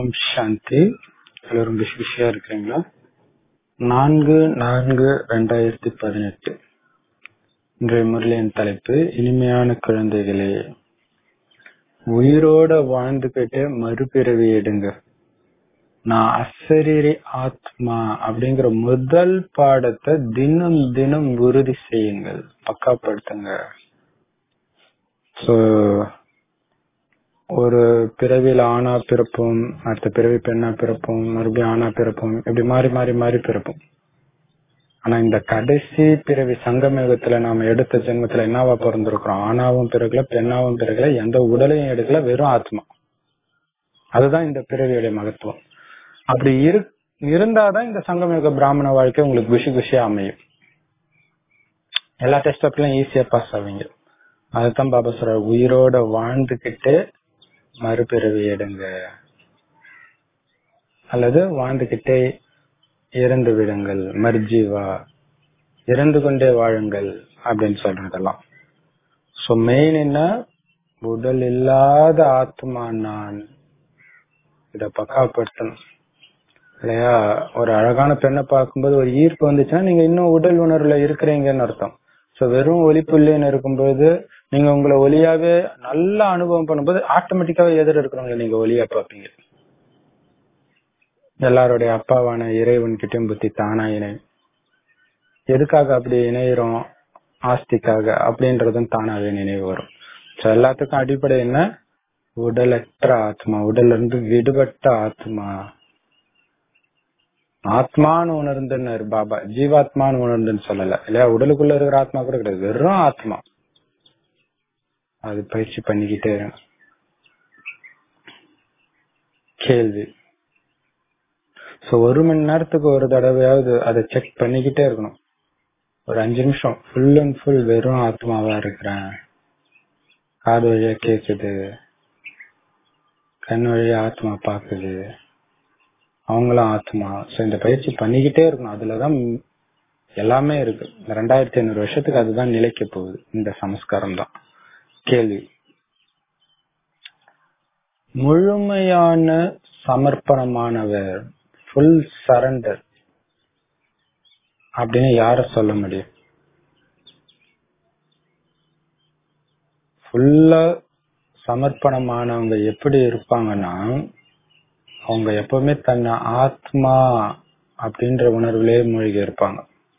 ஓம் சாந்தி எல்லாரும் பிஸி பிஸியா இருக்கிறீங்களா நான்கு நான்கு ரெண்டாயிரத்தி பதினெட்டு இன்றைய முரளியின் தலைப்பு இனிமையான குழந்தைகளே உயிரோட வாழ்ந்துகிட்டு மறுபிறவி எடுங்க நான் அசரீரி ஆத்மா அப்படிங்கிற முதல் பாடத்தை தினம் தினம் உறுதி செய்யுங்கள் பக்காப்படுத்துங்க சோ ஒரு பிறவியில் ஆணா பிறப்போம் அடுத்த பிறவி பெண்ணா பிறப்போம் மறுபடியும் ஆணா பிறப்போம் இப்படி மாறி மாறி மாறி பிறப்போம் ஆனா இந்த கடைசி பிறவி சங்கமேகத்துல நாம எடுத்த ஜென்மத்துல என்னவா பிறந்திருக்கிறோம் ஆணாவும் பிறகுல பெண்ணாவும் பிறகுல எந்த உடலையும் எடுக்கல வெறும் ஆத்மா அதுதான் இந்த பிறவியுடைய மகத்துவம் அப்படி இரு இருந்தாதான் இந்த சங்கமேக பிராமண வாழ்க்கை உங்களுக்கு குஷி குஷியா அமையும் எல்லா டெஸ்ட் அப்பெல்லாம் ஈஸியா பாஸ் ஆவீங்க அதுதான் பாபா சொல்ற உயிரோட வாழ்ந்துகிட்டு மறுபிறவி எடுங்க அல்லது வாழ்ந்துகிட்டே இறந்து விடுங்கள் மர்ஜீவா இறந்து கொண்டே வாழுங்கள் அப்படின்னு சொல்றதெல்லாம் சோ மெயின் என்ன உடல் இல்லாத ஆத்மா நான் இத பக்காப்படுத்தணும் இல்லையா ஒரு அழகான பெண்ணை பார்க்கும்போது ஒரு ஈர்ப்பு வந்துச்சுன்னா நீங்க இன்னும் உடல் உணர்வுல இருக்கிறீங்கன்னு அர்த்தம் சோ வெறும் ஒலிப்புள்ளின்னு இருக்கும்போது நீங்க உங்களை ஒலியாவே நல்லா அனுபவம் பண்ணும்போது ஆட்டோமேட்டிக்காவே எதிர இருக்கிறவங்க நீங்க ஒலியா பார்ப்பீங்க எல்லாருடைய அப்பாவான இறைவன் கிட்டயும் புத்தி தானா இணை எதுக்காக அப்படி இணையிறோம் ஆஸ்திக்காக அப்படின்றதும் தானாவே நினைவு வரும் சோ எல்லாத்துக்கும் அடிப்படை என்ன உடலற்ற ஆத்மா உடல்ல இருந்து விடுபட்ட ஆத்மா ஆத்மான்னு உணர்ந்துன்னாரு பாபா ஜீவாத்மான்னு உணர்ந்துன்னு சொல்லல இல்லையா உடலுக்குள்ள இருக்கிற ஆத்மா கூட கிடையாது வெறும் ஆத்மா அது பயிற்சி பண்ணிக்கிட்டே இருங்க கேள்வி சோ ஒரு மணி நேரத்துக்கு ஒரு தடவையாவது அதை செக் பண்ணிக்கிட்டே இருக்கணும் ஒரு அஞ்சு நிமிஷம் ஃபுல் அண்ட் ஃபுல் வெறும் ஆத்மாவா இருக்கிறேன் காது வழியா கேக்குது கண் வழியா ஆத்மா பாக்குது அவங்களும் ஆத்மா சோ இந்த பயிற்சி பண்ணிக்கிட்டே இருக்கணும் அதுலதான் எல்லாமே இருக்கு இந்த ரெண்டாயிரத்தி ஐநூறு வருஷத்துக்கு அதுதான் நிலைக்க போகுது இந்த சமஸ்காரம் தான் கேள்வி முழுமையான சமர்ப்பணமானவர் ஃபுல் சரண்டர் அப்படின்னு யார சொல்ல முடியும் ஃபுல்லா சமர்ப்பணமானவங்க எப்படி இருப்பாங்கன்னா அவங்க எப்பவுமே தன்னை ஆத்மா அப்படின்ற உணர்வுலயே மூழ்கி இருப்பாங்க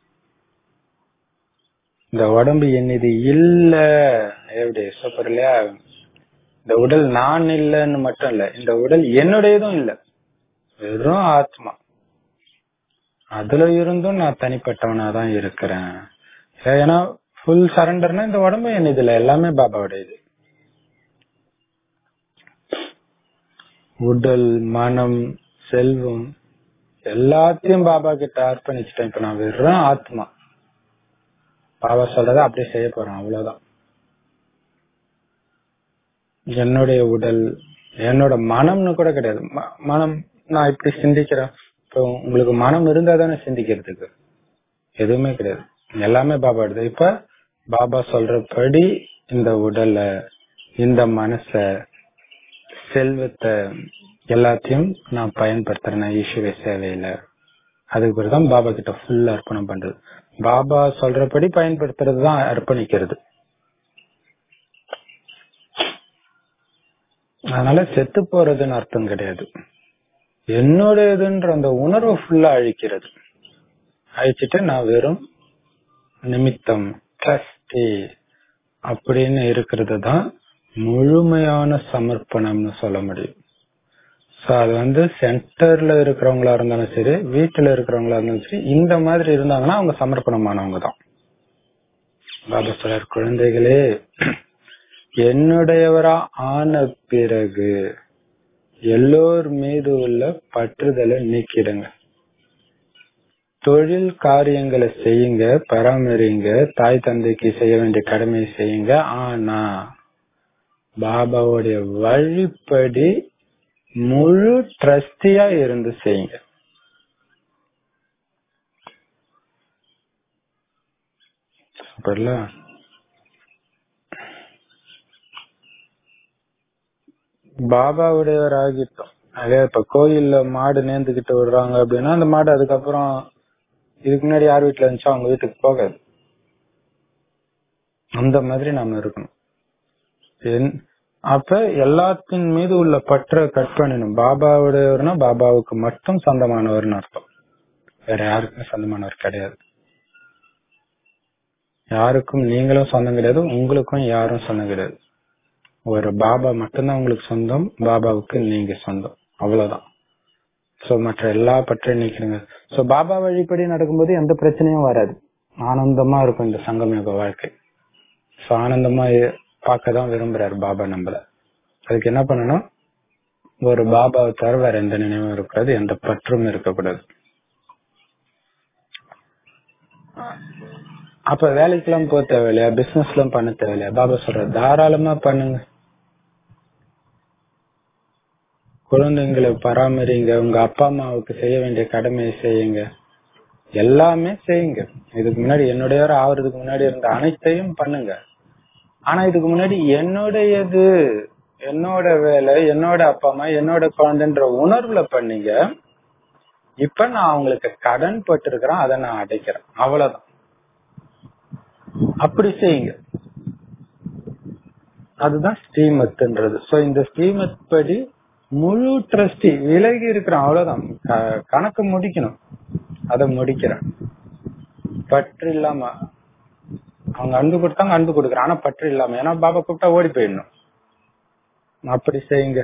இந்த உடம்பு என்னது இல்ல எப்படி சூப்பர் இல்லையா இந்த உடல் நான் இல்லைன்னு மட்டும் இல்ல இந்த உடல் என்னுடையதும் இல்ல வெறும் ஆத்மா அதுல இருந்தும் நான் தனிப்பட்டவனா தான் இருக்கிறேன் ஏன்னா ஃபுல் சரண்டர்னா இந்த உடம்பு என்னது இல்ல எல்லாமே பாபாவுடையது உடல் மனம் செல்வம் எல்லாத்தையும் பாபா கிட்ட அர்ப்பணிச்சிட்டேன் இப்ப நான் வெறும் ஆத்மா பாபா சொல்றத அப்படியே செய்ய போறேன் அவ்வளவுதான் என்னுடைய உடல் என்னோட மனம்னு கூட கிடையாது மனம் நான் இப்படி சிந்திக்கிறேன் இப்போ உங்களுக்கு மனம் இருந்தா தானே சிந்திக்கிறதுக்கு எதுவுமே கிடையாது எல்லாமே பாபா எடுத்து இப்ப பாபா சொல்றபடி இந்த உடலை இந்த மனச செல்வத்தை எல்லாத்தையும் நான் பயன்படுத்துறேன் ஈஸ்வர சேவையில அதுக்கு பிறகுதான் பாபா கிட்ட ஃபுல் அர்ப்பணம் பண்றது பாபா சொல்றபடி பயன்படுத்துறது தான் அர்ப்பணிக்கிறது அதனால செத்து போறதுன்னு அர்த்தம் கிடையாது என்னுடையதுன்ற அந்த உணர்வு ஃபுல்லா அழிக்கிறது அழிச்சிட்டு நான் வெறும் நிமித்தம் கஸ்தி அப்படின்னு இருக்கிறது தான் முழுமையான சமர்ப்பணம்னு சொல்ல முடியும் சோ அது வந்து சென்டர்ல இருக்கிறவங்களா இருந்தாலும் சரி வீட்டுல இருக்கிறவங்களா இருந்தாலும் சரி இந்த மாதிரி இருந்தாங்கன்னா அவங்க சமர்ப்பணமானவங்க தான் பாபா சொல்றார் குழந்தைகளே என்னுடையவரா ஆன பிறகு எல்லோர் மீது உள்ள பற்றுதலை நீக்கிடுங்க தொழில் காரியங்களை செய்யுங்க பராமரிங்க தாய் தந்தைக்கு செய்ய வேண்டிய கடமையை செய்யுங்க ஆனா பாபாவுடைய வழிப்படி முழு ட்ரஸ்டியா இருந்து செய்யுங்க சூப்பர்ல பாபாவுடையவர் ஆகிட்டோம் அதே இப்ப கோயில்ல மாடு நேர்ந்துகிட்டு விடுறாங்க அப்படின்னா அந்த மாடு அதுக்கப்புறம் இதுக்கு முன்னாடி யார் வீட்டுல இருந்துச்சோ அவங்க வீட்டுக்கு போகாது அந்த மாதிரி நாம இருக்கணும் என்- அப்ப எல்லாத்தின் மீது உள்ள பற்ற கட் பண்ணணும் பாபாவுடையவர்னா பாபாவுக்கு மட்டும் சொந்தமானவர்னு அர்த்தம் வேற யாருக்குமே சொந்தமானவர் கிடையாது யாருக்கும் நீங்களும் சொந்தம் கிடையாது உங்களுக்கும் யாரும் சொந்தம் கிடையாது ஒரு பாபா மட்டும்தான் உங்களுக்கு சொந்தம் பாபாவுக்கு நீங்க சொந்தம் அவ்வளவுதான் சோ மற்ற எல்லா பற்றையும் நீக்கிறீங்க சோ பாபா வழிப்படி நடக்கும்போது எந்த பிரச்சனையும் வராது ஆனந்தமா இருக்கும் இந்த சங்கமயுக வாழ்க்கை சோ ஆனந்தமா பார்க்க தான் விரும்புறாரு பாபா நம்மள அதுக்கு என்ன பண்ணணும் ஒரு பாபாவை தவிர வேற எந்த நினைவும் இருக்கக்கூடாது எந்த பற்றும் இருக்கக்கூடாது அப்ப வேலைக்கெல்லாம் போக தேவையில்லையா பிசினஸ் எல்லாம் பண்ண தேவையில்லையா பாபா சொல்ற தாராளமா பண்ணுங்க குழந்தைங்களை பராமரிங்க உங்க அப்பா அம்மாவுக்கு செய்ய வேண்டிய கடமையை செய்யுங்க எல்லாமே செய்யுங்க இதுக்கு முன்னாடி என்னுடையவர் ஆவறதுக்கு முன்னாடி இருந்த அனைத்தையும் பண்ணுங்க ஆனா இதுக்கு முன்னாடி என்னுடையது என்னோட வேலை என்னோட அப்பா அம்மா என்னோட குழந்தைன்ற உணர்வுல பண்ணீங்க இப்ப நான் அவங்களுக்கு கடன் பட்டிருக்கிறேன் அதை நான் அடைக்கிறேன் அவ்வளவுதான் அப்படி செய்யுங்க அதுதான் ஸ்ரீமத்ன்றது சோ இந்த ஸ்ரீமத் படி முழு ட்ரஸ்டி விலகி இருக்கிறான் அவ்வளவுதான் க- கணக்கு முடிக்கணும் அதை முடிக்கிறேன் பற்று இல்லாம அவங்க அன்பு கொடுத்தாங்க அன்பு கொடுக்குறேன் ஆனா பற்று இல்லாம ஏன்னா பாபா கூப்பிட்டா ஓடி போயிடணும் அப்படி செய்யுங்க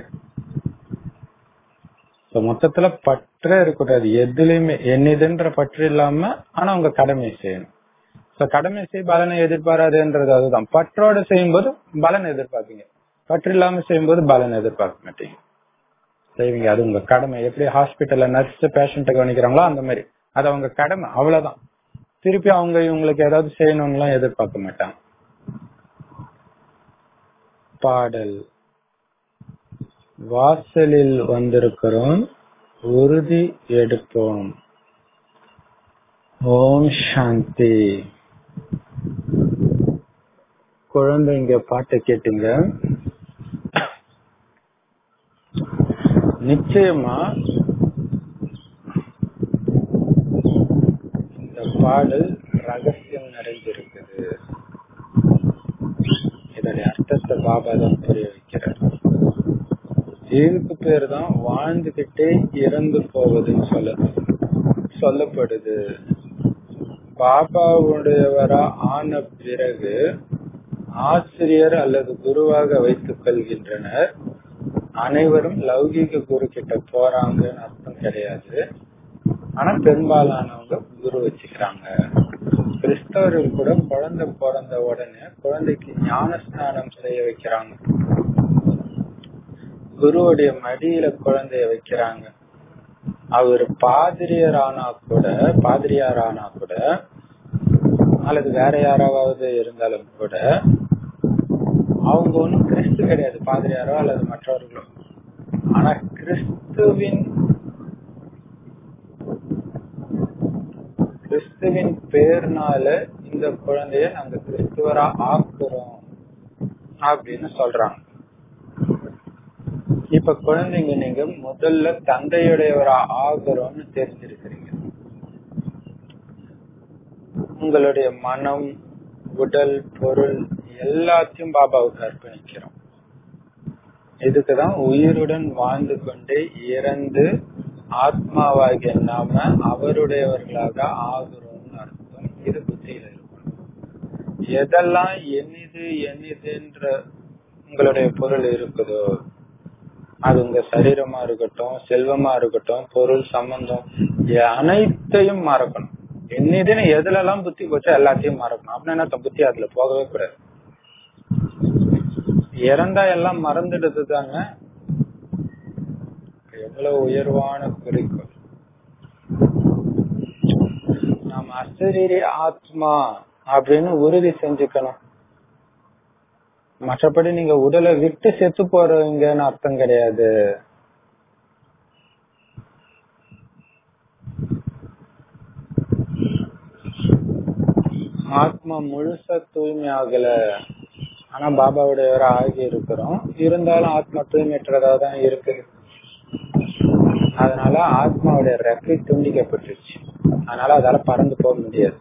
So, மொத்தத்துல பற்றே இருக்கக்கூடாது எதுலயுமே என்னதுன்ற பற்று இல்லாம ஆனா உங்க கடமையை செய்யணும் So, கடமை செய் பலனை எதிர்பாராதுன்றது அதுதான் பற்றோட செய்யும்போது பலன் எதிர்பார்ப்பீங்க பற்று இல்லாம செய்யும்போது பலன் எதிர்பார்க்க மாட்டீங்க செய்வீங்க அது உங்க கடமை எப்படி ஹாஸ்பிட்டல்ல நர்ஸ் பேஷண்ட்டை கவனிக்கிறாங்களோ அந்த மாதிரி அது அவங்க கடமை அவ்வளவுதான் திருப்பி அவங்க இவங்களுக்கு ஏதாவது செய்யணும்லாம் எதிர்பார்க்க மாட்டாங்க பாடல் வாசலில் வந்திருக்கிறோம் உறுதி எடுப்போம் ஓம் சாந்தி குழந்தைங்க பாட்டை கேட்டீங்க நிச்சயமா இந்த பாடல் ரகசியம் நிறைஞ்சிருக்குது இதோடைய அர்த்தத்தை பாபா தான் புரிய வைக்கிறார் இதுக்கு பேர் தான் வாழ்ந்துகிட்டே இறந்து போவதுன்னு சொல்ல சொல்லப்படுது பாபாவுடையவரா ஆன பிறகு ஆசிரியர் அல்லது குருவாக வைத்துக் கொள்கின்றனர் அனைவரும் லௌகீக குரு கிட்ட போறாங்கன்னு அர்த்தம் கிடையாது ஆனா பெரும்பாலானவங்க குரு வச்சுக்கிறாங்க கிறிஸ்தவர்கள் கூட குழந்தை பிறந்த உடனே குழந்தைக்கு ஞான ஸ்நானம் செய்ய வைக்கிறாங்க குருவுடைய மடியில குழந்தைய வைக்கிறாங்க அவர் பாதிரியர் ஆனா கூட பாதிரியார் ஆனா கூட அல்லது வேற யாராவது இருந்தாலும் கூட அவங்க ஒண்ணும் கிறிஸ்து கிடையாது பாதிரியாரோ அல்லது மற்றவர்களோ ஆனா கிறிஸ்துவின் கிறிஸ்துவின் பேர்னால இந்த குழந்தைய நாங்க கிறிஸ்துவரா ஆக்குறோம் அப்படின்னு சொல்றாங்க இப்ப குழந்தைங்க நீங்க முதல்ல தந்தையுடையவரா ஆகுறோம்னு தெரிஞ்சிருக்கிறீங்க உங்களுடைய மனம் உடல் பொருள் எல்லாத்தையும் பாபாவுக்கு அர்ப்பணிக்கிறோம் இதுக்குதான் உயிருடன் வாழ்ந்து கொண்டே இறந்து ஆத்மாவாகிய நாம அவருடையவர்களாக ஆகுறோம்னு அர்த்தம் இது புத்தியில இருக்கும் எதெல்லாம் எண்ணிது எண்ணிதுன்ற உங்களுடைய பொருள் இருக்குதோ அது உங்க சரீரமா இருக்கட்டும் செல்வமா இருக்கட்டும் பொருள் சம்பந்தம் இது அனைத்தையும் மறக்கணும் என்னதுன்னு எதுல எல்லாம் புத்தி போச்சோ எல்லாத்தையும் மறக்கணும் அப்படின்னா என்ன புத்தி அதுல போகவே கூடாது இறந்தா எல்லாம் மறந்துடுது தாங்க எவ்வளவு உயர்வான குறிக்கோள் நாம் அசரீரி ஆத்மா அப்படின்னு உறுதி செஞ்சுக்கணும் மற்றபடி நீங்க உடலை விட்டு செத்து போறவங்கன்னு அர்த்தம் கிடையாது ஆத்மா முழுசா தூய்மை ஆகல ஆனா பாபாவுடையவர ஆகி இருக்கிறோம் இருந்தாலும் ஆத்மா தூய்மையற்றதா தான் இருக்குது அதனால ஆத்மாவுடைய ரெக்கை துண்டிக்கப்பட்டுருச்சு அதனால அதால பறந்து போக முடியாது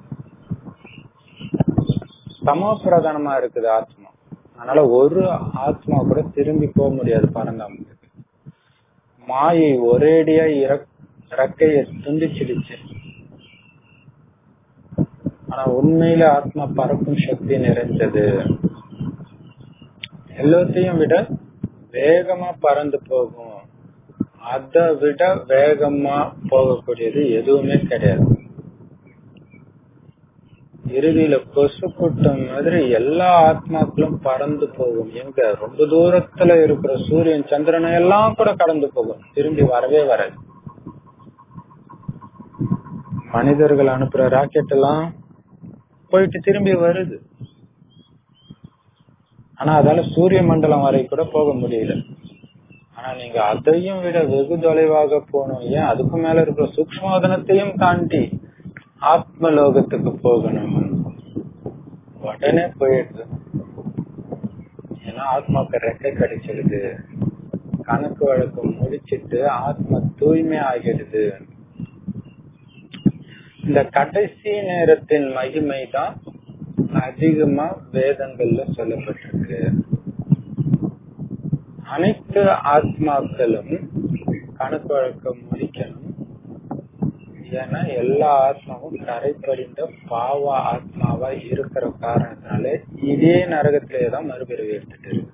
சம பிரதானமா இருக்குது ஆத்மா அதனால ஒரு ஆத்மா கூட திரும்பி போக முடியாது பறந்தாம மாயை ஒரேடியா இறக்கைய துண்டிச்சிடுச்சு ஆனா உண்மையில ஆத்மா பறக்கும் சக்தி நிறைஞ்சது எல்லாத்தையும் விட வேகமா பறந்து போகும் அதை விட வேகமா போகக்கூடியது எதுவுமே கிடையாது இறுதியில கொசு கூட்டம் மாதிரி எல்லா ஆத்மாக்களும் பறந்து போகும் எங்க ரொம்ப தூரத்துல இருக்கிற சூரியன் சந்திரனை எல்லாம் கூட கடந்து போகும் திரும்பி வரவே வராது மனிதர்கள் அனுப்புற ராக்கெட் எல்லாம் போயிட்டு திரும்பி வருது ஆனா அதால சூரிய மண்டலம் வரை கூட போக முடியல ஆனா நீங்க அதையும் விட வெகு தொலைவாக போகணும் ஏன் அதுக்கு மேல இருக்கிற சூக்மோதனத்தையும் தாண்டி ஆத்ம லோகத்துக்கு போகணும் உடனே போயிடுது ஏன்னா ஆத்மாக்கு ரெக்கை கிடைச்சிடுது கணக்கு வழக்கு முடிச்சிட்டு ஆத்மா தூய்மை ஆகிடுது இந்த கடைசி நேரத்தின் மகிமை தான் அதிகமா வேதங்கள்ல சொல்லப்பட்டிருக்கு அனைத்து ஆத்மாக்களும் கணக்கு வழக்கம் முடிக்கணும் ஏன்னா எல்லா ஆத்மாவும் கரைப்படிந்த பாவ ஆத்மாவா இருக்கிற காரணத்தினால இதே நரகத்திலேதான் மறுபிறவி எடுத்துட்டு இருக்கு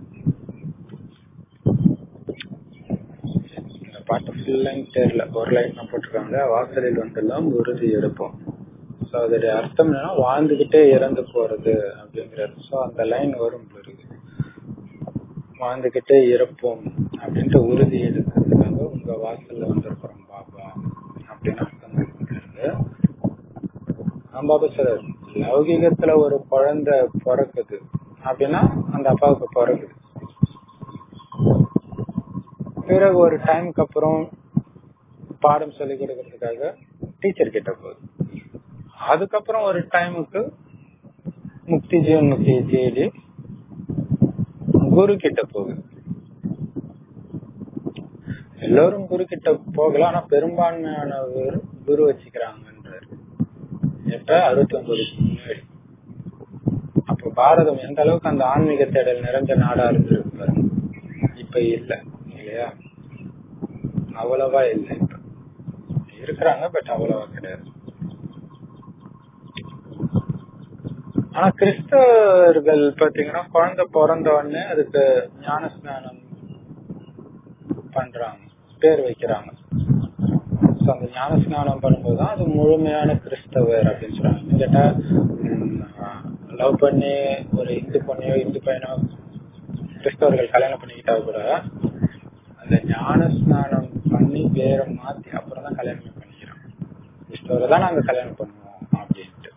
இந்த பாட்டு ஃபுல்லைன் தெரியல ஒரு லைன் போட்டிருக்காங்க வாசலில் வந்துடலாம் உறுதி எடுப்போம் சோ அதோடைய அர்த்தம் என்னன்னா வாழ்ந்துகிட்டே இறந்து போறது அப்படிங்கிறது சோ அந்த லைன் வரும் பிறகு வாழ்ந்துகிட்டே இறப்போம் அப்படின்ட்டு உறுதி எடுக்கிறதுக்காக உங்க வாசல்ல வந்திருக்கிறோம் பாபா அப்படின்னு அர்த்தம் இருக்கிறது பாபா சார் லௌகிகத்துல ஒரு குழந்தை பிறக்குது அப்படின்னா அந்த அப்பாவுக்கு பிறகுது பிறகு ஒரு டைமுக்கு அப்புறம் பாடம் சொல்லி கொடுக்கறதுக்காக டீச்சர் கிட்ட போகுது அதுக்கப்புறம் ஒரு டைமுக்கு முக்தி ஜீவன் முக்தியை தேடி குரு கிட்ட போகுது எல்லோரும் குரு கிட்ட போகலாம் ஆனா பெரும்பான்மையானவர் குரு வச்சுக்கிறாங்கன்றாரு எப்ப அறுபத்தி ஒன்பதுக்கு முன்னாடி அப்ப பாரதம் எந்த அளவுக்கு அந்த ஆன்மீக தேடல் நிறைஞ்ச நாடா இருந்திருக்கு பாருங்க இப்ப இல்ல இல்லையா அவ்வளவா இல்லை இப்ப இருக்கிறாங்க பட் அவ்வளவா கிடையாது ஆனா கிறிஸ்தவர்கள் பாத்தீங்கன்னா குழந்தை பிறந்த உடனே அதுக்கு ஞான ஸ்நானம் பண்றாங்க பேர் வைக்கிறாங்க அந்த ஞான ஸ்நானம் பண்ணும்போதுதான் அது முழுமையான கிறிஸ்தவர் அப்படின்னு சொல்றாங்க கேட்டா லவ் பண்ணி ஒரு இந்து பொண்ணையோ இந்து பையனோ கிறிஸ்தவர்கள் கல்யாணம் பண்ணிக்கிட்டா கூட அந்த ஞான ஸ்நானம் பண்ணி பேரை மாத்தி அப்புறம் தான் கல்யாணம் பண்ணிக்கிறோம் கிறிஸ்தவரை தான் நாங்க கல்யாணம் பண்ணுவோம் அப்படின்ட்டு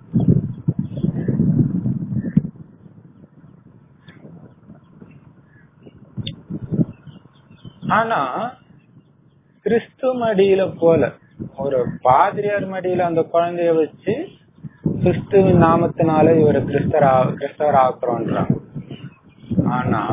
ஆனா கிறிஸ்து மடியில போல ஒரு பாதிரியார் மடியில அந்த குழந்தைய வச்சு கிறிஸ்துவின் நாமத்தினால இவர் கிறிஸ்தர் கிறிஸ்தவர் ஆக்குறோன்றாங்க ஆனா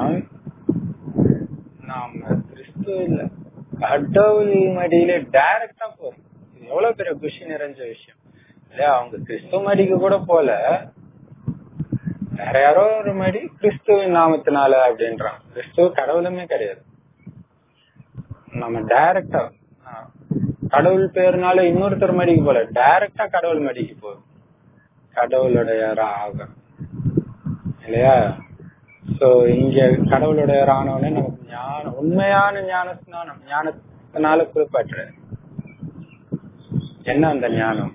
நாம கிறிஸ்து இல்ல கடவுள் மடியில டைரக்டா போறோம் எவ்வளவு பெரிய குஷி நிறைஞ்ச விஷயம் இல்லையா அவங்க கிறிஸ்துவ மடிக்கு கூட போல வேற யாரோ ஒரு மடி கிறிஸ்துவின் நாமத்தினால அப்படின்றான் கிறிஸ்துவ கடவுளுமே கிடையாது நம்ம டைரக்டா கடவுள் பேருனால இன்னொருத்தர் மடிக்கு போல டைரக்டா கடவுள் மடிக்கு போகும் கடவுளுடைய ஆக இல்லையா சோ இங்க கடவுளுடைய ஆனவனே நமக்கு ஞானம் உண்மையான ஞான ஸ்நானம் ஞானத்தினால குறிப்பாற்ற என்ன அந்த ஞானம்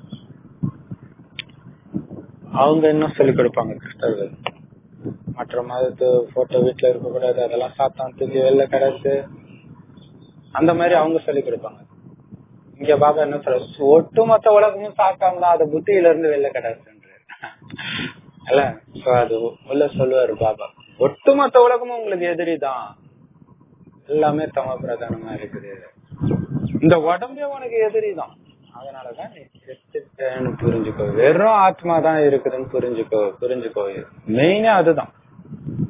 அவங்க இன்னும் சொல்லிக் கொடுப்பாங்க கிறிஸ்தவர்கள் மற்ற மதத்து போட்டோ வீட்டுல இருக்க கூடாது அதெல்லாம் சாத்தான் தூக்கி வெளில கிடக்கு அந்த மாதிரி அவங்க சொல்லிக் கொடுப்பாங்க இங்க பாபா என்ன சொல்ற ஒட்டுமொத்த உலகமும் சாக்காம தான் அது புத்தியில இருந்து வெளில கிடக்குன்ற இல்ல சோ அது உள்ள சொல்லுவாரு பாபா ஒட்டுமொத்த உலகமும் உங்களுக்கு எதிரி தான் எல்லாமே தம பிரதானமா இருக்குது இந்த உடம்பே உனக்கு எதிரி தான் அதனாலதான் நீ செத்துட்டேன்னு புரிஞ்சுக்கோ வெறும் ஆத்மா தான் இருக்குதுன்னு புரிஞ்சுக்கோ புரிஞ்சுக்கோ மெயினே அதுதான்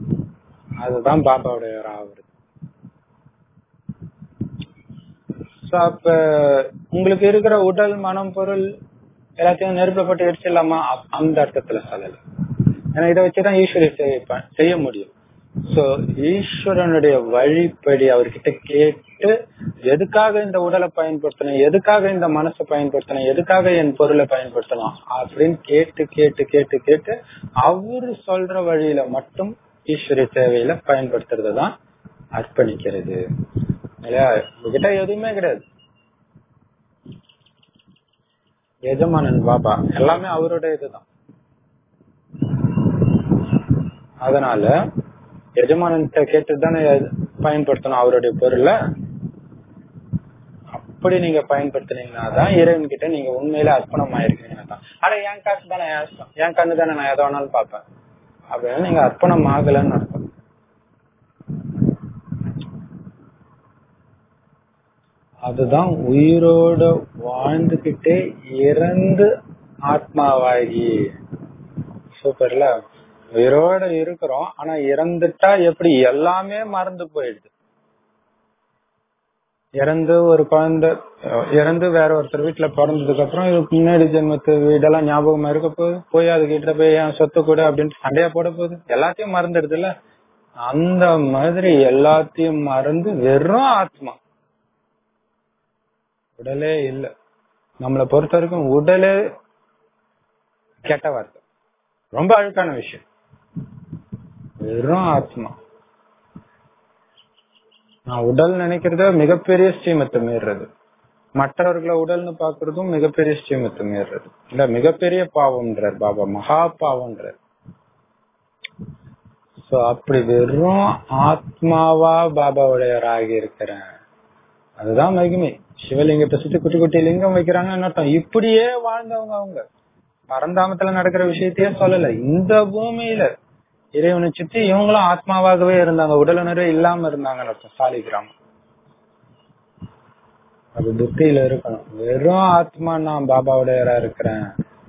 அதுதான் பாபாவுடைய ஆவறது So, அப்ப உங்களுக்கு இருக்கிற உடல் மனம் பொருள் எல்லாத்தையும் நெருப்புல போட்டு எரிச்சிடலாமா அப்- அந்த அர்த்தத்துல சொல்லல ஏன்னா இதை வச்சுதான் ஈஸ்வரி சேவை ப- செய்ய முடியும் சோ ஈஸ்வரனுடைய வழிப்படி அவர்கிட்ட கேட்டு எதுக்காக இந்த உடலை பயன்படுத்தணும் எதுக்காக இந்த மனசை பயன்படுத்தணும் எதுக்காக என் பொருளை பயன்படுத்தணும் அப்படின்னு கேட்டு கேட்டு கேட்டு கேட்டு அவரு சொல்ற வழியில மட்டும் ஈஸ்வரி சேவையில பயன்படுத்துறது தான் அர்ப்பணிக்கிறது இல்லையா உங்ககிட்ட எதுவுமே கிடையாது எஜமானன் பாபா எல்லாமே அவருடைய இதுதான் அதனால எஜமானன் கேட்டு தானே பயன்படுத்தணும் அவருடைய பொருளை அப்படி நீங்க பயன்படுத்தினீங்கன்னா தான் இறைவன் கிட்ட நீங்க உண்மையில அர்ப்பணம் ஆயிருக்கீங்கன்னா தான் ஆனா என் காசு தானே என் இஷ்டம். என் கண்ணு தானே நான் எதை வேணாலும் பார்ப்பேன் அப்படின்னு நீங்க அர்ப்பணம் ஆகலன்னு அர்த்தம் அதுதான் உயிரோட வாழ்ந்துகிட்டே இறந்து ஆத்மாவாகி சூப்பர்ல உயிரோட இருக்கிறோம் ஆனா இறந்துட்டா எப்படி எல்லாமே மறந்து போயிடுது இறந்து ஒரு குழந்தை அஹ், இறந்து வேற ஒருத்தர் வீட்டுல பிறந்ததுக்கு அப்புறம் இதுக்கு முன்னாடி ஜென்மத்து வீடெல்லாம் ஞாபகமா இருக்க போகுது போய் அது கிட்ட போய் என் சொத்து கூட அப்படின்ட்டு சண்டையா போட போகுது எல்லாத்தையும் மறந்துடுதுல்ல அந்த மாதிரி எல்லாத்தையும் மறந்து வெறும் ஆத்மா உடலே இல்ல நம்மளை பொறுத்த வரைக்கும் உடலே கெட்ட வார்த்தை ரொம்ப அழுக்கான விஷயம் வெறும் ஆத்மா நான் உடல் நினைக்கிறத மிகப்பெரிய ஸ்ரீமத்தை மீறுறது மற்றவர்களை உடல்னு பாக்குறதும் மிகப்பெரிய ஸ்ரீமத்தை மீறுறது இல்ல மிகப்பெரிய பாவம்ன்றார் பாபா மகா பாவம்ன்றார் சோ அப்படி வெறும் ஆத்மாவா பாபாவுடையவராகி இருக்கிறேன் அதுதான் மகிமை சிவலிங்கத்தை சுத்தி குட்டி குட்டி லிங்கம் வைக்கிறாங்கன்னு அர்த்தம் இப்படியே வாழ்ந்தவங்க அவங்க பரந்தாமத்துல நடக்கிற விஷயத்தையே சொல்லல இந்த பூமியில இறைவனை சுத்தி இவங்களும் ஆத்மாவாகவே இருந்தாங்க உடலுணர்வே இல்லாம இருந்தாங்கன்னு அர்த்தம் சாலிகிராமம் அது புத்தியில இருக்கணும் வெறும் ஆத்மா நான் பாபாவுடையரா இருக்கிறேன்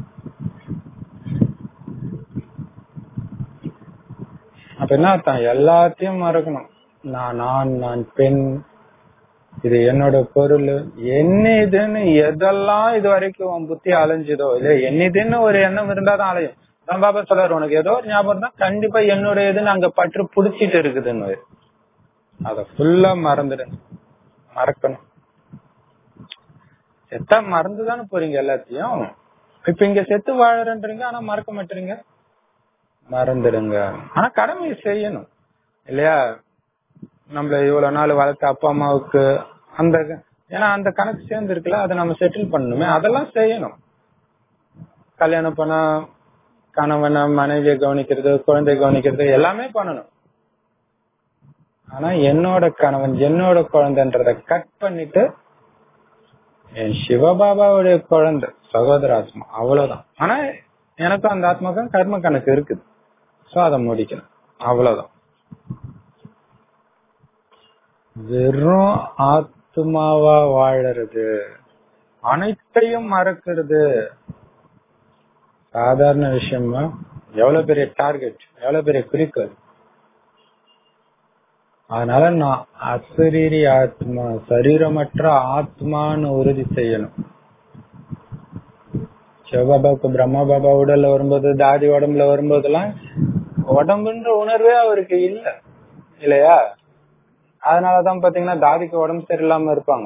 அப்ப என்ன அர்த்தம் எல்லாத்தையும் மறக்கணும் நான் நான் நான் பெண் இது என்னோட பொருள் என்ன இதுன்னு எதெல்லாம் இது வரைக்கும் உன் புத்தி அலைஞ்சுதோ இல்ல என்ன இதுன்னு ஒரு எண்ணம் இருந்தாதான் அலையும் தான் பாபா சொல்றாரு உனக்கு ஏதோ ஒரு ஞாபகம் தான் கண்டிப்பா என்னுடைய இதுன்னு அங்க பற்று புடிச்சிட்டு இருக்குதுன்னு அத ஃபுல்லா மறந்துடுங்க மறக்கணும் செத்தா மறந்துதானே போறீங்க எல்லாத்தையும் இப்ப இங்க செத்து வாழறன்றீங்க ஆனா மறக்க மாட்டீங்க மறந்துடுங்க ஆனா கடமையை செய்யணும் இல்லையா நம்மள இவ்வளவு நாள் வளர்த்த அப்பா அம்மாவுக்கு அந்த ஏன்னா அந்த கணக்கு சேர்ந்து இருக்குல்ல அதை நம்ம செட்டில் பண்ணணுமே அதெல்லாம் செய்யணும் கல்யாணம் பண்ணா கணவனை மனைவியை கவனிக்கிறது குழந்தை கவனிக்கிறது எல்லாமே பண்ணணும் ஆனா என்னோட கணவன் என்னோட குழந்தைன்றத கட் பண்ணிட்டு என் சிவபாபாவுடைய குழந்தை சகோதர ஆத்மா அவ்வளவுதான் ஆனா எனக்கும் அந்த ஆத்மாக்கும் கர்ம கணக்கு இருக்குது சோ அதை முடிக்கணும் அவ்வளவுதான் வெறும் ஆத்மாவா வாழறது அனைத்தையும் மறக்கிறது சாதாரண விஷயமா எவ்வளவு பெரிய டார்கெட் எவ்வளவு பெரிய குறிக்கோள் அதனால நான் அசரீரி ஆத்மா சரீரமற்ற ஆத்மான்னு உறுதி செய்யணும் சிவபாபாவுக்கு பிரம்மா பாபா உடல்ல வரும்போது தாதி உடம்புல வரும்போதெல்லாம் உடம்புன்ற உணர்வே அவருக்கு இல்ல இல்லையா அதனாலதான் பாத்தீங்கன்னா தாதிக்கு உடம்பு சரியில்லாம இருப்பாங்க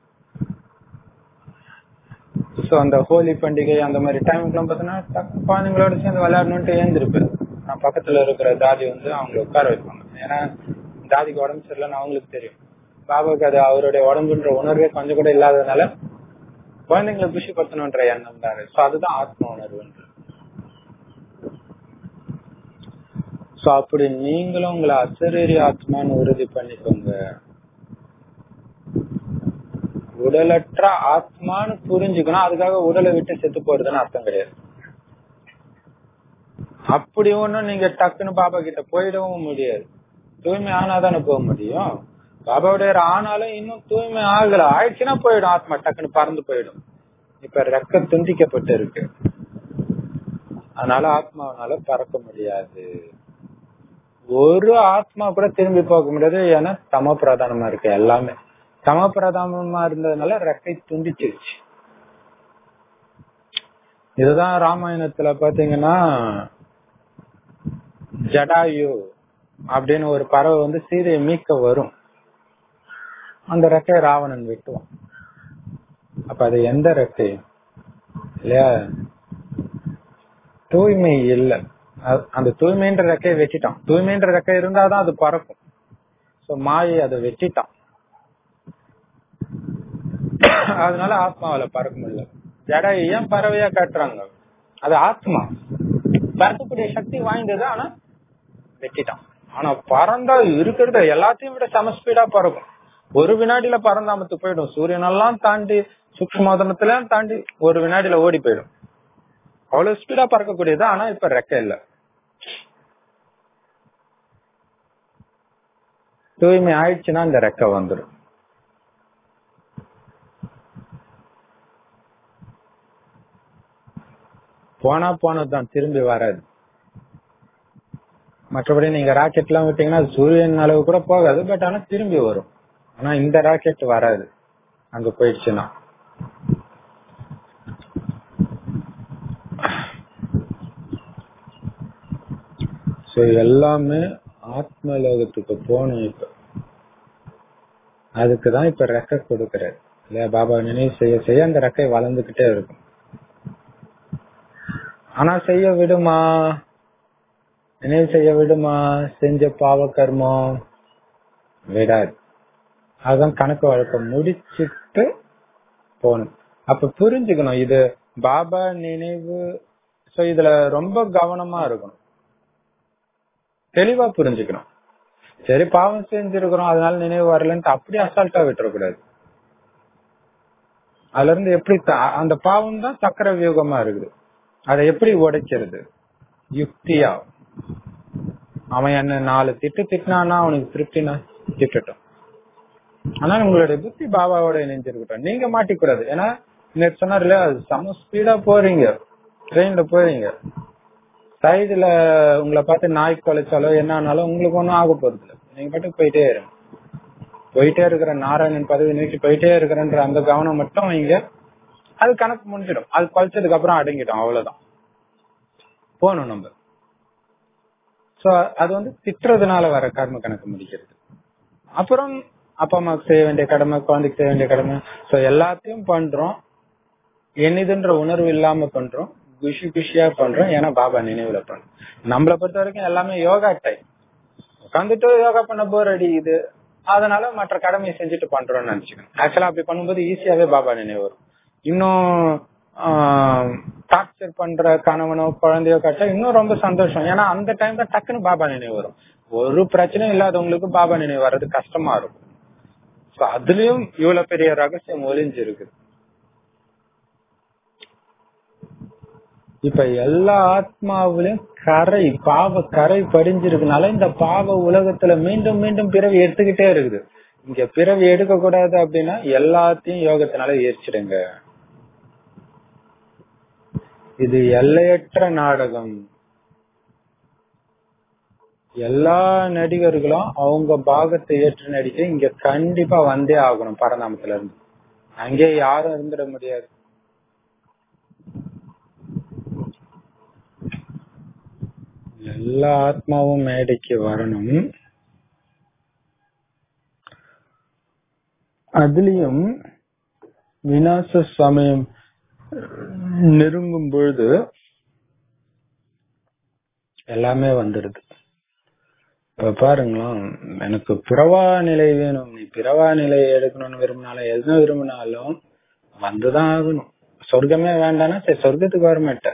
சோ அந்த ஹோலி பண்டிகை அந்த மாதிரி டைமுக்கு எல்லாம் பாத்தீங்கன்னா டக்கு குழந்தைங்களோட சேர்ந்து விளையாடணும்ட்டு ஏந்திருப்பேன் நான் பக்கத்துல இருக்கிற தாதி வந்து அவங்க உட்கார வைப்பாங்க ஏன்னா தாதிக்கு உடம்பு சரியில்லைன்னு அவங்களுக்கு தெரியும் பாபாவுக்கு அது அவருடைய உடம்புன்ற உணர்வே கொஞ்சம் கூட இல்லாததுனால குழந்தைங்களை குஷிப்படுத்தணும்ன்ற எண்ணம் தான் சோ அதுதான் ஆத்ம உணர்வுன்ற சோ அப்படி நீங்களும் உங்களை அசரீரி ஆத்மான்னு உறுதி பண்ணிக்கோங்க உடலற்ற ஆத்மான்னு புரிஞ்சுக்கணும் அதுக்காக உடலை விட்டு செத்து போறதுன்னு அர்த்தம் கிடையாது அப்படி ஒண்ணும் நீங்க டக்குன்னு பாபா கிட்ட போயிடவும் முடியாது தூய்மை ஆனாதானே போக முடியும் பாபாவுடைய ஆனாலும் இன்னும் தூய்மை ஆகல ஆயிடுச்சுன்னா போயிடும் ஆத்மா டக்குன்னு பறந்து போயிடும் இப்ப ரெக்க துண்டிக்கப்பட்டு இருக்கு அதனால ஆத்மாவனால பறக்க முடியாது ஒரு ஆத்மா கூட திரும்பி போக முடியாது ஏன்னா தம பிரதானமா இருக்கு எல்லாமே சமபிரதானமா இருந்ததுனால ரெக்கை துண்டிச்சிருச்சு இதுதான் ராமாயணத்துல பாத்தீங்கன்னா ஜடாயு அப்படின்னு ஒரு பறவை வந்து சீதையை மீட்க வரும் அந்த ரெக்கையை ராவணன் வெட்டுவான் அப்ப அது எந்த ரெக்கை இல்லையா தூய்மை இல்ல அ- அந்த தூய்மைன்ற ரெக்கையை வெட்டிட்டான் தூய்மைன்ற ரெக்கை இருந்தாதான் அது பறக்கும் சோ மாயை அதை வெட்டிட்டான் அதனால ஆத்மாவில பறக்க முடியல ஜடா ஏன் பறவையா காட்டுறாங்க அது ஆத்மா பறக்கக்கூடிய சக்தி வாய்ந்தது ஆனா வெட்டிட்டான் ஆனா பறந்தா இருக்கிறத எல்லாத்தையும் விட சம ஸ்பீடா பறக்கும் ஒரு வினாடியில பறந்தாமத்து போயிடும் சூரியனெல்லாம் தாண்டி சூக்மோதனத்துல தாண்டி ஒரு வினாடியில ஓடி போயிடும் அவ்வளவு ஸ்பீடா பறக்கக்கூடியது ஆனா இப்ப ரெக்க இல்ல தூய்மை ஆயிடுச்சுன்னா இந்த ரெக்க வந்துடும் போனா போனதுதான் திரும்பி வராது மற்றபடி நீங்க ராக்கெட் எல்லாம் விட்டீங்கன்னா அது சூரியன் அளவு கூட போகாது பட் ஆனா திரும்பி வரும் ஆனா இந்த ராக்கெட் வராது அங்க போயிடுச்சுன்னா சோ எல்லாமே ஆத்ம லோகத்துக்கு போகணும் இப்ப அதுக்குதான் இப்ப ரெக்கை கொடுக்கறாரு இல்லையா பாபா நினைவு செய்ய செய்ய அந்த ரெக்கை வளர்ந்துகிட்டே இருக்கும் ஆனா செய்ய விடுமா நினைவு செய்ய விடுமா செஞ்ச பாவ கர்மம் விடாது அதான் கணக்கு வழக்கம் முடிச்சிட்டு போகணும் அப்ப புரிஞ்சுக்கணும் இது பாபா நினைவு சோ இதுல ரொம்ப கவனமா இருக்கணும் தெளிவா புரிஞ்சுக்கணும் சரி பாவம் செஞ்சிருக்கிறோம் அதனால நினைவு வரலன்ட்டு அப்படியே அசால்ட்டா விட்டுறக்கூடாது அதுல இருந்து எப்படி த- அந்த பாவம் தான் சக்கர வியூகமா இருக்குது அதை எப்படி உடைக்கிறது யுக்தியா அவன் என்ன நாலு திட்டு திட்டினானா அவனுக்கு திருப்தினா திட்டட்டும் ஆனா உங்களுடைய புத்தி பாபாவோட இணைஞ்சிருக்கட்டும் நீங்க மாட்டிக்கூடாது ஏன்னா நேற்று சொன்னார் இல்லையா அது செம ஸ்பீடா போறீங்க ட்ரெயின்ல போறீங்க சைடுல உங்களை பார்த்து நாய் குலைச்சாலோ என்ன ஆனாலும் உங்களுக்கு ஒண்ணும் ஆக போறது இல்ல நீங்க பாட்டுக்கு போயிட்டே இருங்க போயிட்டே இருக்கிற நாராயணன் பதவி நோக்கி போயிட்டே இருக்கிறன்ற அந்த கவனம் மட்டும் வைங்க அது கணக்கு முடிஞ்சிடும் அது பழிச்சதுக்கு அப்புறம் அடங்கிடும் அவ்வளவுதான் போகணும் நம்ம சோ அது வந்து திட்டுறதுனால வர கர்ம கணக்கு முடிக்கிறது அப்புறம் அப்பா அம்மாவுக்கு செய்ய வேண்டிய கடமை குழந்தைக்கு செய்ய வேண்டிய கடமை சோ எல்லாத்தையும் பண்றோம் என்னதுன்ற உணர்வு இல்லாம பண்றோம் குஷி குஷியா பண்றோம் ஏன்னா பாபா நினைவுல பண்றோம் நம்மளை பொறுத்த வரைக்கும் எல்லாமே யோகா டைம் உட்காந்துட்டு யோகா பண்ண போர் அடிக்குது அதனால மற்ற கடமையை செஞ்சுட்டு பண்றோம்னு நினைச்சுக்கணும் ஆக்சுவலா அப்படி பண்ணும்போது ஈஸியாவே பாபா நினைவு வரும் இன்னும் டார்ச்சர் பண்ற கணவனோ குழந்தையோ கட்டா இன்னும் ரொம்ப சந்தோஷம் ஏன்னா அந்த டைம் தான் டக்குன்னு பாபா நினைவு வரும் ஒரு பிரச்சனையும் இல்லாதவங்களுக்கு பாபா நினைவு வர்றது கஷ்டமா இருக்கும் So, அதுலயும் இவ்வளவு பெரிய ரகசியம் ஒளிஞ்சு இருக்குது இப்ப எல்லா ஆத்மாவிலும் கரை பாவ கரை படிஞ்சிருக்கனால இந்த பாவ உலகத்துல மீண்டும் மீண்டும் பிறவி எடுத்துக்கிட்டே இருக்குது இங்க பிறவி எடுக்க கூடாது அப்படின்னா எல்லாத்தையும் யோகத்தினால ஏற்றிடுங்க இது எல்லையற்ற நாடகம் எல்லா நடிகர்களும் அவங்க பாகத்தை ஏற்று நடிக்க இங்க கண்டிப்பா வந்தே ஆகணும் பரநாமத்துல இருந்து அங்கே யாரும் இருந்துட முடியாது எல்லா ஆத்மாவும் மேடைக்கு வரணும் அதுலயும் விநாச சமயம் நெருங்கும் பொழுது எல்லாமே வந்துடுது இப்ப பாருங்களேன் எனக்கு பிறவா நிலை வேணும் நீ பிறவா நிலை எடுக்கணும்னு விரும்பினாலும் எது விரும்பினாலும் வந்துதான் ஆகணும் சொர்க்கமே வேண்டாம்னா சரி சொர்க்கத்துக்கு வர மாட்டேன்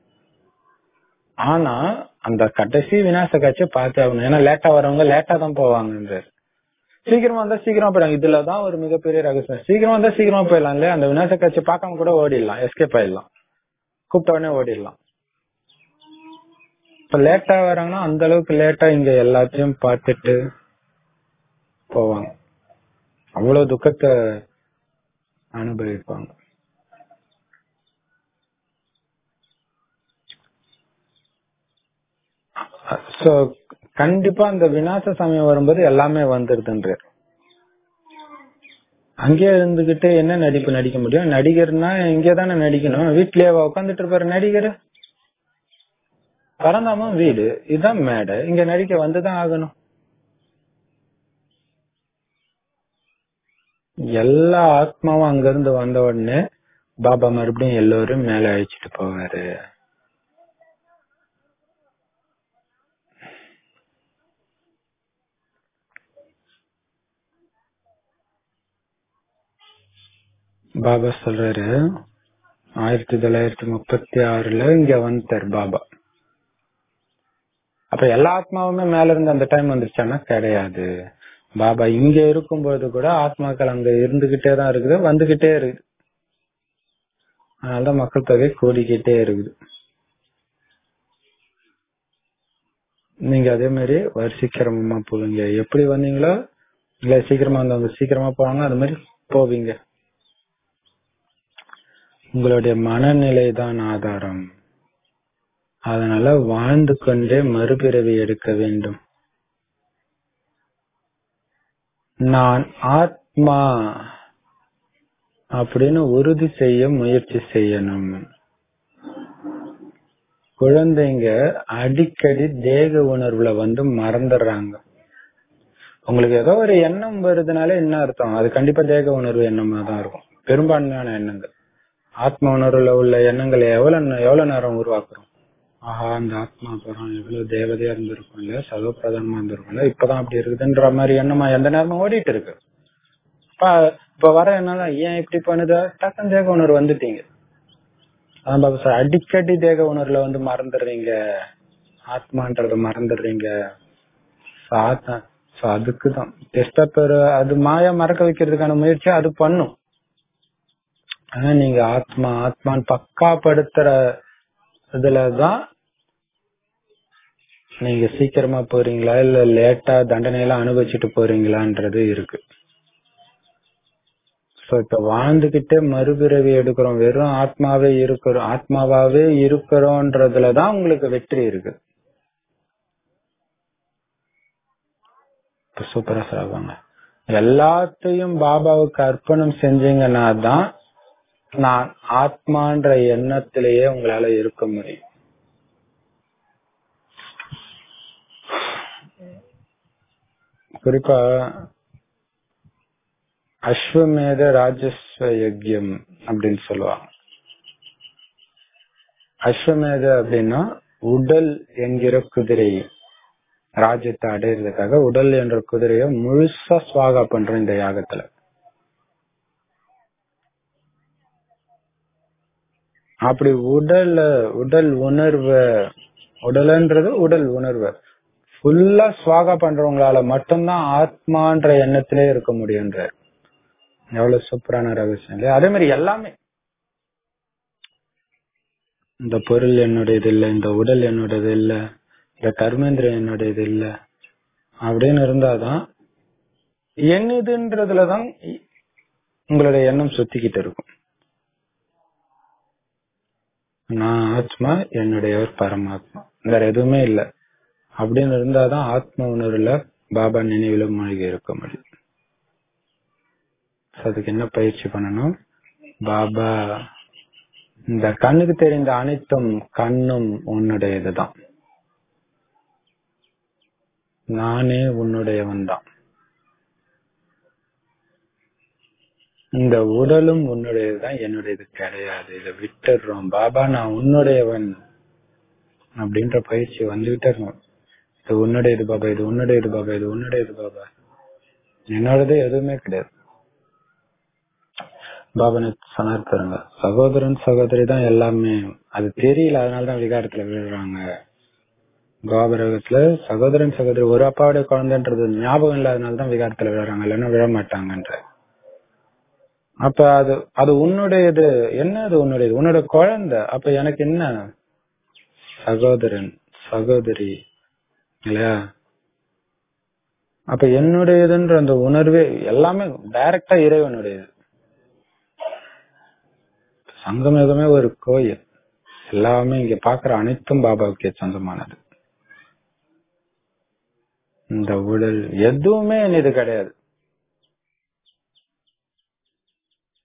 ஆனா அந்த கடைசி விநாச காட்சியை பார்த்து ஆகணும் ஏன்னா லேட்டா வரவங்க லேட்டா தான் போவாங்கன்றாரு சீக்கிரமா வந்தா சீக்கிரமா போயிடலாம் இதுலதான் ஒரு மிகப்பெரிய ரகசியம் சீக்கிரமா வந்தா சீக்கிரமா போயிடலாம் இல்லையா அந்த விநாச காட்சி பார்க்காம கூட ஓடிடலாம் எஸ்கேப் ஆயிடலாம் கூப்பிட்ட உடனே ஓடிடலாம் இப்ப லேட்டா வராங்கன்னா அந்த அளவுக்கு லேட்டா இங்க எல்லாத்தையும் பார்த்துட்டு போவாங்க அவ்வளவு துக்கத்தை அனுபவிப்பாங்க சோ கண்டிப்பா அந்த விநாச சமயம் வரும்போது எல்லாமே வந்துருதுன்ற அங்கேயே இருந்துகிட்டு என்ன நடிப்பு நடிக்க முடியும் நடிகர்னா இங்கே தானே நடிக்கணும் வீட்லயே உட்காந்துட்டு இருப்பாரு நடிகர் பரந்தாமம் வீடு இதுதான் மேடை இங்க நடிக்க வந்துதான் ஆகணும் எல்லா ஆத்மாவும் அங்க இருந்து வந்த உடனே பாபா மறுபடியும் எல்லோரும் மேல அழைச்சிட்டு போவாரு பாபா சொல்றாரு ஆயிரத்தி தொள்ளாயிரத்தி முப்பத்தி ஆறுல இங்க வந்துட்டார் பாபா அப்ப எல்லா ஆத்மாவுமே மேல இருந்து அந்த டைம் வந்துருச்சானா கிடையாது பாபா இங்க இருக்கும்போது கூட ஆத்மாக்கள் அங்க இருந்துகிட்டே தான் இருக்குது வந்துகிட்டே இருக்குது அதனாலதான் மக்கள் தொகை கூடிக்கிட்டே இருக்குது நீங்க அதே மாதிரி ஒரு சீக்கிரமா போவீங்க எப்படி வந்தீங்களோ இல்ல சீக்கிரமா வந்தவங்க சீக்கிரமா போவாங்க அது மாதிரி போவீங்க உங்களுடைய மனநிலை தான் ஆதாரம் அதனால வாழ்ந்து கொண்டே மறுபிறவி எடுக்க வேண்டும் நான் ஆத்மா அப்படின்னு உறுதி செய்ய முயற்சி செய்யணும் குழந்தைங்க அடிக்கடி தேக உணர்வுல வந்து மறந்துடுறாங்க உங்களுக்கு ஏதோ ஒரு எண்ணம் வருதுனால என்ன அர்த்தம் அது கண்டிப்பா தேக உணர்வு எண்ணமா தான் இருக்கும் பெரும்பான்மையான எண்ணங்கள் ஆத்ம உணர்வுல உள்ள எண்ணங்களை எவ்வளவு எவ்வளவு நேரம் உருவாக்குறோம் ஆஹா அந்த ஆத்மா அப்புறம் எவ்வளவு தேவதையா இருந்திருக்கும் இல்ல சர்வப்பிரதானமா இருந்திருக்கும்ல இப்பதான் அப்படி இருக்குதுன்ற மாதிரி எண்ணமா எந்த நேரமும் ஓடிட்டு இருக்கு இப்ப இப்ப வர என்னதான் ஏன் இப்படி பண்ணுது டக்குன்னு தேக உணர்வு வந்துட்டீங்க அதான் பாபா சார் அடிக்கடி தேக உணர்வுல வந்து மறந்துடுறீங்க ஆத்மான்றத மறந்துடுறீங்க So, ஆத்மா சோ அதுக்குதான் டெஸ்ட் அது மாயா மறக்க வைக்கிறதுக்கான முயற்சி அது பண்ணும் ஆனா நீங்க ஆத்மா ஆத்மான்னு பக்காப்படுத்துற இதுலதான் நீங்க சீக்கிரமா போறீங்களா இல்ல லேட்டா தண்டனை எல்லாம் அனுபவிச்சுட்டு போறீங்களான்றது இருக்கு சோ இப்ப வாழ்ந்துகிட்டே மறுபிறவி எடுக்கிறோம் வெறும் ஆத்மாவே இருக்கிறோம் ஆத்மாவாவே இருக்கிறோன்றதுலதான் உங்களுக்கு வெற்றி இருக்கு இப்ப சூப்பரா சொல்லுவாங்க எல்லாத்தையும் பாபாவுக்கு அர்ப்பணம் செஞ்சீங்கன்னா தான் நான் ஆத்மான்ற எண்ணத்திலேயே உங்களால இருக்க முடியும் குறிப்பா அஸ்வமேத ராஜஸ்வ யஜ்யம் அப்படின்னு சொல்லுவாங்க அஸ்வமேத அப்படின்னா உடல் என்கிற குதிரை ராஜ்யத்தை அடையிறதுக்காக உடல் என்ற குதிரைய முழுசா சுவாகா பண்றோம் இந்த யாகத்துல அப்படி உடல் உடல் உணர்வு உடல்ன்றது உடல் உணர்வு ஃபுல்லா சுவாகா பண்றவங்களால மட்டும்தான் ஆத்மான்ற எண்ணத்திலே இருக்க முடியுன்ற எவ்வளவு சூப்பரான ரகசியம் இல்லையா அதே மாதிரி எல்லாமே இந்த பொருள் என்னுடையது இல்ல இந்த உடல் என்னுடையது இல்ல இந்த கர்மேந்திரம் என்னுடையது இல்ல அப்படின்னு இருந்தாதான் என்னதுன்றதுலதான் உங்களுடைய எண்ணம் சுத்திக்கிட்டு இருக்கும் நான் ஆத்மா என்னுடையவர் பரமாத்மா வேற எதுவுமே இல்ல அப்படின்னு இருந்தாதான் ஆத்ம உணர்வுல பாபா நினைவுல மூழ்கி இருக்க முடியும் அதுக்கு என்ன பயிற்சி பண்ணணும் பாபா இந்த கண்ணுக்கு தெரிந்த அனைத்தும் கண்ணும் உன்னுடையதுதான் நானே உன்னுடையவன் தான் இந்த உடலும் உன்னுடையதுதான் என்னுடையது கிடையாது இதை விட்டுடுறோம் பாபா நான் உன்னுடையவன் அப்படின்ற பயிற்சி வந்துகிட்டே இருக்கும் இது உன்னுடையது பாபா இது உன்னுடையது பாபா இது உன்னுடையது பாபா என்னோடது எதுவுமே கிடையாது பாபா சொன்னார் பாருங்க சகோதரன் சகோதரி தான் எல்லாமே அது தெரியல அதனாலதான் விகாரத்துல விழுறாங்க கோபரகத்துல சகோதரன் சகோதரி ஒரு அப்பாவுடைய குழந்தைன்றது ஞாபகம் இல்லாதனாலதான் விகாரத்துல விழுறாங்க இல்லைன்னா விழ மாட்டாங்கன்ற அப்ப அது அது உன்னுடையது என்ன அது உன்னுடையது உன்னோட குழந்தை அப்ப எனக்கு என்ன சகோதரன் சகோதரி இல்லையா அப்ப என்னுடையதுன்ற அந்த உணர்வே எல்லாமே டைரக்டா இறைவனுடையது சங்கமேகமே ஒரு கோயில் எல்லாமே இங்க பாக்குற அனைத்தும் பாபாவுக்கே சொந்தமானது இந்த உடல் எதுவுமே இது கிடையாது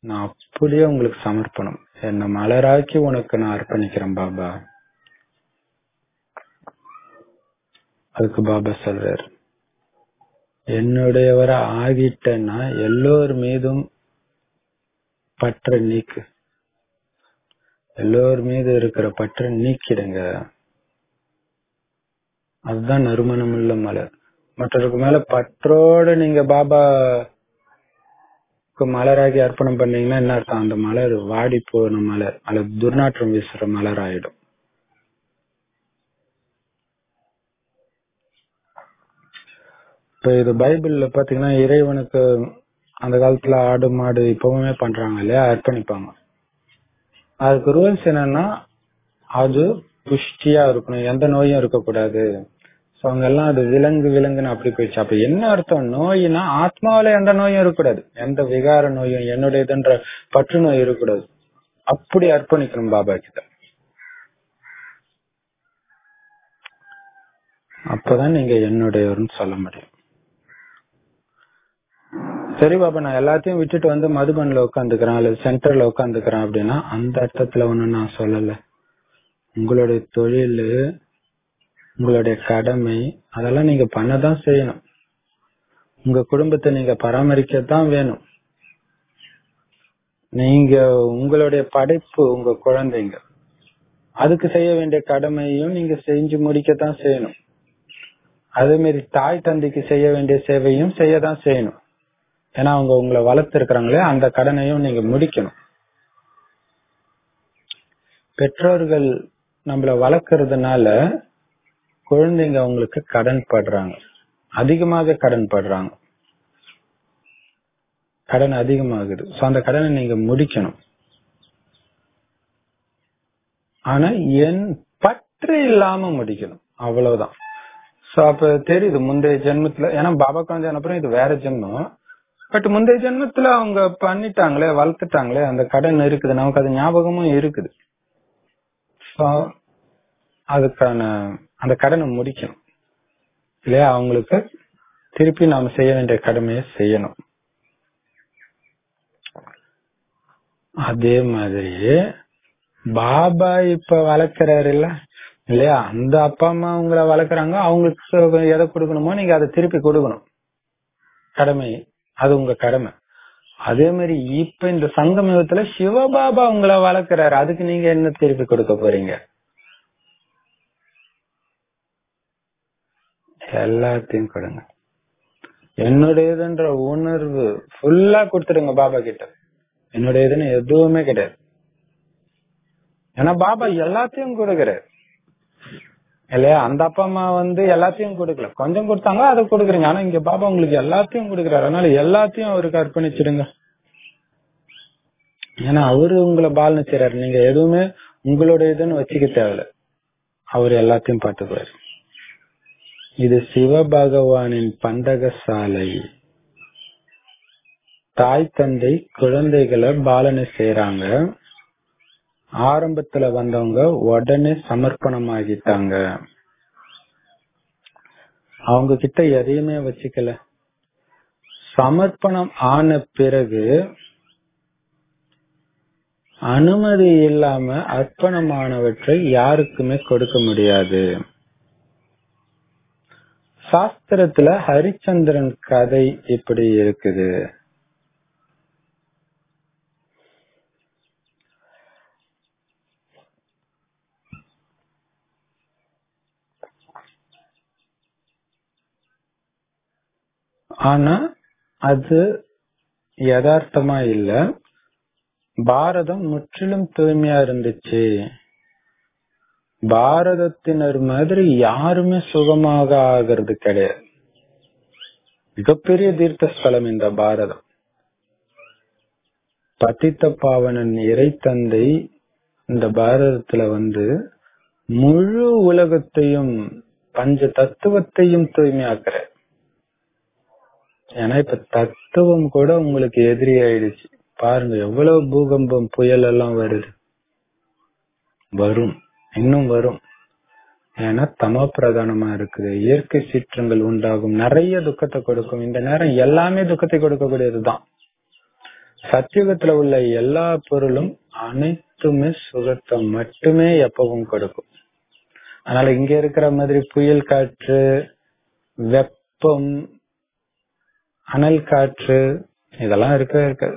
நான் அப்படியே உங்களுக்கு சமர்ப்பணம் என்ன மலராக்கி உனக்கு நான் அர்ப்பணிக்கிறேன் பாபா அதுக்கு பாபா சொல்றாரு என்னுடையவரை ஆகிட்டேன்னா எல்லோர் மீதும் பற்ற நீக்கு எல்லோர் மீது இருக்கிற பற்ற நீக்கிடுங்க அதுதான் நறுமணமுள்ள மலர் மற்றவருக்கு மேல பற்றோடு நீங்க பாபா மலராகி அர்ப்பணம் பண்ணீங்கன்னா என்ன அர்த்தம் அந்த மலர் வாடி போன மலர் அல்லது துர்நாற்றம் வீசுற மலர் ஆயிடும் இப்ப இது பைபிள்ல பாத்தீங்கன்னா இறைவனுக்கு அந்த காலத்துல ஆடு மாடு இப்பவுமே பண்றாங்க இல்லையா அர்ப்பணிப்பாங்க அதுக்கு ரூல்ஸ் என்னன்னா அது புஷ்டியா இருக்கணும் எந்த நோயும் இருக்கக்கூடாது சோ அவங்க எல்லாம் அது விலங்கு விலங்குன்னு அப்படி போயிடுச்சு அப்ப என்ன அர்த்தம் நோயினா ஆத்மாவில எந்த நோயும் இருக்கக்கூடாது எந்த விகார நோயும் என்னுடையதுன்ற பற்று நோய் இருக்கக்கூடாது அப்படி அர்ப்பணிக்கணும் பாபா கிட்ட அப்பதான் நீங்க என்னுடையவர்னு சொல்ல முடியும் சரி பாபா நான் எல்லாத்தையும் விட்டுட்டு வந்து மதுபன்ல உட்காந்துக்கிறேன் அல்லது சென்டர்ல உட்காந்துக்கிறேன் அப்படின்னா அந்த அர்த்தத்துல ஒண்ணு நான் சொல்லல உங்களுடைய தொழில் உங்களுடைய கடமை அதெல்லாம் நீங்க பண்ணதான் செய்யணும் உங்க குடும்பத்தை நீங்க பராமரிக்கத்தான் வேணும் நீங்க உங்களுடைய படைப்பு உங்க குழந்தைங்க அதுக்கு செய்ய வேண்டிய கடமையும் நீங்க செஞ்சு முடிக்கத்தான் செய்யணும் அதே மாதிரி தாய் தந்தைக்கு செய்ய வேண்டிய சேவையும் செய்யதான் செய்யணும் ஏன்னா அவங்க உங்களை வளர்த்து இருக்கிறாங்களே அந்த கடனையும் நீங்க முடிக்கணும் பெற்றோர்கள் நம்மள வளர்க்கறதுனால குழந்தைங்க அவங்களுக்கு கடன் படுறாங்க அதிகமாக கடன் படுறாங்க கடன் அதிகமாகுது சோ அந்த கடனை நீங்க முடிக்கணும் ஆனா என் பற்று இல்லாம முடிக்கணும் அவ்வளவுதான் சோ அப்ப தெரியுது முந்தைய ஜென்மத்துல ஏன்னா பாபா காந்தி அப்புறம் இது வேற ஜென்மம் பட் முந்தைய ஜென்மத்துல அவங்க பண்ணிட்டாங்களே வளர்த்துட்டாங்களே அந்த கடன் இருக்குது நமக்கு அது ஞாபகமும் இருக்குது So, அதுக்கான அந்த கடனை முடிக்கணும் இல்லையா அவங்களுக்கு திருப்பி நாம செய்ய வேண்டிய கடமையை செய்யணும் அதே மாதிரி பாபா இப்ப வளர்க்கிறாரு இல்ல இல்லையா அந்த அப்பா அம்மா உங்களை வளர்க்குறாங்க அவங்களுக்கு எதை கொடுக்கணுமோ நீங்க அதை திருப்பி கொடுக்கணும் கடமை அது உங்க கடமை அதே மாதிரி இப்ப இந்த சங்கமயுகத்துல சிவபாபா உங்களை வளர்க்கிறாரு அதுக்கு நீங்க என்ன திருப்பி கொடுக்க போறீங்க எல்லாத்தையும் கொடுங்க என்னுடையதுன்ற உணர்வு ஃபுல்லா கொடுத்துடுங்க பாபா கிட்ட என்னுடையதுன்னு எதுவுமே கிடையாது ஏன்னா பாபா எல்லாத்தையும் கொடுக்கிறார் இல்லையா அந்த அப்பா அம்மா வந்து எல்லாத்தையும் கொடுக்கல கொஞ்சம் கொடுத்தாங்க அதை கொடுக்குறீங்க ஆனா இங்க பாபா உங்களுக்கு எல்லாத்தையும் கொடுக்குறாரு அதனால எல்லாத்தையும் அவருக்கு அர்ப்பணிச்சிடுங்க ஏன்னா அவரு உங்களை பால்னு செய்றாரு நீங்க எதுவுமே உங்களுடைய இதுன்னு வச்சுக்க தேவையில்ல அவர் எல்லாத்தையும் பார்த்துக்குவாரு இது சிவபகவானின் பண்டக சாலை தாய் தந்தை குழந்தைகளை பாலனை செய்யறாங்க ஆரம்பத்துல வந்தவங்க உடனே சமர்ப்பணமாகிட்டாங்க அவங்க கிட்ட எதையுமே வச்சுக்கல சமர்ப்பணம் ஆன பிறகு அனுமதி இல்லாம அர்ப்பணமானவற்றை யாருக்குமே கொடுக்க முடியாது சாஸ்திரத்துல ஹரிச்சந்திரன் கதை இப்படி இருக்குது ஆனா அது யதார்த்தமா இல்ல பாரதம் முற்றிலும் தூய்மையா இருந்துச்சு பாரதத்தினர் மாதிரி யாருமே சுகமாக ஆகிறது கிடையாது மிகப்பெரிய தீர்த்த ஸ்தலம் இந்த பாரதம் பதித்த பாவனன் இறை தந்தை இந்த பாரதத்துல வந்து முழு உலகத்தையும் பஞ்ச தத்துவத்தையும் தூய்மையாக்குற ஏன்னா இப்ப தத்துவம் கூட உங்களுக்கு எதிரி ஆயிடுச்சு பாருங்க எவ்வளவு பூகம்பம் புயல் எல்லாம் வருது வரும் இன்னும் வரும் ஏன்னா தம பிரதானமா இருக்குது இயற்கை சீற்றங்கள் உண்டாகும் நிறைய துக்கத்தை கொடுக்கும் இந்த நேரம் எல்லாமே துக்கத்தை கொடுக்கக்கூடியதுதான் சத்தியுகத்துல உள்ள எல்லா பொருளும் அனைத்துமே சுகத்தை மட்டுமே எப்பவும் கொடுக்கும் அதனால இங்க இருக்கிற மாதிரி புயல் காற்று வெப்பம் அனல் காற்று இதெல்லாம் இருக்கவே இருக்காது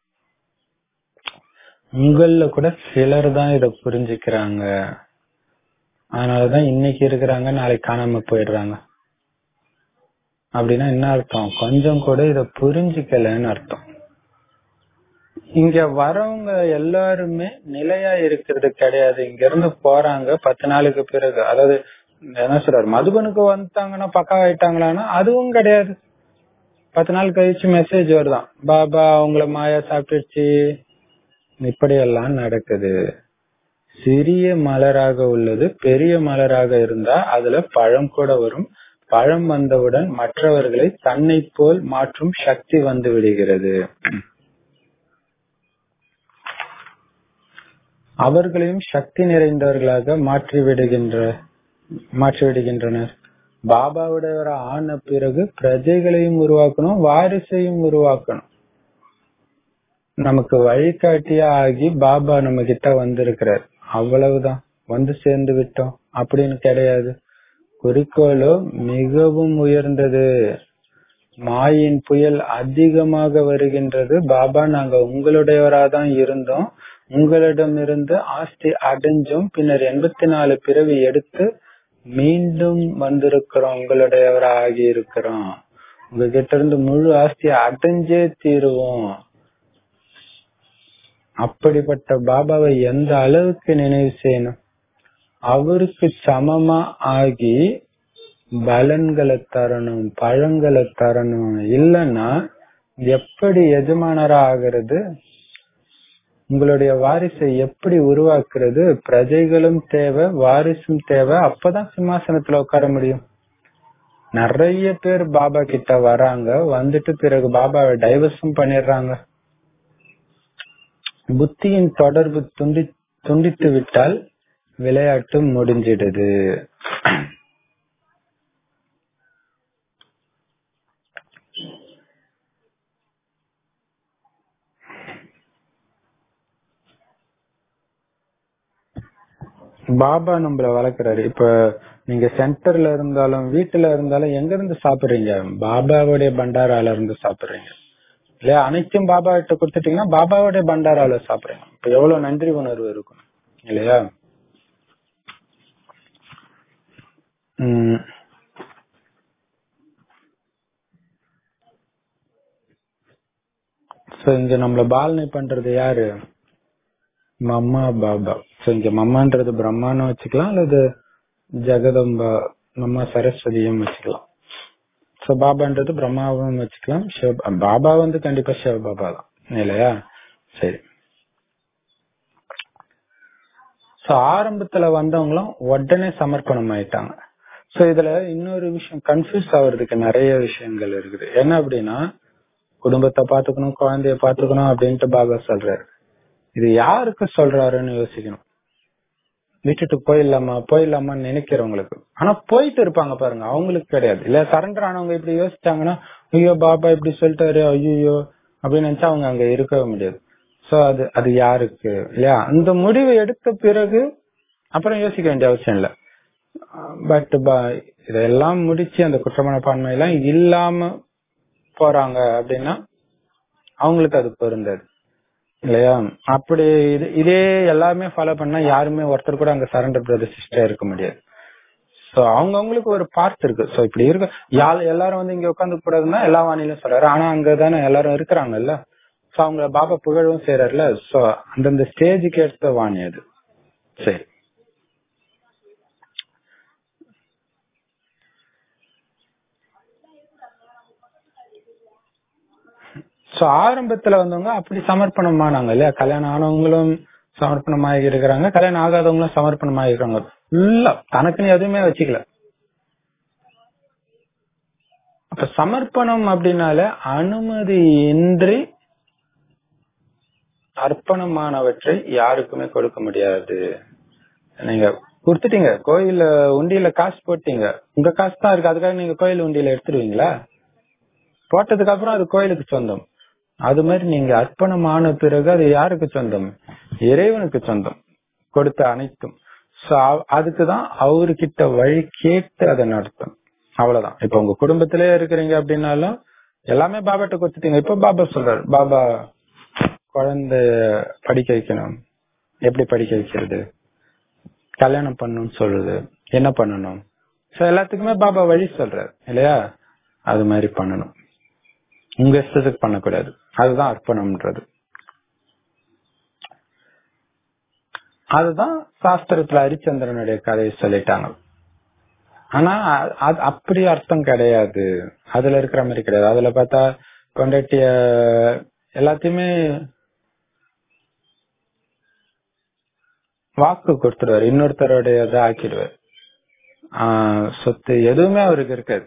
உங்கள கூட சிலர் தான் இத புரிஞ்சுக்கிறாங்க அதனாலதான் இன்னைக்கு இருக்கிறாங்க நாளைக்கு காணாம போயிடுறாங்க அப்படின்னா என்ன அர்த்தம் கொஞ்சம் கூட இத புரிஞ்சுக்கலன்னு அர்த்தம் இங்க வரவங்க எல்லாருமே நிலையா இருக்கிறது கிடையாது இங்க இருந்து போறாங்க பத்து நாளுக்கு பிறகு அதாவது என்ன சொல்றாரு மதுபனுக்கு வந்துட்டாங்கன்னா பக்கா ஆயிட்டாங்களான்னா அதுவும் கிடையாது பத்து நாள் கழிச்சு மெசேஜ் வருதான் பாபா அவங்கள மாயா சாப்பிட்டுச்சு இப்படியெல்லாம் நடக்குது சிறிய மலராக உள்ளது பெரிய மலராக இருந்தா அதுல பழம் கூட வரும் பழம் வந்தவுடன் மற்றவர்களை தன்னை போல் மாற்றும் சக்தி வந்து விடுகிறது அவர்களையும் சக்தி நிறைந்தவர்களாக மாற்றி விடுகின்ற மாற்றி விடுகின்றனர் பாபாவுடைய ஆன பிறகு பிரஜைகளையும் உருவாக்கணும் வாரிசையும் உருவாக்கணும் நமக்கு வழிகாட்டியா ஆகி பாபா நம்ம கிட்ட வந்திருக்கிறார் அவ்வளவுதான் வந்து சேர்ந்து விட்டோம் அப்படின்னு கிடையாது குறிக்கோளோ மிகவும் உயர்ந்தது மாயின் புயல் அதிகமாக வருகின்றது பாபா நாங்க உங்களுடையவரா தான் இருந்தோம் உங்களிடமிருந்து ஆஸ்தி அடைஞ்சும் பின்னர் எண்பத்தி நாலு பிறவி எடுத்து மீண்டும் வந்திருக்கிறோம் உங்களுடையவரா ஆகி இருக்கிறோம் உங்ககிட்ட இருந்து முழு ஆஸ்தியை அடைஞ்சே தீருவோம் அப்படிப்பட்ட பாபாவை எந்த அளவுக்கு நினைவு செய்யணும் அவருக்கு சமமா ஆகி பலன்களை தரணும் பழங்களை தரணும் இல்லைன்னா எப்படி எஜமானரா ஆகிறது உங்களுடைய வாரிசை எப்படி உருவாக்குறது பிரஜைகளும் தேவை வாரிசும் தேவை அப்பதான் சிம்மாசனத்துல உட்கார முடியும் நிறைய பேர் பாபா கிட்ட வராங்க வந்துட்டு பிறகு பாபாவை டைவர்ஸும் பண்ணிடுறாங்க புத்தியின் தொடர்பு துண்டி துண்டித்து விட்டால் விளையாட்டு முடிஞ்சிடுது பாபா நம்மள வளர்க்கிறாரு இப்ப நீங்க சென்டர்ல இருந்தாலும் வீட்டுல இருந்தாலும் எங்க இருந்து சாப்பிடுறீங்க பாபாவுடைய பண்டாரால இருந்து சாப்பிடுறீங்க இல்லையா அனைத்தும் பாபா கிட்ட கொடுத்துட்டீங்கன்னா பாபாவுடைய பண்டாரால சாப்பிடுறீங்க இப்ப எவ்வளவு நன்றி உணர்வு இருக்கும் இல்லையா உம் சோ இங்க நம்மள பாலனை பண்றது யாரு மம்மா பாபா சோ இங்க மம்மான்றது பிரம்மான்னு வச்சுக்கலாம் அல்லது ஜெகதம்பா மம்மா சரஸ்வதியும் வச்சுக்கலாம் சோ பாபான்றது பிரம்மாவும் வச்சுக்கலாம் சிவ பாபா வந்து கண்டிப்பா சிவ பாபா தான் இல்லையா சரி சோ ஆரம்பத்துல வந்தவங்களும் உடனே சமர்ப்பணம் ஆயிட்டாங்க சோ இதுல இன்னொரு விஷயம் கன்ஃபியூஸ் ஆகுறதுக்கு நிறைய விஷயங்கள் இருக்குது என்ன அப்படின்னா குடும்பத்தை பாத்துக்கணும் குழந்தைய பாத்துக்கணும் அப்படின்ட்டு பாபா சொல்றாரு இது யாருக்கு சொல்றாருன்னு யோசிக்கணும் விட்டுட்டு போயிடலாமா போயிடலாமான்னு நினைக்கிறவங்களுக்கு ஆனா போயிட்டு இருப்பாங்க பாருங்க அவங்களுக்கு கிடையாது இல்ல சரண்டர் ஆனவங்க இப்படி யோசிச்சாங்கன்னா ஐயோ பாபா இப்படி சொல்லிட்டாரு ஐயோ அப்படின்னு நினைச்சா அவங்க அங்க இருக்கவே முடியாது சோ அது அது யாருக்கு இல்லையா அந்த முடிவு எடுத்த பிறகு அப்புறம் யோசிக்க வேண்டிய அவசியம் இல்ல பட் இதெல்லாம் முடிச்சு அந்த குற்றமனப்பான்மை எல்லாம் இல்லாம போறாங்க அப்படின்னா அவங்களுக்கு அது பொருந்தது இல்லையா அப்படி இது இதே எல்லாமே ஃபாலோ பண்ணா யாருமே ஒருத்தர் கூட அங்க சரண்டர் பிரதர் சிஸ்டர் இருக்க முடியாது சோ அவங்க அவங்களுக்கு ஒரு பார்ட் இருக்கு சோ இப்படி இருக்கு யாழ் எல்லாரும் வந்து இங்க உட்காந்து கூடாதுன்னா எல்லா வானிலும் சொல்றாரு ஆனா அங்க தானே எல்லாரும் இருக்கிறாங்கல்ல சோ அவங்க பாபா புகழவும் செய்யறாருல சோ அந்தந்த ஸ்டேஜுக்கு எடுத்த வாணி அது சரி சோ ஆரம்பத்துல வந்தவங்க அப்படி சமர்ப்பணமானாங்க இல்லையா கல்யாணம் ஆனவங்களும் சமர்ப்பணமாகி இருக்கிறாங்க கல்யாணம் ஆகாதவங்களும் சமர்ப்பணமாகி இருக்காங்க ஃபுல்லா தனக்குன்னு எதுவுமே வச்சுக்கல அப்ப சமர்ப்பணம் அப்படின்னால அனுமதி இன்றி அர்ப்பணமானவற்றை யாருக்குமே கொடுக்க முடியாது நீங்க கொடுத்துட்டீங்க கோயில உண்டியில காசு போட்டீங்க உங்க காசு தான் இருக்கு அதுக்காக நீங்க கோயில் உண்டியில எடுத்துருவீங்களா போட்டதுக்கு அப்புறம் அது கோயிலுக்கு சொந்தம் அது மாதிரி நீங்க அர்ப்பணமான பிறகு அது யாருக்கு சொந்தம் இறைவனுக்கு சொந்தம் கொடுத்த அனைத்தும் சோ அதுக்குதான் அவர்கிட்ட வழி கேட்டு அதை நடத்தும் அவ்வளவுதான் இப்ப உங்க குடும்பத்திலே இருக்கிறீங்க அப்படின்னாலும் எல்லாமே பாபாட்ட கொடுத்துட்டீங்க இப்ப பாபா சொல்றாரு பாபா குழந்தை படிக்க வைக்கணும் எப்படி படிக்க வைக்கிறது கல்யாணம் பண்ணணும்னு சொல்றது என்ன பண்ணணும் சோ எல்லாத்துக்குமே பாபா வழி சொல்றாரு இல்லையா அது மாதிரி பண்ணணும் உங்க இஷ்டத்துக்கு பண்ணக்கூடாது அதுதான் அர்ப்பணம்ன்றது அதுதான் சாஸ்திரத்துல ஹரிச்சந்திரனுடைய கதையை சொல்லிட்டாங்க ஆனா அது அப்படி அர்த்தம் கிடையாது அதுல இருக்கிற மாதிரி கிடையாது அதுல பார்த்தா கொண்டாட்டிய எல்லாத்தையுமே வாக்கு கொடுத்துருவாரு இன்னொருத்தருடைய இதை ஆக்கிடுவார் ஆஹ் சொத்து எதுவுமே அவருக்கு இருக்காது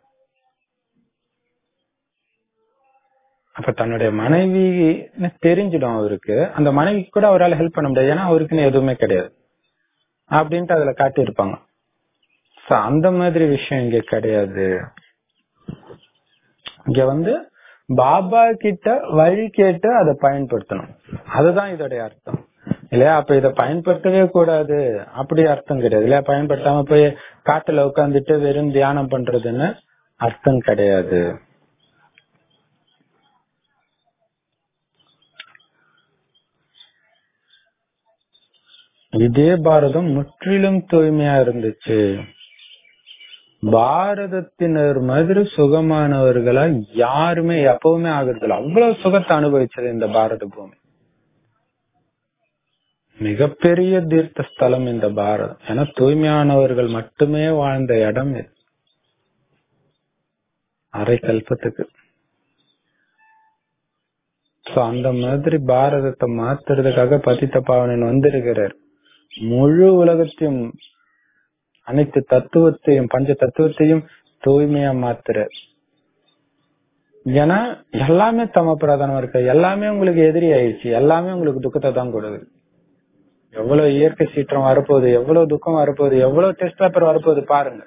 அப்ப தன்னுடைய மனைவி தெரிஞ்சிடும் அவருக்கு அந்த மனைவிக்கு கூட அவரால் ஹெல்ப் பண்ண முடியாது ஏன்னா அவருக்குன்னு எதுவுமே கிடையாது அப்படின்ட்டு அதுல காட்டியிருப்பாங்க So, அந்த மாதிரி விஷயம் இங்க கிடையாது இங்க வந்து பாபா கிட்ட வழி கேட்டு அதை பயன்படுத்தணும் அதுதான் இதோடைய அர்த்தம் இல்லையா அப்ப இத பயன்படுத்தவே கூடாது அப்படி அர்த்தம் கிடையாது இல்லையா பயன்படுத்தாம போய் காட்டுல உட்காந்துட்டு வெறும் தியானம் பண்றதுன்னு அர்த்தம் கிடையாது இதே பாரதம் முற்றிலும் தூய்மையா இருந்துச்சு பாரதத்தினர் மாதிரி சுகமானவர்களா யாருமே எப்பவுமே ஆகுறதில்ல அவ்வளவு சுகத்தை அனுபவிச்சது இந்த பாரத பூமி மிகப்பெரிய தீர்த்த ஸ்தலம் இந்த பாரதம் ஏன்னா தூய்மையானவர்கள் மட்டுமே வாழ்ந்த இடம் இது அரை கல்பத்துக்கு சோ அந்த மாதிரி பாரதத்தை மாத்துறதுக்காக பதித்த பாவனன் வந்திருக்கிறார் முழு உலகத்தையும் அனைத்து தத்துவத்தையும் பஞ்ச தத்துவத்தையும் தூய்மையா மாத்துறார் ஏன்னா எல்லாமே தம பிரதானம் இருக்கு எல்லாமே உங்களுக்கு எதிரி ஆயிடுச்சு எல்லாமே உங்களுக்கு துக்கத்தை தான் கொடுக்குது எவ்வளவு இயற்கை சீற்றம் வரப்போகுது எவ்வளவு துக்கம் வரப்போகுது எவ்வளவு டெஸ்ட் பேப்பர் வரப்போகுது பாருங்க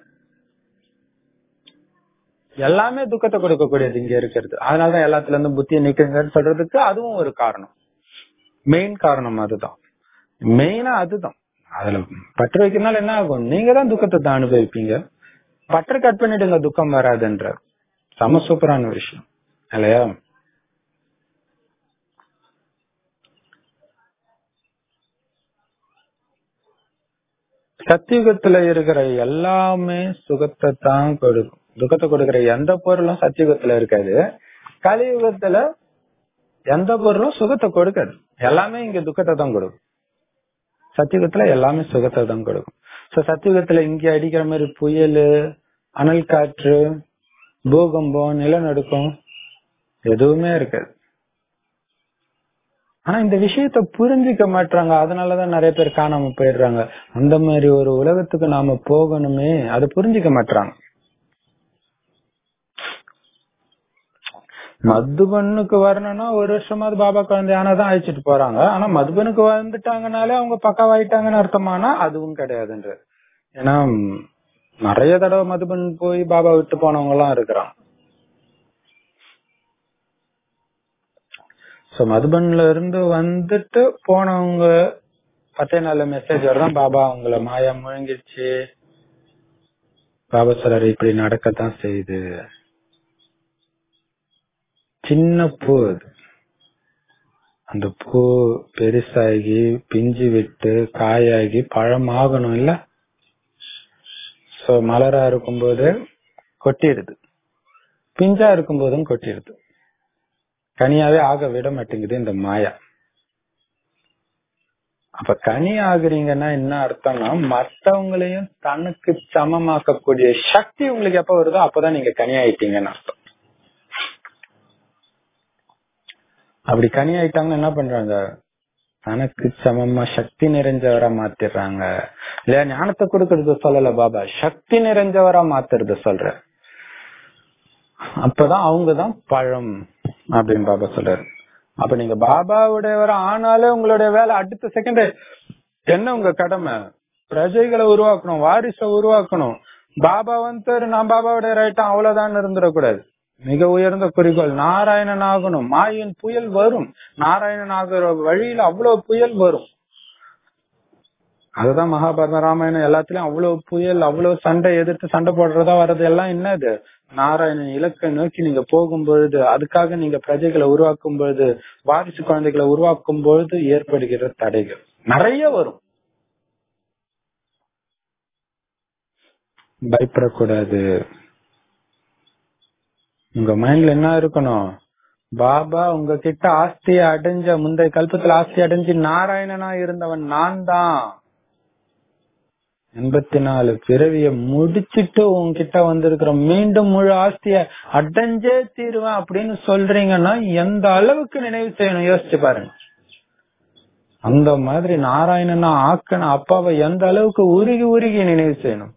எல்லாமே துக்கத்தை கொடுக்கக்கூடியது இங்க இருக்கிறது அதனாலதான் எல்லாத்துல இருந்து புத்தியை நீக்குங்கன்னு சொல்றதுக்கு அதுவும் ஒரு காரணம் மெயின் காரணம் அதுதான் மெயினா அதுதான் அதுல பற்று வைக்கிறதுனால என்ன ஆகும் நீங்க தான் துக்கத்தை தான் அனுபவிப்பீங்க பற்று கட் பண்ணிடுங்க துக்கம் வராதுன்ற சம சூப்பரான விஷயம் இல்லையா சத்தியுகத்துல இருக்கிற எல்லாமே சுகத்தை தான் கொடுக்கும் துக்கத்தை கொடுக்கிற எந்த பொருளும் சத்தியுகத்துல இருக்காது கலியுகத்துல எந்த பொருளும் சுகத்தை கொடுக்காது எல்லாமே இங்க துக்கத்தை தான் கொடுக்கும் சத்தியுகத்துல எல்லாமே சுகத்தை தான் கொடுக்கும் சோ சத்தியுகத்துல இங்க அடிக்கிற மாதிரி புயல் அனல் காற்று பூகம்பம் நிலநடுக்கம் எதுவுமே இருக்காது ஆனா இந்த விஷயத்த புரிஞ்சிக்க மாட்டாங்க அதனாலதான் நிறைய பேர் காணாம போயிடுறாங்க அந்த மாதிரி ஒரு உலகத்துக்கு நாம போகணுமே அதை புரிஞ்சிக்க மாட்டாங்க மதுபனுக்கு வரணும்னா ஒரு வருஷமாவது பாபா குழந்தையானதான் அழைச்சிட்டு போறாங்க ஆனா மதுபனுக்கு வந்துட்டாங்கனாலே அவங்க பக்காவாயிட்டாங்கன்னு அர்த்தமானா அதுவும் கிடையாதுன்ற ஏன்னா நிறைய தடவை மதுபன் போய் பாபா விட்டு போனவங்க எல்லாம் இருக்கிறாங்க சோ மதுபன்ல இருந்து வந்துட்டு போனவங்க பத்தே நாள்ல மெசேஜ் வரதான் பாபா அவங்கள மாயா முழுங்கிடுச்சு பாபா சொல்றாரு இப்படி நடக்கத்தான் செய்யுது சின்ன பூ அது அந்த பூ பெருசாகி பிஞ்சு விட்டு காயாகி பழம் ஆகணும் இல்ல சோ மலரா இருக்கும்போது கொட்டிடுது பிஞ்சா இருக்கும்போதும் கொட்டிடுது கனியாவே ஆக விட மாட்டேங்குது இந்த மாயா அப்ப கனி ஆகுறீங்கன்னா என்ன அர்த்தம்னா மற்றவங்களையும் தனக்கு சமமாக்கக்கூடிய சக்தி உங்களுக்கு எப்ப வருதோ அப்பதான் நீங்க கனி ஆயிட்டீங்கன்னு அர்த்தம் அப்படி கனி ஆயிட்டாங்கன்னா என்ன பண்றாங்க தனக்கு சமமா சக்தி நிறைஞ்சவரா மாத்திடுறாங்க இல்லையா ஞானத்தை கொடுக்கறது சொல்லல பாபா சக்தி நிறைஞ்சவரா மாத்துறது சொல்ற அப்பதான் அவங்கதான் பழம் அப்படின்னு பாபா சொல்றாரு அப்ப நீங்க பாபாவுடையவர் ஆனாலே உங்களுடைய வேலை அடுத்த செகண்ட் என்ன உங்க கடமை பிரஜைகளை உருவாக்கணும் வாரிசை உருவாக்கணும் பாபா வந்து நான் பாபாவுடைய ரைட்டம் அவ்வளவுதான் இருந்துடக்கூடாது மிக உயர்ந்த குறிக்கோள் நாராயணன் ஆகணும் மாயின் புயல் வரும் நாராயணன் ஆகிற வழியில அவ்வளவு புயல் வரும் அதுதான் மகாபாரத ராமாயணம் எல்லாத்துலயும் அவ்வளவு புயல் அவ்வளவு சண்டை எதிர்த்து சண்டை போடுறதா வர்றது எல்லாம் என்னது நாராயணன் இலக்கை நோக்கி நீங்க போகும் பொழுது அதுக்காக நீங்க பிரஜைகளை உருவாக்கும் பொழுது வாரிசு குழந்தைகளை உருவாக்கும் பொழுது ஏற்படுகிற தடைகள் நிறைய வரும் பயப்படக்கூடாது உங்க மைண்ட்ல என்ன இருக்கணும் பாபா உங்ககிட்ட ஆஸ்தியை அடைஞ்ச முந்தைய கல்பத்துல ஆஸ்தி அடைஞ்சு நாராயணனா இருந்தவன் நான் தான் எண்பத்தி நாலு பிறவிய முடிச்சிட்டு உங்ககிட்ட வந்திருக்கிற மீண்டும் முழு ஆஸ்திய அடைஞ்சே தீருவேன் அப்படின்னு சொல்றீங்கன்னா எந்த அளவுக்கு நினைவு செய்யணும் யோசிச்சு பாருங்க அந்த மாதிரி நாராயணனா ஆக்கன அப்பாவை எந்த அளவுக்கு உருகி உருகி நினைவு செய்யணும்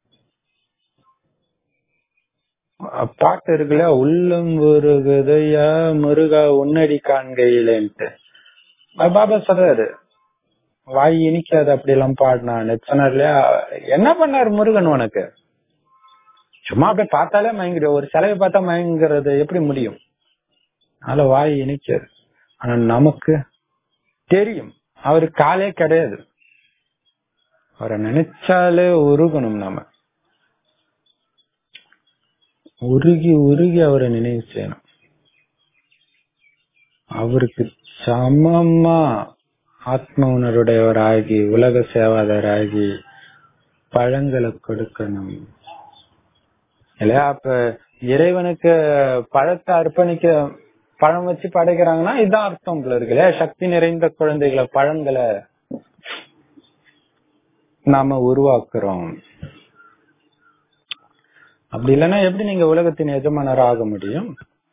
பாட்டு இருக்குல்ல உள்ளம் முருகுதையா முருகா உன்னடி காண்கையிலேன்ட்டு பாபா சொல்றாரு வாய் இனிக்காது அப்படி எல்லாம் பாடினான்னு சொன்னார் இல்லையா என்ன பண்ணாரு முருகன் உனக்கு சும்மா அப்படியே பார்த்தாலே மயங்கிடு ஒரு சிலையை பார்த்தா மயங்குறது எப்படி முடியும் அதனால வாய் இனிக்காது ஆனா நமக்கு தெரியும் அவரு காலே கிடையாது அவரை நினைச்சாலே உருகணும் நம்ம உருகி உருகி அவரை நினைவு செய்யணும் அவருக்கு சமமா ஆத்ம உணர்வுடையவராகி உலக சேவாதராகி பழங்களை கொடுக்கணும் இல்லையா அப்ப இறைவனுக்கு பழத்தை அர்ப்பணிக்க பழம் வச்சு படைக்கிறாங்கன்னா இதுதான் அர்த்தம் போல இருக்கு இல்லையா சக்தி நிறைந்த குழந்தைகளை பழங்களை நாம உருவாக்குறோம் அப்படி இல்லைன்னா எப்படி நீங்க உலகத்தின் எஜமானர் ஆக முடியும்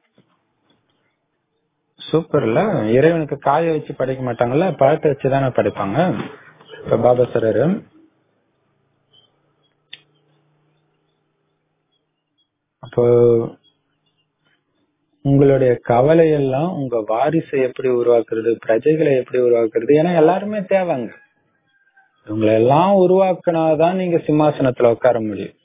சூப்பர்ல இறைவனுக்கு காய வச்சு படைக்க மாட்டாங்கல்ல பழத்தை வச்சுதானே படைப்பாங்க இப்ப பாபா சரரு அப்போ உங்களுடைய கவலை எல்லாம் உங்க வாரிசை எப்படி உருவாக்குறது பிரஜைகளை எப்படி உருவாக்குறது ஏன்னா எல்லாருமே தேவைங்க உங்களை எல்லாம் உருவாக்குனாதான் நீங்க சிம்மாசனத்துல உட்கார முடியும்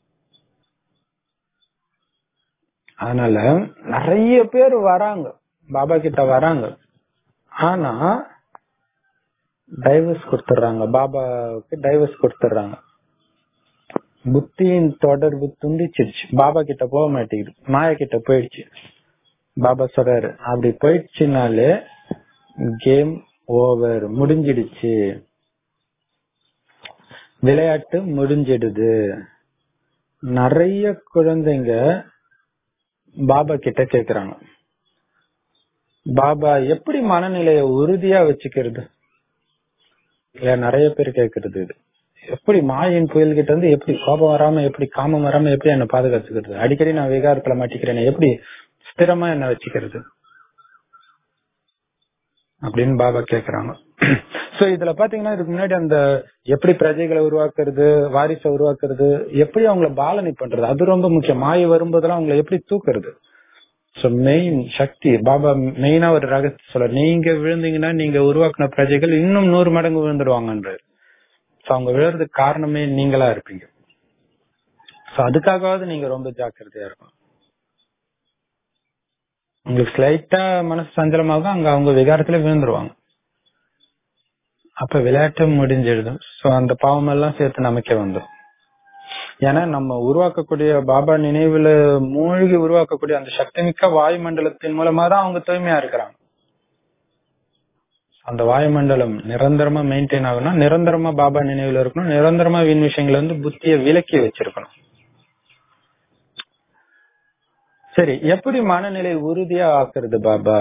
அதனால நிறைய பேர் வராங்க பாபா கிட்ட வராங்க ஆனா டைவர்ஸ் கொடுத்துடுறாங்க பாபாவுக்கு டைவர்ஸ் கொடுத்துடுறாங்க புத்தியின் தொடர்பு துண்டிச்சிருச்சு பாபா கிட்ட போக மாட்டேங்குது மாயா கிட்ட போயிடுச்சு பாபா சொல்றாரு அப்படி போயிடுச்சுனாலே கேம் ஓவர் முடிஞ்சிடுச்சு விளையாட்டு முடிஞ்சிடுது நிறைய குழந்தைங்க பாபா கிட்ட கேக்குறாங்க பாபா எப்படி மனநிலைய உறுதியா வச்சுக்கிறது இல்ல நிறைய பேர் கேக்குறது இது எப்படி மாயின் புயல் கிட்ட இருந்து எப்படி கோபம் வராம எப்படி காமம் வராம எப்படி என்ன பாதுகாத்துக்கிறது அடிக்கடி நான் விகாரத்துல மாட்டிக்கிறேன் எப்படி ஸ்திரமா என்ன வச்சுக்கிறது அப்படின்னு பாபா கேக்குறாங்க சோ இதுல பாத்தீங்கன்னா இதுக்கு முன்னாடி அந்த எப்படி பிரஜைகளை உருவாக்குறது வாரிசை உருவாக்குறது எப்படி அவங்கள பாலனை பண்றது அது ரொம்ப முக்கியம் மாய வரும்போதெல்லாம் அவங்களை எப்படி தூக்குறது சோ மெயின் சக்தி பாபா மெயினா ஒரு ரகசிய சொல்ற நீங்க விழுந்தீங்கன்னா நீங்க உருவாக்குன பிரஜைகள் இன்னும் நூறு மடங்கு விழுந்துருவாங்கன்றாரு சோ அவங்க விழுறதுக்கு காரணமே நீங்களா இருப்பீங்க சோ அதுக்காகவாவது நீங்க ரொம்ப ஜாக்கிரதையா இருக்கணும் உங்களுக்கு ஸ்லைட்டா மனசு சஞ்சலமாகும் அங்க அவங்க விகாரத்துல விழுந்துருவாங்க அப்ப விளையாட்டு முடிஞ்சிடுது சோ அந்த பாவம் எல்லாம் சேர்த்து நமக்கே வந்துடும் ஏன்னா நம்ம உருவாக்கக்கூடிய பாபா நினைவுல மூழ்கி உருவாக்கக்கூடிய அந்த சக்திமிக்க வாயுமண்டலத்தின் மூலமா தான் அவங்க தூய்மையா இருக்கிறாங்க அந்த வாயுமண்டலம் நிரந்தரமா மெயின்டைன் ஆகணும் நிரந்தரமா பாபா நினைவுல இருக்கணும் நிரந்தரமா வீண் விஷயங்களை வந்து புத்திய விலக்கி வச்சிருக்கணும் சரி எப்படி மனநிலை உறுதியா ஆக்குறது பாபா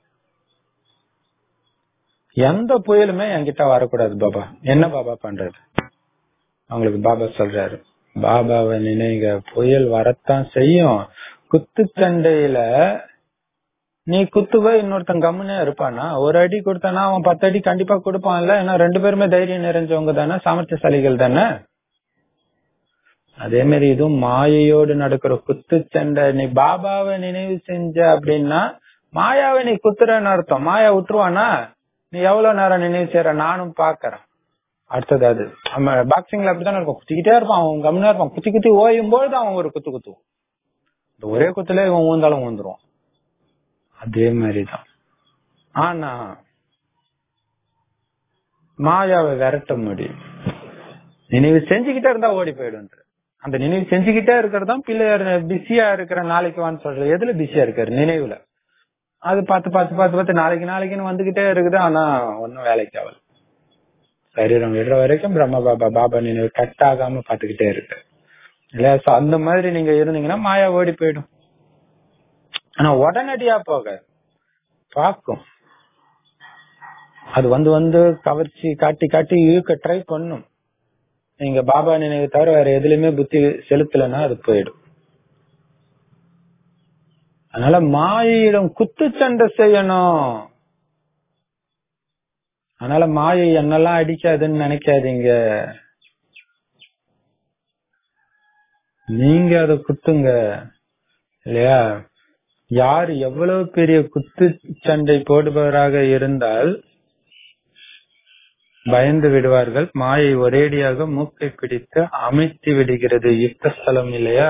எந்த புயலுமே என்கிட்ட வரக்கூடாது பாபா என்ன பாபா பண்றது அவங்களுக்கு பாபா சொல்றாரு பாபாவை நினைங்க புயல் வரத்தான் செய்யும் குத்துச்சண்டையில நீ குத்துவ இன்னொருத்தன் கம்முனே இருப்பானா ஒரு அடி கொடுத்தானா அவன் பத்து அடி கண்டிப்பா கொடுப்பான்ல ஏன்னா ரெண்டு பேருமே தைரியம் நிறைஞ்சவங்க தானே சாமர்த்தியசாலிகள் தானே அதே மாதிரி இதுவும் மாயையோடு நடக்கிற குத்துச்சண்டை நீ பாபாவை நினைவு செஞ்ச அப்படின்னா மாயாவை நீ குத்துறன்னு அர்த்தம் மாயா விட்டுருவானா நீ எவ்வளவு நேரம் நினைவு செய்யற நானும் பாக்குறேன் அடுத்தது அது நம்ம பாக்ஸிங்ல அப்படித்தானே இருக்கும் குத்திக்கிட்டே இருப்பான் அவன் கம்மியா இருப்பான் குத்தி குத்தி ஓயும் பொழுது அவன் ஒரு குத்து குத்துவான் இந்த ஒரே குத்துல இவன் ஊந்தாலும் ஊந்துருவான் அதே மாதிரிதான் ஆனா மாயாவை விரட்ட முடியும் நினைவு செஞ்சுக்கிட்டே இருந்தா ஓடி போயிடும் அந்த நினைவு செஞ்சுக்கிட்டே இருக்கிறது தான் பிள்ளையார் பிஸியா இருக்கிற நாளைக்கு வான்னு சொல்றது எதுல பிஸியா இருக்காரு நினைவுல அது பார்த்து பார்த்து பார்த்து பார்த்து நாளைக்கு நாளைக்குன்னு வந்துகிட்டே இருக்குது ஆனா ஒன்னும் வேலைக்கு ஆகல சரீரம் விடுற வரைக்கும் பிரம்ம பாபா பாபா நினைவு கட் ஆகாம பாத்துக்கிட்டே இருக்கு இல்லையா So, அந்த மாதிரி நீங்க இருந்தீங்கன்னா மாயா ஓடி போயிடும் ஆனா உடனடியா போக பார்க்கும் அது வந்து வந்து கவர்ச்சி காட்டி காட்டி இழுக்க ட்ரை பண்ணும் நீங்க பாபா நினைவு தவிர வேற எதுலயுமே புத்தி செலுத்தலைன்னா அது போயிடும் அதனால மாயையிடம் குத்துச்சண்டை செய்யணும் அதனால மாயை என்னெல்லாம் அடிக்காதுன்னு நினைக்காதீங்க நீங்க அதை குத்துங்க இல்லையா யார் எவ்வளவு பெரிய குத்து சண்டை போடுபவராக இருந்தால் பயந்து விடுவார்கள் மாயை ஒரேடியாக மூக்கை பிடித்து அமைத்து விடுகிறது யுத்த ஸ்தலம் இல்லையா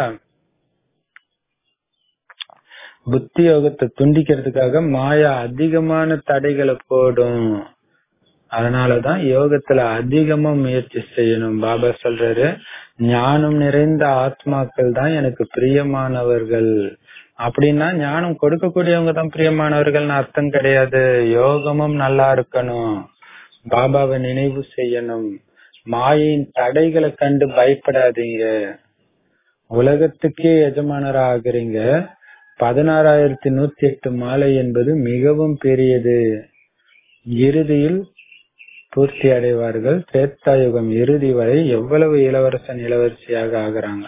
புத்தி யோகத்தை துண்டிக்கிறதுக்காக மாயா அதிகமான தடைகளை போடும் அதனாலதான் யோகத்துல அதிகமா முயற்சி செய்யணும் பாபா சொல்றாரு ஞானம் நிறைந்த ஆத்மாக்கள் தான் எனக்கு பிரியமானவர்கள் அப்படின்னா ஞானம் கொடுக்கக்கூடியவங்க தான் பிரியமானவர்கள்னு அர்த்தம் கிடையாது யோகமும் நல்லா இருக்கணும் பாபாவை நினைவு செய்யணும் மாயின் தடைகளை கண்டு பயப்படாதீங்க உலகத்துக்கே எஜமானரா ஆகுறீங்க பதினாறாயிரத்தி நூத்தி எட்டு மாலை என்பது மிகவும் பெரியது இறுதியில் பூர்த்தி அடைவார்கள் சேத்தாயுகம் இறுதி வரை எவ்வளவு இளவரசன் இளவரசியாக ஆகுறாங்க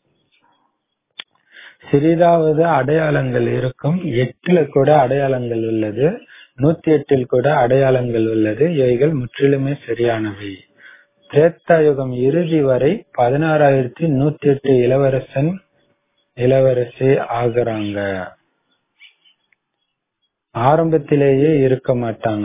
சிறிதாவது அடையாளங்கள் இருக்கும் எட்டுல கூட அடையாளங்கள் உள்ளது நூத்தி எட்டில் கூட அடையாளங்கள் உள்ளது இவைகள் முற்றிலுமே சரியானவை திரேத்தாயுகம் இறுதி வரை பதினாறாயிரத்தி நூத்தி எட்டு இளவரசன் இளவரசி ஆகுறாங்க ஆரம்பத்திலேயே இருக்க மாட்டாங்க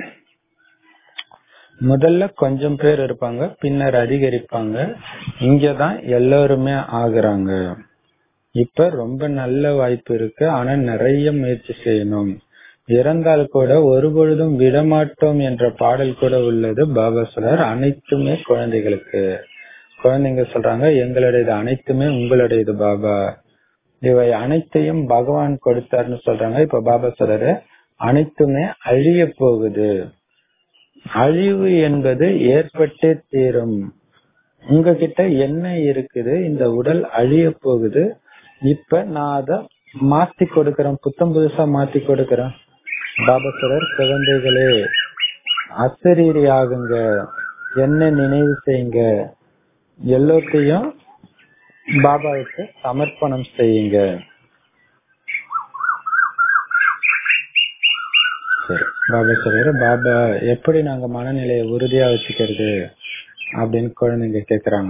முதல்ல கொஞ்சம் பேர் இருப்பாங்க பின்னர் அதிகரிப்பாங்க இங்கதான் எல்லாருமே ஆகுறாங்க இப்ப ரொம்ப நல்ல வாய்ப்பு இருக்கு ஆனா நிறைய முயற்சி செய்யணும் இறந்தால் கூட ஒரு பொழுதும் விடமாட்டோம் என்ற பாடல் கூட உள்ளது பாபா சொல்றார் அனைத்துமே குழந்தைகளுக்கு குழந்தைங்க சொல்றாங்க எங்களுடையது அனைத்துமே உங்களுடையது பாபா இவை அனைத்தையும் பகவான் கொடுத்தாருன்னு சொல்றாங்க இப்ப பாபா சொல்றாரு அனைத்துமே அழிய போகுது அழிவு என்பது ஏற்பட்டே தீரும் உங்ககிட்ட என்ன இருக்குது இந்த உடல் அழிய போகுது இப்ப நான் அத மாத்தி கொடுக்கறேன் புத்தம் புதுசா மாத்தி கொடுக்கறேன் பாபஸ்வரர் குழந்தைகளே அசரீரி ஆகுங்க என்ன நினைவு செய்யுங்க எல்லாத்தையும் பாபாவுக்கு சமர்ப்பணம் செய்யுங்க சரி பாபா சொல்றாரு பாபா எப்படி நாங்க மனநிலையை உறுதியா வச்சுக்கிறது அப்படின்னு குழந்தைங்க கேக்குறாங்க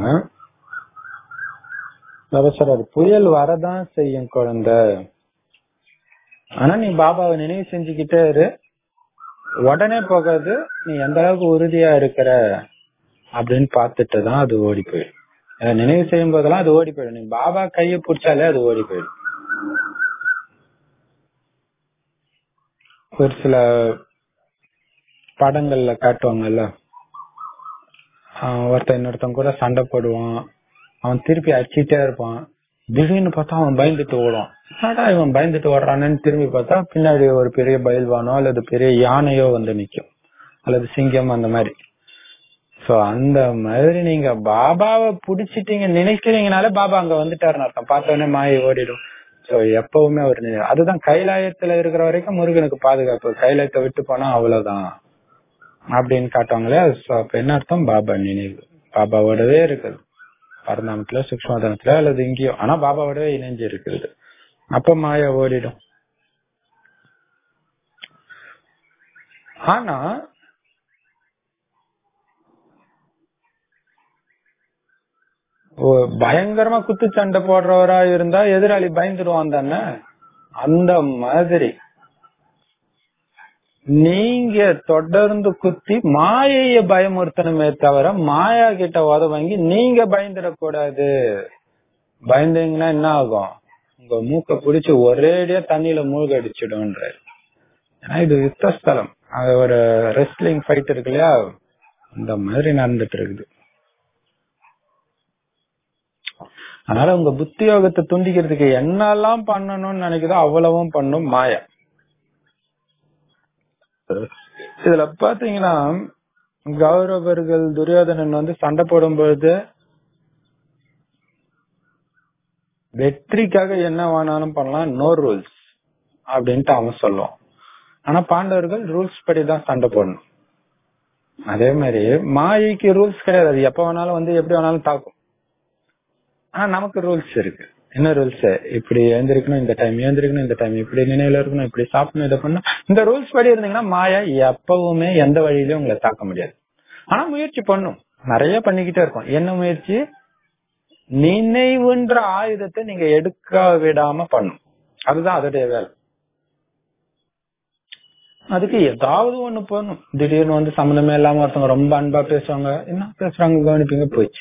பாபா சொல்றாரு புயல் வரதான் செய்யும் குழந்தை ஆனா நீ பாபாவை நினைவு செஞ்சுக்கிட்டே இரு உடனே போகாது நீ எந்த அளவுக்கு உறுதியா இருக்கிற அப்படின்னு பார்த்துட்டு தான் அது ஓடி போயிடும் அதை நினைவு செய்யும் போதெல்லாம் அது ஓடி போயிடும் நீ பாபா கையை பிடிச்சாலே அது ஓடி போயிடும் ஒரு சில படங்கள்ல காட்டுவாங்கல்ல ஆஹ் ஒருத்தன் இன்னொருத்தன் கூட சண்டை போடுவான் அவன் திருப்பி அடிச்சிட்டே இருப்பான் திடீர்னு பார்த்தா அவன் பயந்துட்டு ஓடுவான் என்னடா இவன் பயந்துட்டு ஓடுறானேன்னு திரும்பி பார்த்தா பின்னாடி ஒரு பெரிய பயில்வானோ அல்லது பெரிய யானையோ வந்து நிக்கும் அல்லது சிங்கம் அந்த மாதிரி சோ அந்த மாதிரி நீங்க பாபாவை புடிச்சிட்டீங்க நினைக்கிறீங்கனாலே பாபா அங்க வந்துட்டாருன்னு அர்த்தம் பார்த்த உடனே மாயை ஓடிடும் சோ எப்பவுமே ஒரு நினை- அதுதான் கைலாயத்துல இருக்கிற வரைக்கும் முருகனுக்கு பாதுகாப்பு கைலாயத்தை விட்டு போனா அவ்வளவுதான் அப்படின்னு காட்டுவாங்களே So, அப்ப என்ன அர்த்தம் பாபா நினைவு பாபாவோடவே இருக்குது பரந்தாமத்துல சுக்ஷ்மதனத்துல அல்லது இங்கேயோ ஆனா பாபாவோடவே இணைஞ்சு இருக்கிறது அப்ப மாயா ஓடிடும் ஆனா ஓ- பயங்கரமா குத்து சண்டை போடுறவரா இருந்தா எதிராளி பயந்துருவான் தானே அந்த மாதிரி நீங்க தொடர்ந்து குத்தி மாயைய பயமுறுத்தணுமே தவிர மாயா கிட்ட உத வாங்கி நீங்க பயந்துடக்கூடாது பயந்தீங்கன்னா என்ன ஆகும் உங்க மூக்க பிடிச்சு ஒரேடியா தண்ணியில மூழ்க அடிச்சிடும்ன்றாரு ஏன்னா இது யுத்த ஸ்தலம் அது ஒரு ரெஸ்லிங் ஃபைட் இருக்கு இல்லையா அந்த மாதிரி நடந்துட்டு இருக்குது அதனால உங்க புத்தி யோகத்தை துண்டிக்கிறதுக்கு என்னெல்லாம் பண்ணணும்னு நினைக்குதோ அவ்வளவும் பண்ணும் மாயா இதுல பாத்தீங்கன்னா கௌரவர்கள் துரியோதனன் வந்து சண்டை போடும் பொழுது வெற்றிக்காக என்ன வேணாலும் பண்ணலாம் நோ ரூல்ஸ் அப்படின்ட்டு அவன் சொல்லுவான் ஆனா பாண்டவர்கள் ரூல்ஸ் படி தான் சண்டை போடணும் அதே மாதிரி மாயைக்கு ரூல்ஸ் கிடையாது அது எப்ப வேணாலும் வந்து எப்படி வேணாலும் தாக்கும் ஆனா நமக்கு ரூல்ஸ் இருக்கு என்ன ரூல்ஸ் இப்படி எழுந்திருக்கணும் இந்த டைம் எழுந்திருக்கணும் இந்த டைம் இப்படி நினைவுல இருக்கணும் இப்படி சாப்பிடணும் இதை பண்ணணும் இந்த ரூல்ஸ் படி இருந்தீங்கன்னா மாயா எப்பவுமே எந்த வழியிலயும் உங்களை தாக்க முடியாது ஆனா முயற்சி பண்ணும் நிறைய பண்ணிக்கிட்டே இருக்கும் என்ன முயற்சி நினைவுன்ற ஆயுதத்தை நீங்க எடுக்க விடாம பண்ணும் அதுதான் அதோடைய வேலை அதுக்கு ஏதாவது ஒண்ணு போகணும் திடீர்னு வந்து சம்மந்தமே இல்லாம ஒருத்தவங்க ரொம்ப அன்பா பேசுவாங்க என்ன பேசுறாங்க கவனிப்பீங்க போயிடுச்சு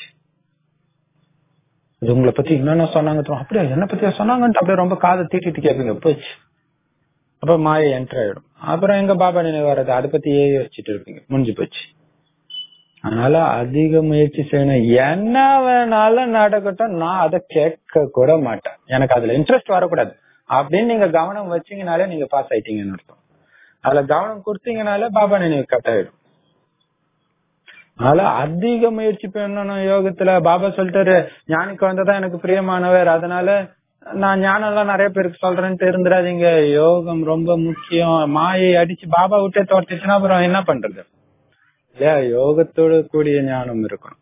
இது உங்களை பத்தி என்னென்ன சொன்னாங்க தெரியுமா? அப்படியா என்ன பத்தியா சொன்னாங்கன்ட்டு அப்படியே ரொம்ப காதை தீட்டிட்டு கேட்பீங்க போச்சு அப்ப மாயை என்டர் ஆயிடும் அப்புறம் எங்க பாபா நினைவு வர்றது அதை பத்தியே யோசிச்சுட்டு இருப்பீங்க முடிஞ்சு போச்சு அதனால அதிக முயற்சி செய்யணும் என்ன வேணாலும் நடக்கட்டும் நான் அதை கேட்க கூட மாட்டேன் எனக்கு அதுல இன்ட்ரெஸ்ட் வரக்கூடாது அப்படின்னு நீங்க கவனம் வச்சீங்கனாலே நீங்க பாஸ் ஆயிட்டீங்கன்னு அர்த்தம் அதுல கவனம் கொடுத்தீங்கனாலே பாபா நினைவு கட் ஆயிடும் அதனால அதிக முயற்சி பண்ணணும் யோகத்துல பாபா சொல்லிட்டாரு ஞானிக்கு வந்ததான் எனக்கு பிரியமானவர் அதனால நான் ஞானம் எல்லாம் நிறைய பேருக்கு சொல்றேன்னு இருந்துடாதீங்க யோகம் ரொம்ப முக்கியம் மாயை அடிச்சு பாபா விட்டே தோர்த்துச்சுன்னா அப்புறம் என்ன பண்றது இல்லையா யோகத்தோட கூடிய ஞானம் இருக்கணும்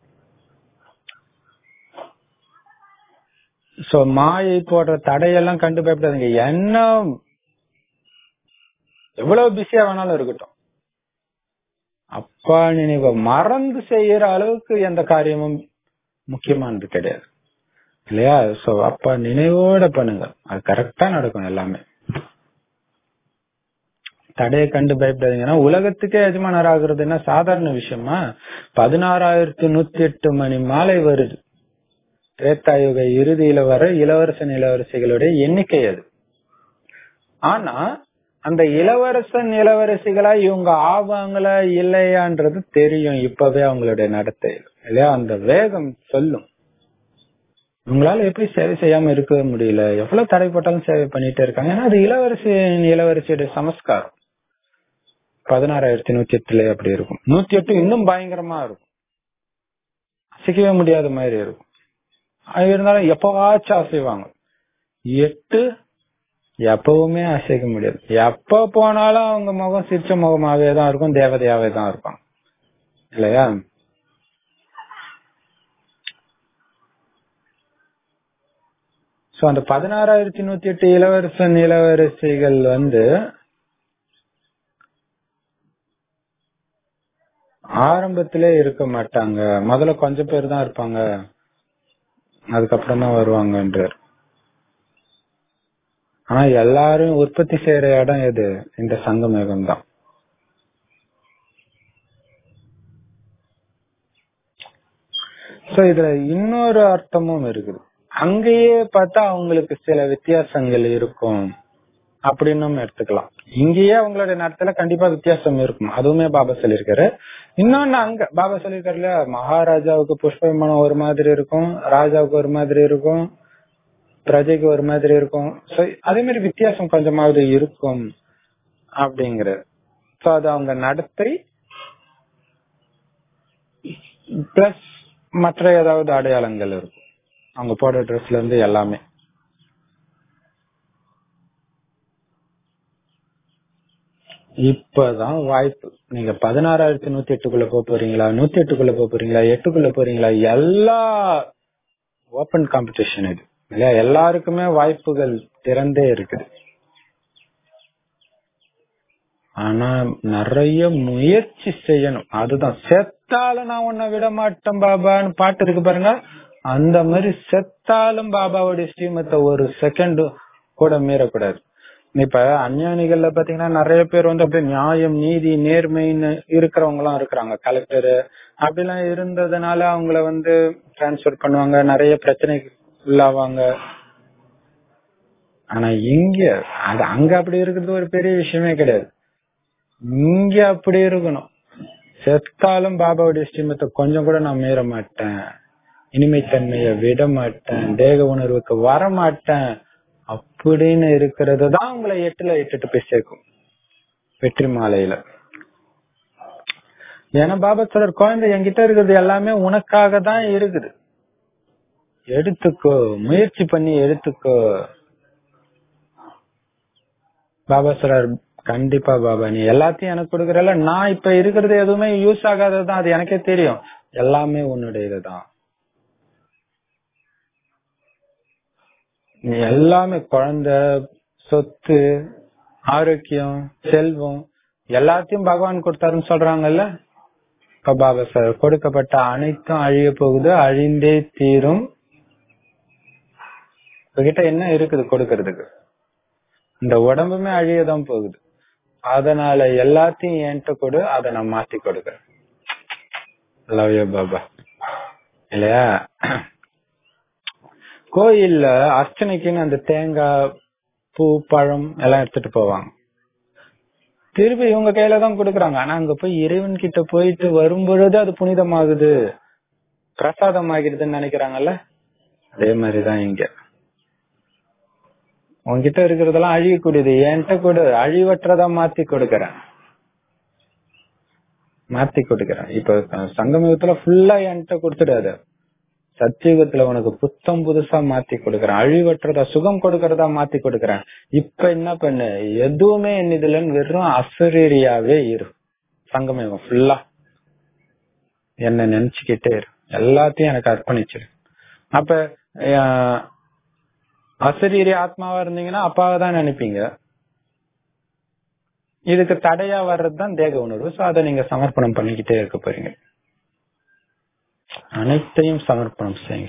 சோ மாயை போடுற தடையெல்லாம் கண்டு பயப்படாதீங்க என்ன எவ்வளவு பிஸியா வேணாலும் இருக்கட்டும் அப்பா நினைவை மறந்து செய்யற அளவுக்கு எந்த காரியமும் முக்கியமானது கிடையாது இல்லையா சோ அப்பா நினைவோட பண்ணுங்க அது கரெக்டா நடக்கும் எல்லாமே தடையை கண்டு பயப்படாதீங்கன்னா உலகத்துக்கே எஜமானர் ஆகுறது என்ன சாதாரண விஷயமா பதினாறாயிரத்தி நூத்தி எட்டு மணி மாலை வருது திரேத்தாயுக இறுதியில வர இளவரசன் இளவரசிகளுடைய எண்ணிக்கை அது ஆனா அந்த இளவரசன் இளவரசிகளா இவங்க ஆவாங்களா இல்லையான்றது தெரியும் இப்பவே அவங்களுடைய நடத்தை இல்லையா அந்த வேகம் சொல்லும் உங்களால எப்படி சேவை செய்யாம இருக்க முடியல எவ்வளவு தடை போட்டாலும் சேவை பண்ணிட்டே இருக்காங்க ஏன்னா அது இளவரசி இளவரசியுடைய சமஸ்காரம் பதினாறாயிரத்தி நூத்தி எட்டுல அப்படி இருக்கும் நூத்தி எட்டு இன்னும் பயங்கரமா இருக்கும் அசைக்கவே முடியாத மாதிரி இருக்கும் அது இருந்தாலும் எப்பவாச்சும் அசைவாங்க எட்டு எப்பவுமே அசைக்க முடியாது எப்ப போனாலும் அவங்க முகம் சிரிச்ச முகமாவே தான் இருக்கும் தேவதையாவே தான் இருப்பாங்க இல்லையா சோ அந்த பதினாறாயிரத்தி நூத்தி எட்டு இளவரசன் இளவரசிகள் வந்து ஆரம்பத்திலே இருக்க மாட்டாங்க முதல்ல கொஞ்சம் பேர் தான் இருப்பாங்க அதுக்கப்புறம் தான் வருவாங்கன்றார் ஆனா எல்லாரும் உற்பத்தி செய்யற இடம் எது இந்த சங்கமேகம் தான் சோ இதுல இன்னொரு அர்த்தமும் இருக்குது அங்கேயே பார்த்தா அவங்களுக்கு சில வித்தியாசங்கள் இருக்கும் அப்படின்னு எடுத்துக்கலாம் இங்கேயே அவங்களுடைய நடத்துல கண்டிப்பா வித்தியாசம் இருக்கும் அதுவுமே பாபா சொல்லியிருக்காரு இன்னொன்னு அங்க பாபா சொல்லியிருக்காரு இல்லையா மகாராஜாவுக்கு புஷ்ப விமானம் ஒரு மாதிரி இருக்கும் ராஜாவுக்கு ஒரு மாதிரி இருக்கும் பிரஜைக்கு ஒரு மாதிரி இருக்கும் சோ அதே மாதிரி வித்தியாசம் கொஞ்சமாவது இருக்கும் அப்படிங்கிற சோ அது அவங்க நடத்தை பிளஸ் மற்ற ஏதாவது அடையாளங்கள் இருக்கும் அவங்க போடுற ட்ரெஸ்ல இருந்து எல்லாமே இப்பதான் வாய்ப்பு நீங்க பதினாறாயிரத்தி நூத்தி எட்டுக்குள்ள போக போறீங்களா நூத்தி எட்டுக்குள்ள போக போறீங்களா எட்டுக்குள்ள போறீங்களா எல்லா ஓபன் காம்படிஷன் இது இல்லையா எல்லாருக்குமே வாய்ப்புகள் திறந்தே இருக்குது ஆனா நிறைய முயற்சி செய்யணும் அதுதான் செத்தாலும் நான் உன்னை விட மாட்டேன் பாபான்னு பாட்டு இருக்கு பாருங்க அந்த மாதிரி செத்தாலும் பாபாவுடைய ஸ்ரீமத்தை ஒரு செகண்ட் கூட மீறக்கூடாது இப்ப அஞ்ஞானிகள்ல பாத்தீங்கன்னா நிறைய பேர் வந்து அப்படியே நியாயம் நீதி நேர்மைன்னு இருக்கிறவங்க எல்லாம் இருக்கிறாங்க கலெக்டர் அப்படிலாம் இருந்ததுனால அவங்கள வந்து டிரான்ஸ்பர் பண்ணுவாங்க நிறைய பிரச்சனைக்கு உள்ளாவாங்க ஆனா இங்க அது அங்க அப்படி இருக்கிறது ஒரு பெரிய விஷயமே கிடையாது இங்க அப்படி இருக்கணும் செத்தாலும் பாபாவுடைய ஸ்ரீமத்தை கொஞ்சம் கூட நான் மீற மாட்டேன் இனிமைத்தன்மைய விட மாட்டேன் தேக உணர்வுக்கு வர மாட்டேன் அப்படின்னு இருக்கிறது தான் உங்களை எட்டுல இட்டுட்டு போய் சேர்க்கும் வெற்றி மாலையில ஏன்னா பாபா சொல்ற குழந்தை என்கிட்ட இருக்கிறது எல்லாமே உனக்காக தான் இருக்குது எடுத்துக்கோ முயற்சி பண்ணி எடுத்துக்கோ பாபா சொல்றார் கண்டிப்பா பாபா நீ எல்லாத்தையும் எனக்கு கொடுக்கறல நான் இப்ப இருக்கிறது எதுவுமே யூஸ் ஆகாததுதான் அது எனக்கே தெரியும் எல்லாமே உன்னுடையதுதான் நீ எல்லாமே குழந்தை சொத்து ஆரோக்கியம் செல்வம் எல்லாத்தையும் பகவான் கொடுத்தாருன்னு சொல்றாங்கல்ல இப்ப பாபா சார் கொடுக்கப்பட்ட அனைத்தும் அழிய போகுது அழிந்தே தீரும் உங்ககிட்ட என்ன இருக்குது கொடுக்கறதுக்கு இந்த உடம்புமே அழியதான் போகுது அதனால எல்லாத்தையும் என்கிட்ட கொடு அதை நான் மாத்தி கொடுக்கறேன் லவ் யூ பாபா இல்லையா கோயில்ல அர்ச்சனைக்குன்னு அந்த தேங்காய் பூ பழம் எல்லாம் எடுத்துட்டு போவாங்க திருப்பி இவங்க கையில தான் கொடுக்கறாங்க ஆனா அங்க போய் இறைவன் கிட்ட போயிட்டு வரும்பொழுது அது புனிதமாகுது பிரசாதம் ஆகிடுதுன்னு நினைக்கிறாங்கல்ல அதே மாதிரிதான் இங்க உன்கிட்ட இருக்கிறதெல்லாம் அழியக்கூடியது என்கிட்ட கொடு அழிவற்றதா மாத்தி கொடுக்கறேன் மாத்தி கொடுக்கறேன் இப்ப சங்கமயுகத்துல ஃபுல்லா என்கிட்ட கொடுத்துடாது சத்தியுகத்துல உனக்கு புத்தம் புதுசா மாத்தி கொடுக்கறேன் அழிவற்றதா சுகம் கொடுக்கறதா மாத்தி கொடுக்கறேன் இப்ப என்ன பண்ணு எதுவுமே என்னதுலன்னு வெறும் அசரீரியாவே இரு சங்கமயுகம் ஃபுல்லா என்ன நினைச்சுக்கிட்டே இரு எல்லாத்தையும் எனக்கு அர்ப்பணிச்சிரு அப்ப அஹ், அசரீரி ஆத்மாவா இருந்தீங்கன்னா அப்பாவை தான் நினைப்பீங்க இதுக்கு தடையா வர்றதுதான் தேக உணர்வு சோ அதை நீங்க சமர்ப்பணம் பண்ணிக்கிட்டே இருக்க போறீங்க அனைத்தையும் சமர்ப்பணம் செய்யுங்க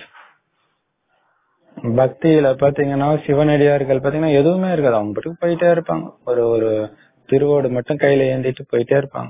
பக்தியில பாத்தீங்கன்னா சிவனடியார்கள் பாத்தீங்கன்னா எதுவுமே இருக்காது அவங்க பாட்டுக்கு போயிட்டே இருப்பாங்க ஒரு ஒரு திருவோடு மட்டும் கையில ஏந்திட்டு போயிட்டே இருப்பாங்க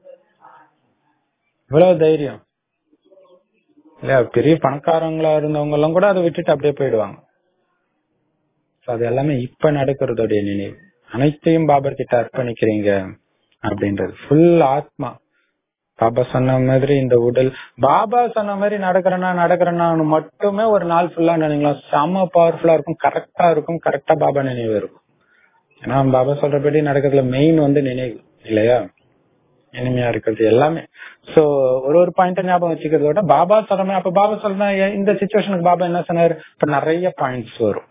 இவ்வளவு தைரியம் இல்லையா பெரிய பணக்காரங்களா இருந்தவங்க எல்லாம் கூட அதை விட்டுட்டு அப்படியே போயிடுவாங்க So அது எல்லாமே இப்ப நடக்கிறதோடைய நினைவு அனைத்தையும் பாபர் கிட்ட அர்ப்பணிக்கிறீங்க அப்படின்றது ஃபுல் ஆத்மா பாபா சொன்ன மாதிரி இந்த உடல் பாபா சொன்ன மாதிரி நடக்கிறனா நடக்கிறனான்னு மட்டுமே ஒரு நாள் ஃபுல்லா நினைங்களா செம பவர்ஃபுல்லா இருக்கும் கரெக்டா இருக்கும் கரெக்டா பாபா நினைவு இருக்கும் ஏன்னா பாபா சொல்றபடி நடக்கிறதுல மெயின் வந்து நினைவு இல்லையா இனிமையா இருக்கிறது எல்லாமே சோ ஒரு ஒரு பாயிண்ட் ஞாபகம் வச்சுக்கிறத விட பாபா சொல்ற மாதிரி அப்ப பாபா சொல்ற இந்த சுச்சுவேஷனுக்கு பாபா என்ன சொன்னாரு இப்ப நிறைய பாயிண்ட்ஸ் வரும்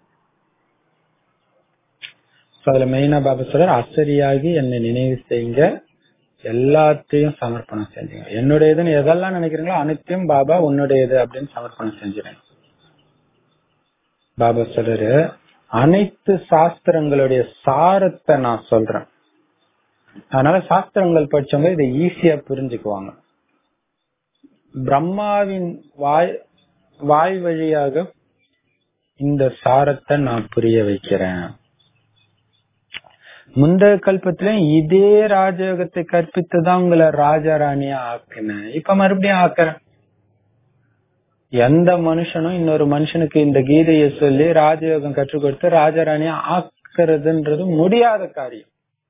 So அதுல மெயினா பாபா சொல்ற அசரியாகி என்னை நினைவு செய்யுங்க எல்லாத்தையும் சமர்ப்பணம் செஞ்சுங்க என்னுடையதுன்னு எதெல்லாம் நினைக்கிறீங்களோ அனைத்தையும் பாபா உன்னுடையது அப்படின்னு சமர்ப்பணம் செஞ்சிருங்க பாபா சொல்றாரு அனைத்து சாஸ்திரங்களுடைய சாரத்தை நான் சொல்றேன் அதனால சாஸ்திரங்கள் படிச்சவங்க இதை ஈஸியா புரிஞ்சுக்குவாங்க பிரம்மாவின் வாய் வாய் வழியாக இந்த சாரத்தை நான் புரிய வைக்கிறேன் முந்தைய கல்பத்திலும் இதே ராஜயோகத்தை கற்பித்துதான் உங்களை ராஜா ராணியா ஆக்கினேன் இப்ப மறுபடியும் ஆக்குறேன் எந்த மனுஷனும் இன்னொரு மனுஷனுக்கு இந்த கீதையை சொல்லி ராஜயோகம் கற்றுக் கொடுத்து ராஜாராணியா ஆக்குறதுன்றது முடியாத காரியம்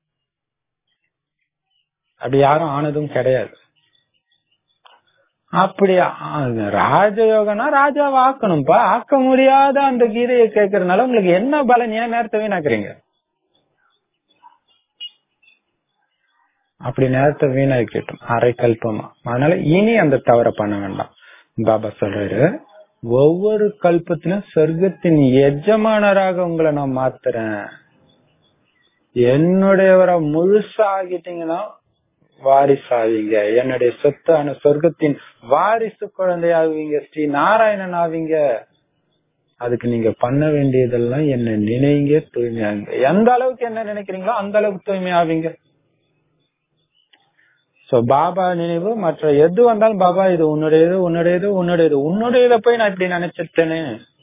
அப்படி யாரும் ஆனதும் கிடையாது அப்படி ஆ- ராஜயோகம்னா ராஜாவை ஆக்கணும்ப்பா ஆக்க முடியாத அந்த கீதையை கேட்கறதுனால உங்களுக்கு என்ன பலன் ஏன் நேரத்தை வீணாக்குறீங்க அப்படி நேரத்தை வீணாக்கிட்டோம் அரை கல்பமா அதனால இனி அந்த தவற பண்ண வேண்டாம் பாபா சொல்றாரு ஒவ்வொரு கல்பத்திலும் சொர்க்கத்தின் எஜமானராக உங்களை நான் மாத்துறேன் என்னுடையவரை முழுசா ஆகிட்டீங்கன்னா வாரிசாவீங்க என்னுடைய சொத்தான சொர்க்கத்தின் வாரிசு குழந்தையாவீங்க ஸ்ரீ நாராயணன் ஆவீங்க அதுக்கு நீங்க பண்ண வேண்டியதெல்லாம் என்ன நினைங்க தூய்மையாங்க எந்த அளவுக்கு என்ன நினைக்கிறீங்களோ அந்த அளவுக்கு தூய்மையாவீங்க சோ பாபா நினைவு மற்ற எது வந்தாலும் பாபா இது உன்னுடையது உன்னுடையது உன்னுடையது உன்னுடையத போய் நான் இப்படி நினைச்சிட்டேனே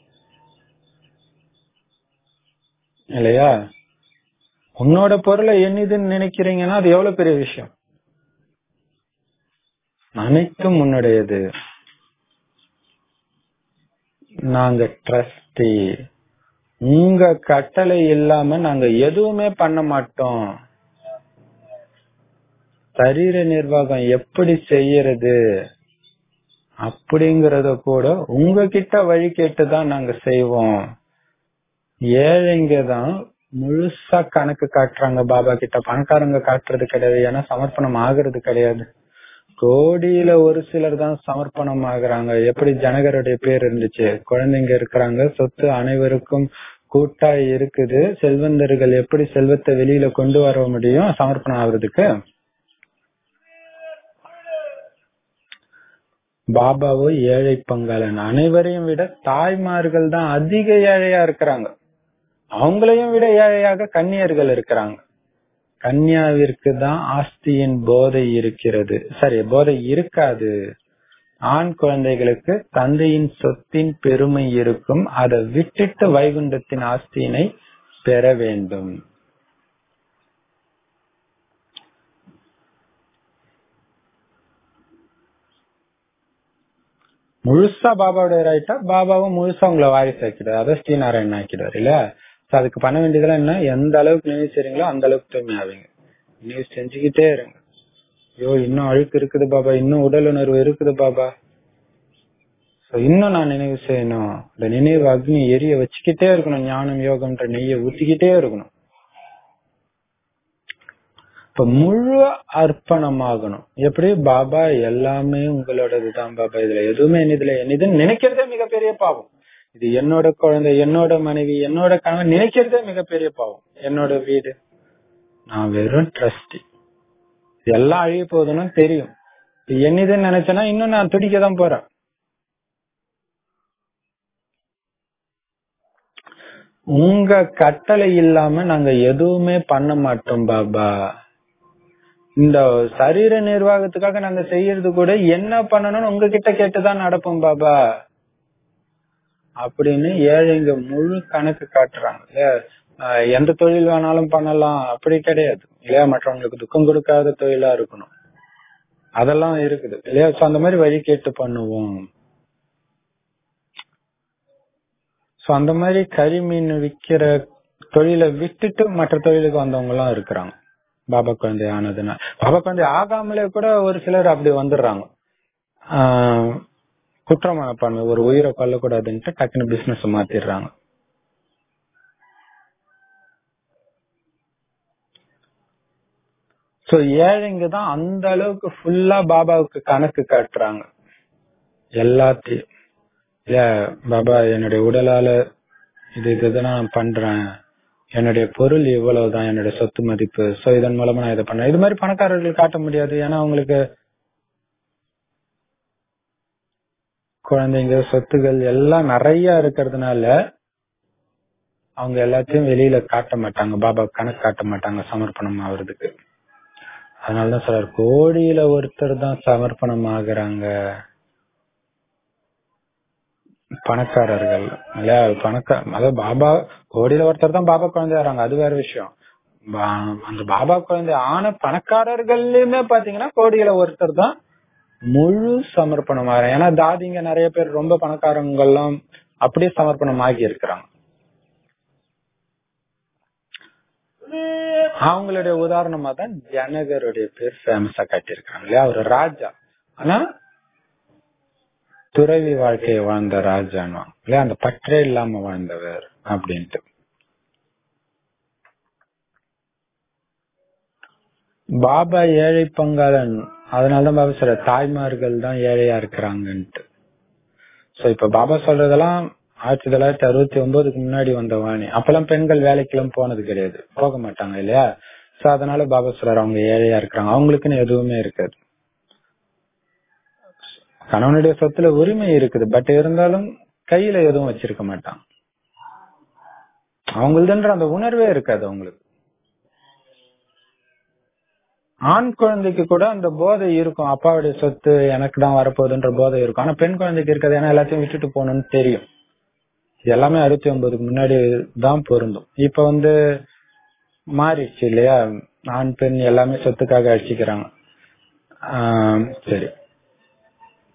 இல்லையா உன்னோட பொருளை என்னதுன்னு நினைக்கிறீங்கன்னா அது எவ்வளவு பெரிய விஷயம் அனைத்தும் உன்னுடையது நாங்க ட்ரஸ்டி உங்க கட்டளை இல்லாம நாங்க எதுவுமே பண்ண மாட்டோம் சரீர நிர்வாகம் எப்படி செய்யறது அப்படிங்கறத கூட உங்ககிட்ட வழி கேட்டுதான் நாங்க செய்வோம் ஏழைங்க தான் முழுசா கணக்கு காட்டுறாங்க பாபா கிட்ட பணக்காரங்க காட்டுறது கிடையாது ஏன்னா சமர்ப்பணம் ஆகுறது கிடையாது கோடியில ஒரு சிலர் தான் சமர்ப்பணம் ஆகுறாங்க எப்படி ஜனகருடைய பேர் இருந்துச்சு குழந்தைங்க இருக்கிறாங்க சொத்து அனைவருக்கும் கூட்டா இருக்குது செல்வந்தர்கள் எப்படி செல்வத்தை வெளியில கொண்டு வர முடியும் சமர்ப்பணம் ஆகுறதுக்கு பாபாவோ ஏழை பங்காளன் அனைவரையும் விட தாய்மார்கள் தான் அதிக ஏழையா இருக்கிறாங்க அவங்களையும் விட ஏழையாக கன்னியர்கள் இருக்கிறாங்க கன்யாவிற்கு தான் ஆஸ்தியின் போதை இருக்கிறது சரி போதை இருக்காது ஆண் குழந்தைகளுக்கு தந்தையின் சொத்தின் பெருமை இருக்கும் அதை விட்டுட்டு வைகுண்டத்தின் ஆஸ்தியினை பெற வேண்டும் முழுசா பாபாவோட ரைட்டா பாபாவும் முழுசா உங்களை வாரிசு ஆக்கிடுவார் அதை ஸ்ரீநாராயணன் ஆக்கிடுவார் இல்ல So அதுக்கு பண்ண வேண்டியதெல்லாம் என்ன எந்த அளவுக்கு நினைவு செய்றீங்களோ அந்த அளவுக்கு தூய்மை ஆவீங்க நினைவு செஞ்சுக்கிட்டே இருங்க ஐயோ இன்னும் அழுக்கு இருக்குது பாபா இன்னும் உடல் உணர்வு இருக்குது பாபா So இன்னும் நான் நினைவு செய்யணும் இந்த நினைவு அக்னி எரிய வச்சுக்கிட்டே இருக்கணும் ஞானம் யோகம்ன்ற நெய்யை ஊத்திக்கிட்டே இருக்கணும் இப்ப முழு அர்ப்பணமாகணும் எப்படி பாபா எல்லாமே உங்களோடதுதான் பாபா இதுல எதுவுமே என்னதுல என்னதுன்னு நினைக்கிறதே மிகப்பெரிய பாவம் இது என்னோட குழந்தை என்னோட மனைவி என்னோட கணவன் நினைக்கிறதே மிகப்பெரிய பாவம் என்னோட வீடு நான் வெறும் ட்ரஸ்டி எல்லாம் அழிய போகுதுன்னு தெரியும் இப்ப என்னதுன்னு நினைச்சேன்னா இன்னும் நான் துடிக்க தான் போறேன் உங்க கட்டளை இல்லாம நாங்க எதுவுமே பண்ண மாட்டோம் பாபா இந்த சரீர நிர்வாகத்துக்காக நாங்க செய்யறது கூட என்ன பண்ணணும்னு உங்ககிட்ட கேட்டுதான் நடப்போம் பாபா அப்படின்னு ஏழைங்க முழு கணக்கு காட்டுறாங்க இல்லையா ஆஹ் எந்த தொழில் வேணாலும் பண்ணலாம் அப்படி கிடையாது இல்லையா மற்றவங்களுக்கு துக்கம் கொடுக்காத தொழிலா இருக்கணும் அதெல்லாம் இருக்குது இல்லையா சோ அந்த மாதிரி வழி கேட்டு பண்ணுவோம் சோ அந்த மாதிரி கறி மீன் விக்கிற தொழிலை விட்டுட்டு மற்ற தொழிலுக்கு வந்தவங்க எல்லாம் இருக்கிறாங்க பாபா குழந்தை ஆனதுன்னா பாபா குழந்தை ஆகாமலே கூட ஒரு சிலர் அப்படி வந்துடுறாங்க ஆஹ் குற்ற மனப்பான்மை ஒரு உயிரை கொல்லக்கூடாதுன்ட்டு டக்குன்னு பிசினஸ் மாத்திடுறாங்க சோ ஏழைங்க தான் அந்த அளவுக்கு ஃபுல்லா பாபாவுக்கு கணக்கு காட்டுறாங்க எல்லாத்தையும் இல்ல பாபா என்னுடைய உடலால இது இதுதான் நான் பண்றேன் என்னுடைய பொருள் இவ்வளவுதான் என்னுடைய சொத்து மதிப்பு சோ இதன் மூலமா நான் இதை பண்றேன் இது மாதிரி பணக்காரர்கள் காட்ட முடியாது ஏன்னா அவங்களுக்கு குழந்தைங்க சொத்துகள் எல்லாம் நிறைய இருக்கிறதுனால அவங்க எல்லாத்தையும் வெளியில காட்ட மாட்டாங்க பாபா கணக்கு காட்ட மாட்டாங்க சமர்ப்பணம் ஆகுறதுக்கு அதனாலதான் சொல்றாரு கோடியில ஒருத்தர் தான் சமர்ப்பணம் ஆகுறாங்க பணக்காரர்கள் இல்லையா பணக்கா அதாவது பாபா கோடியில ஒருத்தர் தான் பாபா குழந்தை ஆறாங்க அது வேற விஷயம் பா- அந்த பாபா குழந்தை ஆன பணக்காரர்கள்லயுமே பாத்தீங்கன்னா கோடியில ஒருத்தர் தான் முழு சமர்ப்பணம் ஆகிறேன் ஏன்னா தாதிங்க நிறைய பேர் ரொம்ப பணக்காரங்கெல்லாம் அப்படியே சமர்ப்பணம் ஆகி இருக்கிறாங்க அவங்களுடைய உதாரணமா தான் ஜனகருடைய பேர் ஃபேமஸா காட்டியிருக்காங்க இல்லையா அவர் ராஜா ஆனா துறவி வாழ்க்கையை வாழ்ந்த ராஜான்னு இல்லையா அந்த பற்றே இல்லாம வாழ்ந்தவர் அப்படின்ட்டு பாபா ஏழை பங்காளன் அதனாலதான் பாபா சொல்ற தாய்மார்கள் தான் ஏழையா இருக்கிறாங்கன்ட்டு சோ இப்ப பாபா சொல்றதெல்லாம் ஆயிரத்தி தொள்ளாயிரத்தி அறுபத்தி ஒன்பதுக்கு முன்னாடி வந்த வாணி அப்பெல்லாம் பெண்கள் வேலைக்கெல்லாம் போனது கிடையாது போக மாட்டாங்க இல்லையா சோ அதனால பாபா சொல்றாரு அவங்க ஏழையா இருக்கிறாங்க அவங்களுக்குன்னு எதுவுமே இருக்காது கணவனுடைய சொத்துல உரிமை இருக்குது பட் இருந்தாலும் கையில எதுவும் வச்சிருக்க மாட்டான் அவங்களுதுன்ற அந்த உணர்வே இருக்காது அவங்களுக்கு ஆண் குழந்தைக்கு கூட அந்த போதை இருக்கும் அப்பாவுடைய சொத்து எனக்கு தான் வரப்போகுதுன்ற போதை இருக்கும் ஆனா பெண் குழந்தைக்கு இருக்காது ஏன்னா எல்லாத்தையும் விட்டுட்டு போகணும்னு தெரியும் இது எல்லாமே அறுபத்தி ஒன்பதுக்கு முன்னாடி தான் பொருந்தும் இப்ப வந்து மாறிடுச்சு இல்லையா ஆண் பெண் எல்லாமே சொத்துக்காக அடிச்சுக்கிறாங்க ஆஹ் சரி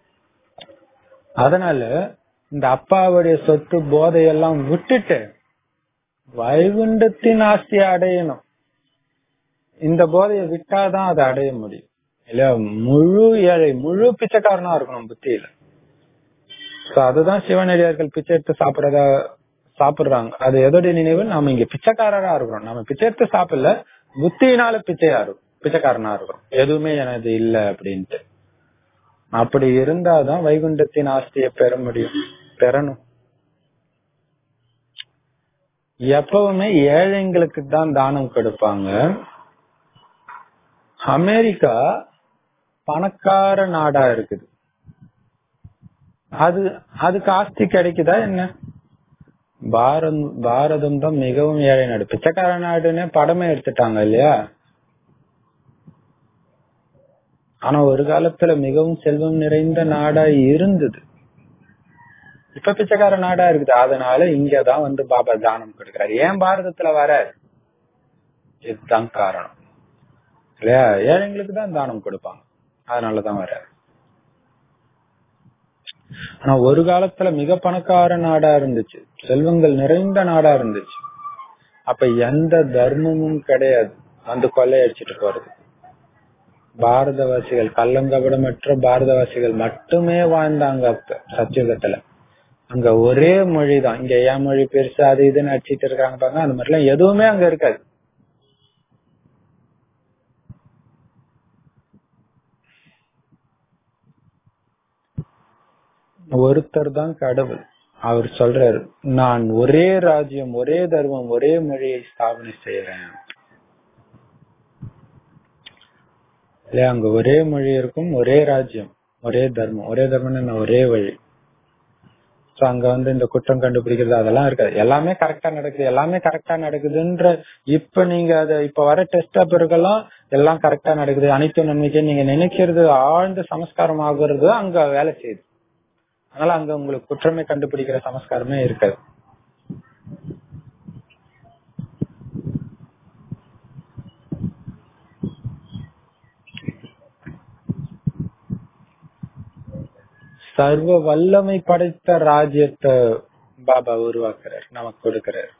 அதனால இந்த அப்பாவுடைய சொத்து போதையெல்லாம் விட்டுட்டு வைகுண்டத்தின் ஆஸ்தியை அடையணும் இந்த போதையை விட்டாதான் அதை அடைய முடியும் இல்லையா முழு ஏழை முழு பிச்சைக்காரனா இருக்கணும் புத்தியில So அதுதான் சிவனடியார்கள் பிச்சை எடுத்து சாப்பிடறதா சாப்பிடுறாங்க அது எதோடைய நினைவு நாம இங்க பிச்சைக்காரரா இருக்கிறோம் நம்ம பிச்சை எடுத்து சாப்பிடல புத்தியினால பிச்சையா இருக்கும் பிச்சைக்காரனா இருக்கிறோம் எதுவுமே எனது இல்ல அப்படின்ட்டு அப்படி இருந்தாதான் வைகுண்டத்தின் ஆஸ்தியை பெற முடியும் பெறணும் எப்பவுமே ஏழைங்களுக்கு தான் தானம் கொடுப்பாங்க அமெரிக்கா பணக்கார நாடா இருக்குது அது அதுக்கு ஆஸ்தி கிடைக்குதா என்ன பாரதம் பாரதம் தான் மிகவும் ஏழை நாடு பிச்சைக்கார நாடுன்னு படமே எடுத்துட்டாங்க இல்லையா ஆனா ஒரு காலத்துல மிகவும் செல்வம் நிறைந்த நாடா இருந்தது இப்ப பிச்சைக்கார நாடா இருக்குது அதனால இங்கதான் வந்து பாபா தானம் கொடுக்கிறாரு ஏன் பாரதத்துல வர இதுதான் காரணம் இல்லையா ஏழைங்களுக்கு தான் தானம் கொடுப்பாங்க அதனாலதான் வர ஆனா ஒரு காலத்துல மிக பணக்கார நாடா இருந்துச்சு செல்வங்கள் நிறைந்த நாடா இருந்துச்சு அப்ப எந்த தர்மமும் கிடையாது வந்து கொள்ளையடிச்சிட்டு போறது பாரதவாசிகள் கள்ளங்கபடமற்ற பாரதவாசிகள் மட்டுமே வாழ்ந்தாங்க அப்ப சத்தியுகத்துல அங்க ஒரே மொழி தான் இங்க ஏன் மொழி பெருசு அது இதுன்னு அடிச்சிட்டு இருக்காங்க பாருங்க அந்த மாதிரி எல்லாம் எதுவுமே அங்க இருக்காது ஒருத்தர் தான் கடவுள் அவர் சொல்றாரு நான் ஒரே ராஜ்யம் ஒரே தர்மம் ஒரே மொழியை ஸ்தாபனை செய்யறேன் இல்லையா அங்க ஒரே மொழி இருக்கும் ஒரே ராஜ்யம் ஒரே தர்மம் ஒரே தர்மம் ஒரே வழி சோ அங்க வந்து இந்த குற்றம் கண்டுபிடிக்கிறது அதெல்லாம் இருக்காது எல்லாமே கரெக்டா நடக்குது எல்லாமே கரெக்டா நடக்குதுன்ற இப்ப நீங்க அத இப்ப வர டெஸ்ட் பேப்பருக்கெல்லாம் எல்லாம் கரெக்டா நடக்குது அனைத்து நன்மைக்கு நீங்க நினைக்கிறது ஆழ்ந்த சமஸ்காரம் ஆகுறது அங்க வேலை செய்யுது அதனால அங்க உங்களுக்கு குற்றமே கண்டுபிடிக்கிற சமஸ்காரமே இருக்காது சர்வ வல்லமை படைத்த ராஜ்யத்தை பாபா உருவாக்குறார் நமக்கு கொடுக்கிறார்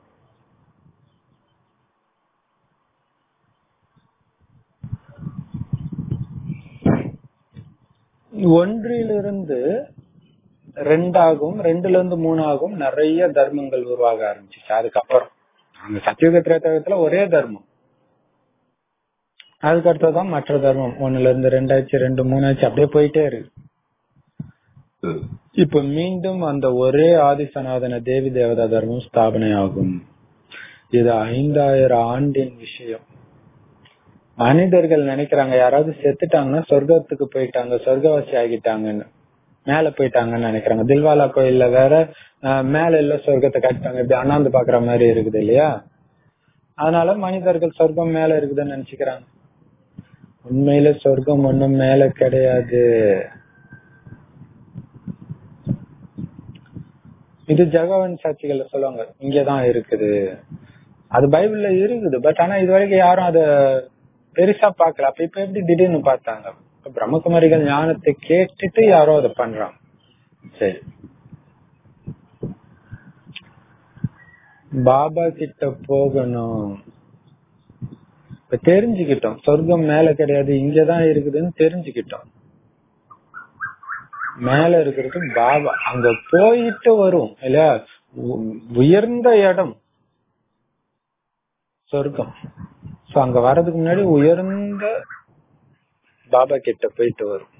ஒன்றிலிருந்து ரெண்டாகும் ரெண்டுல இருந்து மூணாகும் நிறைய தர்மங்கள் உருவாக ஆரம்பிச்சிச்சு அதுக்கப்புறம் அந்த சத்தியுக திரேதகத்துல ஒரே தர்மம் அதுக்கு அடுத்ததான் மற்ற தர்மம் ஒண்ணுல இருந்து ரெண்டாச்சு ரெண்டு மூணாச்சு அப்படியே போயிட்டே இருக்கு இப்ப மீண்டும் அந்த ஒரே ஆதிசநாதன தேவி தேவதா தர்மம் ஸ்தாபனை ஆகும் இது ஐந்தாயிரம் ஆண்டின் விஷயம் மனிதர்கள் நினைக்கிறாங்க யாராவது செத்துட்டாங்கன்னா சொர்க்கத்துக்கு போயிட்டாங்க சொர்க்கவாசி ஆகிட்டாங்கன்னு மேல போயிட்டாங்கன்னு நினைக்கிறாங்க தில்வாலா கோயில்ல வேற மேல இல்ல சொர்க்கத்தை கட்டிட்டாங்க இப்படி அண்ணாந்து பாக்குற மாதிரி இருக்குது இல்லையா அதனால மனிதர்கள் சொர்க்கம் மேல இருக்குதுன்னு நினைச்சுக்கிறாங்க உண்மையில சொர்க்கம் ஒண்ணும் மேல கிடையாது இது ஜெகவன் சாட்சிகள் சொல்லுவாங்க இங்கதான் இருக்குது அது பைபிள்ல இருக்குது பட் ஆனா இது வரைக்கும் யாரும் அத பெருசா பாக்கல அப்ப இப்ப எப்படி திடீர்னு பார்த்தாங்க பிரம்மகுமாரிகள் ஞானத்தை கேட்டுட்டு யாரோ அதை பண்றாங்க சரி பாபா கிட்ட போகணும் இப்ப தெரிஞ்சுக்கிட்டோம் சொர்க்கம் மேல கிடையாது இங்கதான் இருக்குதுன்னு தெரிஞ்சுக்கிட்டோம் மேல இருக்கிறது பாபா அங்க போயிட்டு வரும் இல்ல உயர்ந்த இடம் சொர்க்கம் சோ அங்க வர்றதுக்கு முன்னாடி உயர்ந்த பாபா கிட்ட போயிட்டு வரும்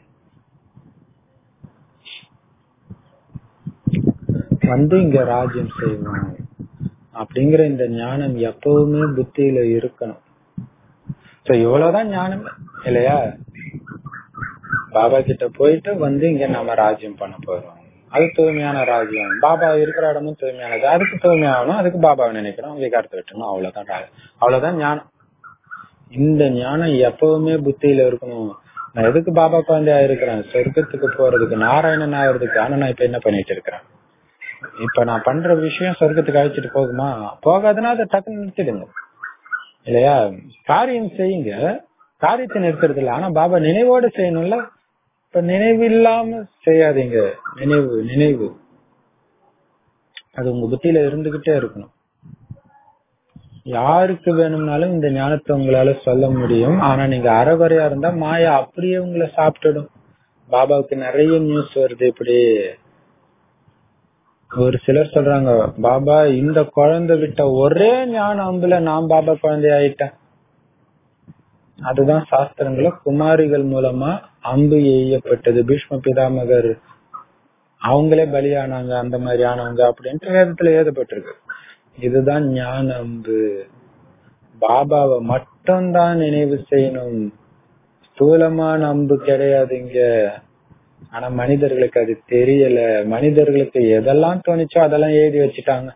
வந்து இங்க ராஜ்யம் செய்வோம் அப்படிங்கிற இந்த ஞானம் எப்பவுமே புத்தியில இருக்கணும் சோ இவ்வளவுதான் ஞானம் இல்லையா பாபா கிட்ட போயிட்டு வந்து இங்க நம்ம ராஜ்யம் பண்ண போறோம் அது தூய்மையான ராஜ்யம் பாபா இருக்கிற இடமும் தூய்மையானது அதுக்கு தூய்மையாகணும் அதுக்கு பாபாவை நினைக்கணும் விகாரத்தை விட்டணும் அவ்வளவுதான் அவ்வளவுதான் ஞானம் இந்த ஞானம் எப்பவுமே புத்தியில இருக்கணும் நான் எதுக்கு பாபா குழந்தையா இருக்கிறேன் சொர்க்கத்துக்கு போறதுக்கு நாராயணன் ஆகிறதுக்கு ஆனா நான் இப்ப என்ன பண்ணிட்டு இருக்கிறேன் இப்ப நான் பண்ற விஷயம் சொர்க்கத்துக்கு அழைச்சிட்டு போகுமா போகாதுன்னா அதை டக்குன்னு நிறுத்திடுங்க இல்லையா காரியம் செய்யுங்க காரியத்தை நிறுத்துறது இல்ல ஆனா பாபா நினைவோடு செய்யணும்ல இப்ப நினைவு இல்லாம செய்யாதீங்க நினைவு நினைவு அது உங்க புத்தியில இருந்துகிட்டே இருக்கணும் யாருக்கு வேணும்னாலும் இந்த ஞானத்தை உங்களால சொல்ல முடியும் ஆனா நீங்க அறகுறையா இருந்தா மாயா அப்படியே உங்களை சாப்பிட்டுடும் பாபாவுக்கு நிறைய நியூஸ் வருது இப்படி ஒரு சிலர் சொல்றாங்க பாபா இந்த குழந்தை விட்ட ஒரே ஞான அம்புல நான் பாபா குழந்தை ஆயிட்டேன் அதுதான் சாஸ்திரங்கள குமாரிகள் மூலமா அம்பு எய்யப்பட்டது பீஷ்ம பிதாமகர் அவங்களே பலியானாங்க அந்த மாதிரி ஆனவங்க அப்படின்ட்டு வேதத்துல எழுதப்பட்டிருக்கு இதுதான் ஞான அம்பு பாபாவை மட்டும்தான் நினைவு செய்யணும் ஸ்தூலமான அம்பு கிடையாது இங்க ஆனா மனிதர்களுக்கு அது தெரியல மனிதர்களுக்கு எதெல்லாம் தோணுச்சோ அதெல்லாம் எழுதி வச்சுட்டாங்க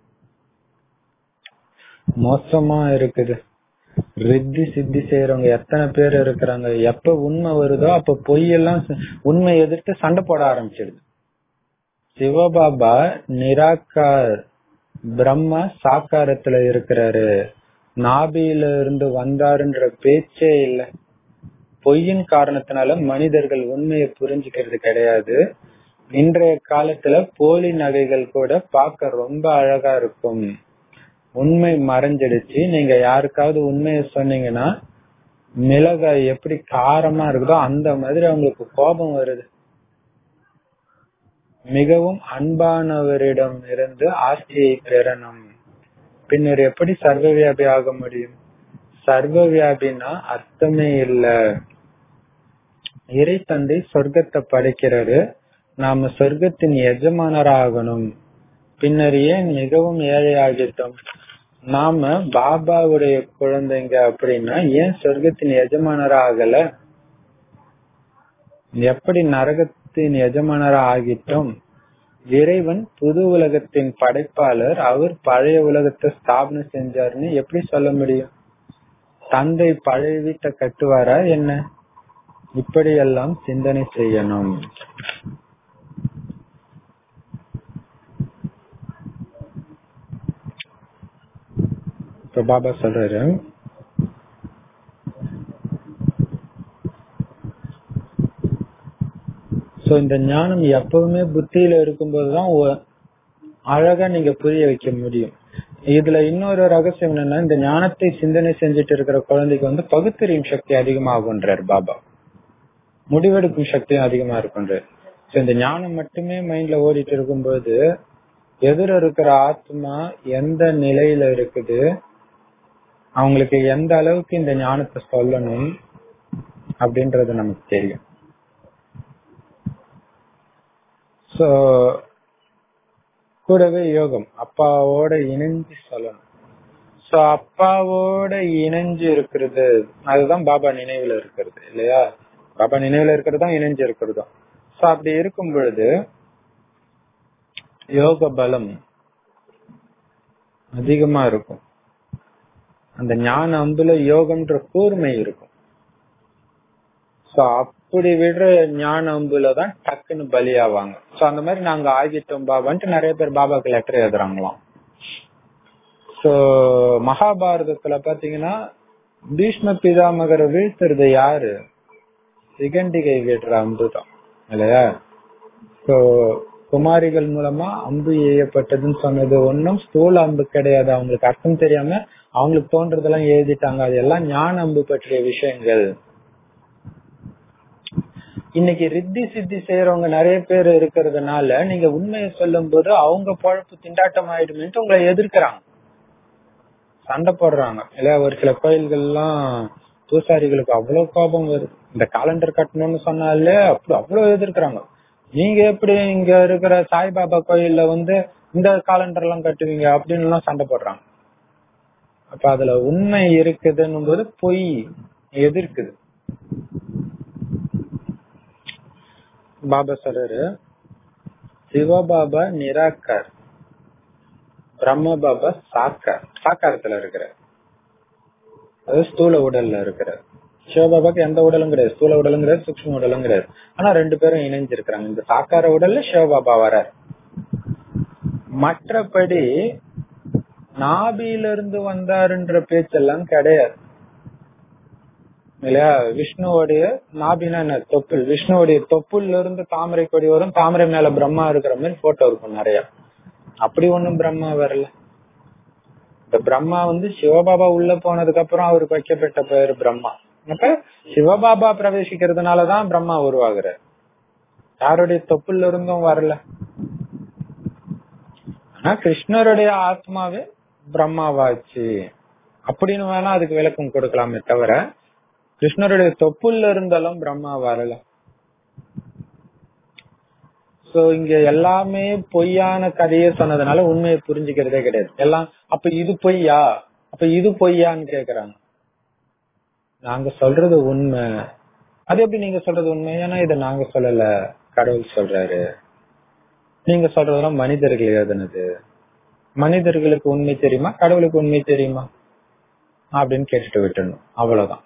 மோசமா இருக்குது ரித்தி சித்தி செய்யறவங்க எத்தனை பேர் இருக்கிறாங்க எப்ப உண்மை வருதோ அப்ப பொய்யெல்லாம் உண்மை எதிர்த்து சண்டை போட ஆரம்பிச்சிடுது சிவபாபா நிராகார் பிரம்மா சாக்காரத்துல இருக்கிறாரு நாபியில இருந்து வந்தாருன்ற பேச்சே இல்ல பொய்யின் காரணத்தினால மனிதர்கள் உண்மையை புரிஞ்சுக்கிறது கிடையாது இன்றைய காலத்துல போலி நகைகள் கூட பார்க்க ரொம்ப அழகா இருக்கும் உண்மை மறைஞ்சிடுச்சு நீங்க யாருக்காவது உண்மையை சொன்னீங்கன்னா மிளகாய் எப்படி காரமா இருக்குதோ அந்த மாதிரி அவங்களுக்கு கோபம் வருது மிகவும் அன்பானவரிடம் இருந்து ஆஸ்தியை பெறணும் பின்னர் எப்படி சர்வ வியாபி ஆக முடியும் சர்வ வியாபினா அர்த்தமே இல்ல இறை தந்தை சொர்க்கத்தை படைக்கிறாரு நாம சொர்க்கத்தின் எஜமானராகணும் பின்னர் ஏன் மிகவும் ஏழை ஆகிட்டோம் நாம பாபாவுடைய குழந்தைங்க அப்படின்னா ஏன் சொர்க்கத்தின் எஜமானரா ஆகல எப்படி நரகத்தின் எஜமானரா ஆகிட்டோம் இறைவன் புது உலகத்தின் படைப்பாளர் அவர் பழைய உலகத்தை ஸ்தாபனம் செஞ்சாருன்னு எப்படி சொல்ல முடியும் தந்தை பழைய வீட்டை கட்டுவாரா என்ன இப்படியெல்லாம் சிந்தனை செய்யணும் இப்ப பாபா சொல்றாரு சோ இந்த ஞானம் எப்பவுமே புத்தியில இருக்கும்போதுதான் ஒ- அழகா நீங்க புரிய வைக்க முடியும் இதுல இன்னொரு ரகசியம் என்னன்னா இந்த ஞானத்தை சிந்தனை செஞ்சுட்டு இருக்கிற குழந்தைக்கு வந்து பகுத்தறியும் சக்தி அதிகமாகுன்றார் பாபா முடிவெடுக்கும் சக்தியும் அதிகமா இருக்குன்றார் சோ இந்த ஞானம் மட்டுமே மைண்ட்ல ஓடிட்டு இருக்கும்போது எதிர இருக்கிற ஆத்மா எந்த நிலையில இருக்குது அவங்களுக்கு எந்த அளவுக்கு இந்த ஞானத்தை சொல்லணும் அப்படின்றது நமக்கு தெரியும் சோ கூடவே யோகம் அப்பாவோட இணைஞ்சு சொல்லணும் சோ அப்பாவோட இணைஞ்சு இருக்கிறது அதுதான் பாபா நினைவுல இருக்கிறது இல்லையா பாபா நினைவுல இருக்கிறது தான் இணைஞ்சு இருக்கிறதும் சோ அப்படி இருக்கும் பொழுது யோக பலம் அதிகமா இருக்கும் அந்த ஞான அம்புல யோகம்ன்ற கூர்மை இருக்கும் சோ அப்படி விடுற ஞான அம்புல தான் டக்குன்னு பலியாவாங்க சோ அந்த மாதிரி நாங்க ஆகிட்டோம் பாபான்ட்டு நிறைய பேர் பாபாக்கு லெட்டர் எழுதுறாங்களாம் சோ மகாபாரதத்துல பாத்தீங்கன்னா பீஷ்ம பிதாமகரை வீழ்த்துறது யாரு சிகண்டிகை விடுற அம்பு தான் இல்லையா சோ குமாரிகள் மூலமா அம்பு எய்யப்பட்டதுன்னு சொன்னது ஒன்னும் ஸ்தூல அம்பு கிடையாது அவங்களுக்கு அர்த்தம் தெரியாம அவங்களுக்கு தோன்றதெல்லாம் எழுதிட்டாங்க அது எல்லாம் ஞான அம்பு பற்றிய விஷயங்கள் இன்னைக்கு ரித்தி சித்தி செய்யறவங்க நிறைய பேர் இருக்கிறதுனால நீங்க உண்மையை சொல்லும் போது அவங்க பொழப்பு திண்டாட்டம் ஆயிடுமேன்ட்டு உங்களை எதிர்க்கிறாங்க சண்டை போடுறாங்க இல்ல ஒரு சில கோயில்கள்லாம் பூசாரிகளுக்கு அவ்வளவு கோபம் வருது இந்த காலண்டர் கட்டணும்னு சொன்னாலே அப்படி அவ்வளவு எதிர்க்கிறாங்க நீங்க எப்படி இங்க இருக்கிற சாய்பாபா கோயில்ல வந்து இந்த காலண்டர் எல்லாம் கட்டுவீங்க அப்படின்னு எல்லாம் சண்டை போடுறாங்க அப்ப அதுல உண்மை இருக்குதுன்னும் போது பொய் எதிர்க்குது பாபா சொல்றாரு சிவபாபா நிராகார் பிரம்ம பாபா சாக்கார் சாக்காரத்துல இருக்கிறார் அது ஸ்தூல உடல்ல இருக்கிறார் சிவபாபாக்கு எந்த உடலும் கிடையாது ஸ்தூல உடலும் கிடையாது சூக்ஷ்ம உடலும் கிடையாது ஆனா ரெண்டு பேரும் இணைஞ்சிருக்கிறாங்க இந்த சாக்கார உடல்ல சிவபாபா வரார் மற்றபடி நாபியில இருந்து வந்தாருன்ற பேச்செல்லாம் கிடையாது இல்லையா விஷ்ணுவோடைய நாபினா என்ன தொப்புள் விஷ்ணுவோடைய தொப்புள்ல இருந்து தாமரை கொடி வரும் தாமரை மேல பிரம்மா இருக்கிற மாதிரி போட்டோ இருக்கும் நிறைய அப்படி ஒண்ணும் பிரம்மா வரல இப்ப பிரம்மா வந்து சிவபாபா உள்ள போனதுக்கு அப்புறம் அவருக்கு வைக்கப்பட்ட பேர் பிரம்மா அப்ப சிவபாபா பிரவேசிக்கிறதுனாலதான் பிரம்மா உருவாகுறார் யாருடைய தொப்புல இருந்தும் வரல ஆனா கிருஷ்ணருடைய ஆத்மாவே பிரம்மாவாச்சு அப்படின்னு வேணா அதுக்கு விளக்கம் கொடுக்கலாமே தவிர கிருஷ்ணருடைய தொப்புல இருந்தாலும் பிரம்மா வரல சோ இங்க எல்லாமே பொய்யான கதையை சொன்னதுனால உண்மையை புரிஞ்சுக்கிறதே கிடையாது எல்லாம் அப்ப இது பொய்யா அப்ப இது பொய்யான்னு கேக்குறாங்க நாங்க சொல்றது உண்மை அது எப்படி நீங்க சொல்றது உண்மை ஏன்னா இதை நாங்க சொல்லல கடவுள் சொல்றாரு நீங்க சொல்றதெல்லாம் மனிதர்கள் எழுதுனது மனிதர்களுக்கு உண்மை தெரியுமா கடவுளுக்கு உண்மை தெரியுமா அப்படின்னு கேட்டுட்டு விட்டுணும் அவ்வளவுதான்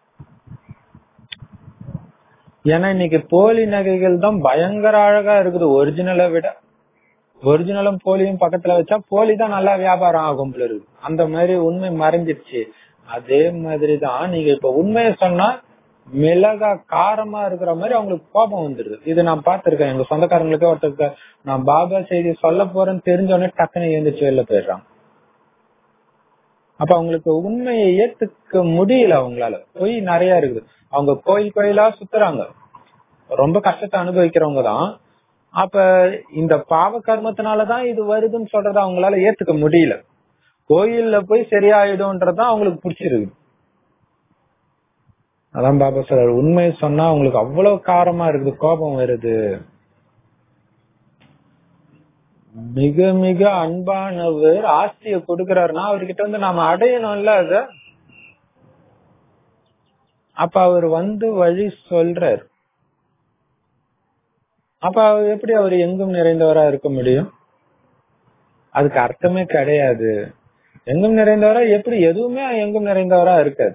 ஏன்னா இன்னைக்கு போலி நகைகள் தான் பயங்கர அழகா இருக்குது ஒரிஜினலை விட ஒரிஜினலும் போலியும் பக்கத்துல வச்சா போலி தான் நல்லா வியாபாரம் ஆகும் போல இருக்கு அந்த மாதிரி உண்மை மறைஞ்சிருச்சு அதே மாதிரிதான் நீங்க இப்ப உண்மையை சொன்னா மிளகா காரமா இருக்கிற மாதிரி அவங்களுக்கு கோபம் வந்துருது இது நான் பாத்திருக்கேன் எங்க சொந்தக்காரங்களுக்கே ஒருத்தருக்கு நான் பாபா செய்தி சொல்ல போறேன்னு தெரிஞ்ச உடனே டக்குன்னு எழுந்திரிச்சு வெளில போயிடுறாங்க அப்ப அவங்களுக்கு உண்மையை ஏத்துக்க முடியல அவங்களால பொய் நிறைய இருக்குது அவங்க கோயில் கோயிலா சுத்துறாங்க ரொம்ப கஷ்டத்தை அனுபவிக்கிறவங்க தான் அப்ப இந்த பாவ கர்மத்தினாலதான் இது வருதுன்னு சொல்றத அவங்களால ஏத்துக்க முடியல கோயில்ல போய் சரியாயிடும்ன்றதான் அவங்களுக்கு பிடிச்சிருக்கு அதான் பாபா சொல்றாரு உண்மையை சொன்னா அவங்களுக்கு அவ்வளவு காரமா இருக்குது கோபம் வருது மிக மிக அன்பானவர் ஆஸ்திய கொடுக்கிறாருன்னா அவர்கிட்ட வந்து நாம அடையணும்ல அத அப்ப அவர் வந்து வழி சொல்றார் அப்ப அவர் எப்படி அவர் எங்கும் நிறைந்தவரா இருக்க முடியும் அதுக்கு அர்த்தமே கிடையாது எங்கும் நிறைந்தவரா எப்படி எதுவுமே எங்கும் நிறைந்தவரா இருக்காது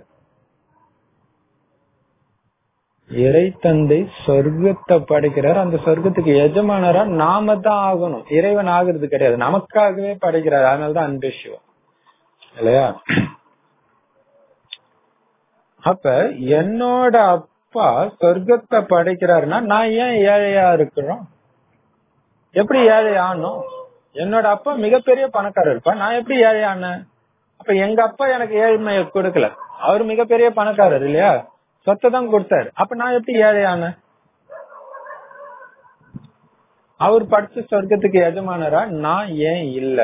இறை தந்தை சொர்க்கத்தை படைக்கிறார் அந்த சொர்க்கத்துக்கு எஜமானரா நாம தான் ஆகணும் இறைவன் ஆகுறது கிடையாது நமக்காகவே படைக்கிறார் அதனாலதான் அன்பே சிவம் இல்லையா அப்ப என்னோட அப்பா சொர்க்கத்தை படைக்கிறாருன்னா நான் ஏன் ஏழையா இருக்கிறோம் எப்படி ஏழை ஆனோம் என்னோட அப்பா மிகப்பெரிய பணக்காரர் இருப்பா நான் எப்படி ஏழை ஆனேன் அப்ப எங்க அப்பா எனக்கு ஏழ்மையை கொடுக்கல அவர் மிகப்பெரிய பணக்காரர் இல்லையா சொத்தை தான் கொடுத்தாரு அப்ப நான் எப்படி ஏழையான அவர் படிச்ச சொர்க்கத்துக்கு எஜமானரா நான் ஏன் இல்ல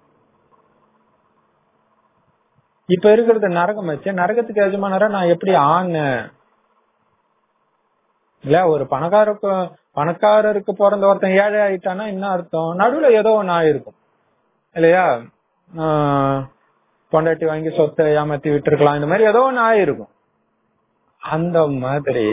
இப்ப இருக்கிறது நரகம் வச்சு நரகத்துக்கு எஜமானரா நான் எப்படி ஆனேன் இல்ல ஒரு பணக்காரருக்கு பணக்காரருக்கு பிறந்த ஒருத்தன் ஏழை ஆயிட்டானா என்ன அர்த்தம் நடுவுல ஏதோ ஒண்ணு ஆயிருக்கும் இல்லையா பொண்டாட்டி வாங்கி சொத்தை ஏமாத்தி விட்டுருக்கலாம் இந்த மாதிரி ஏதோ ஒண்ணு ஆயிருக்கும் அந்த மாதிரி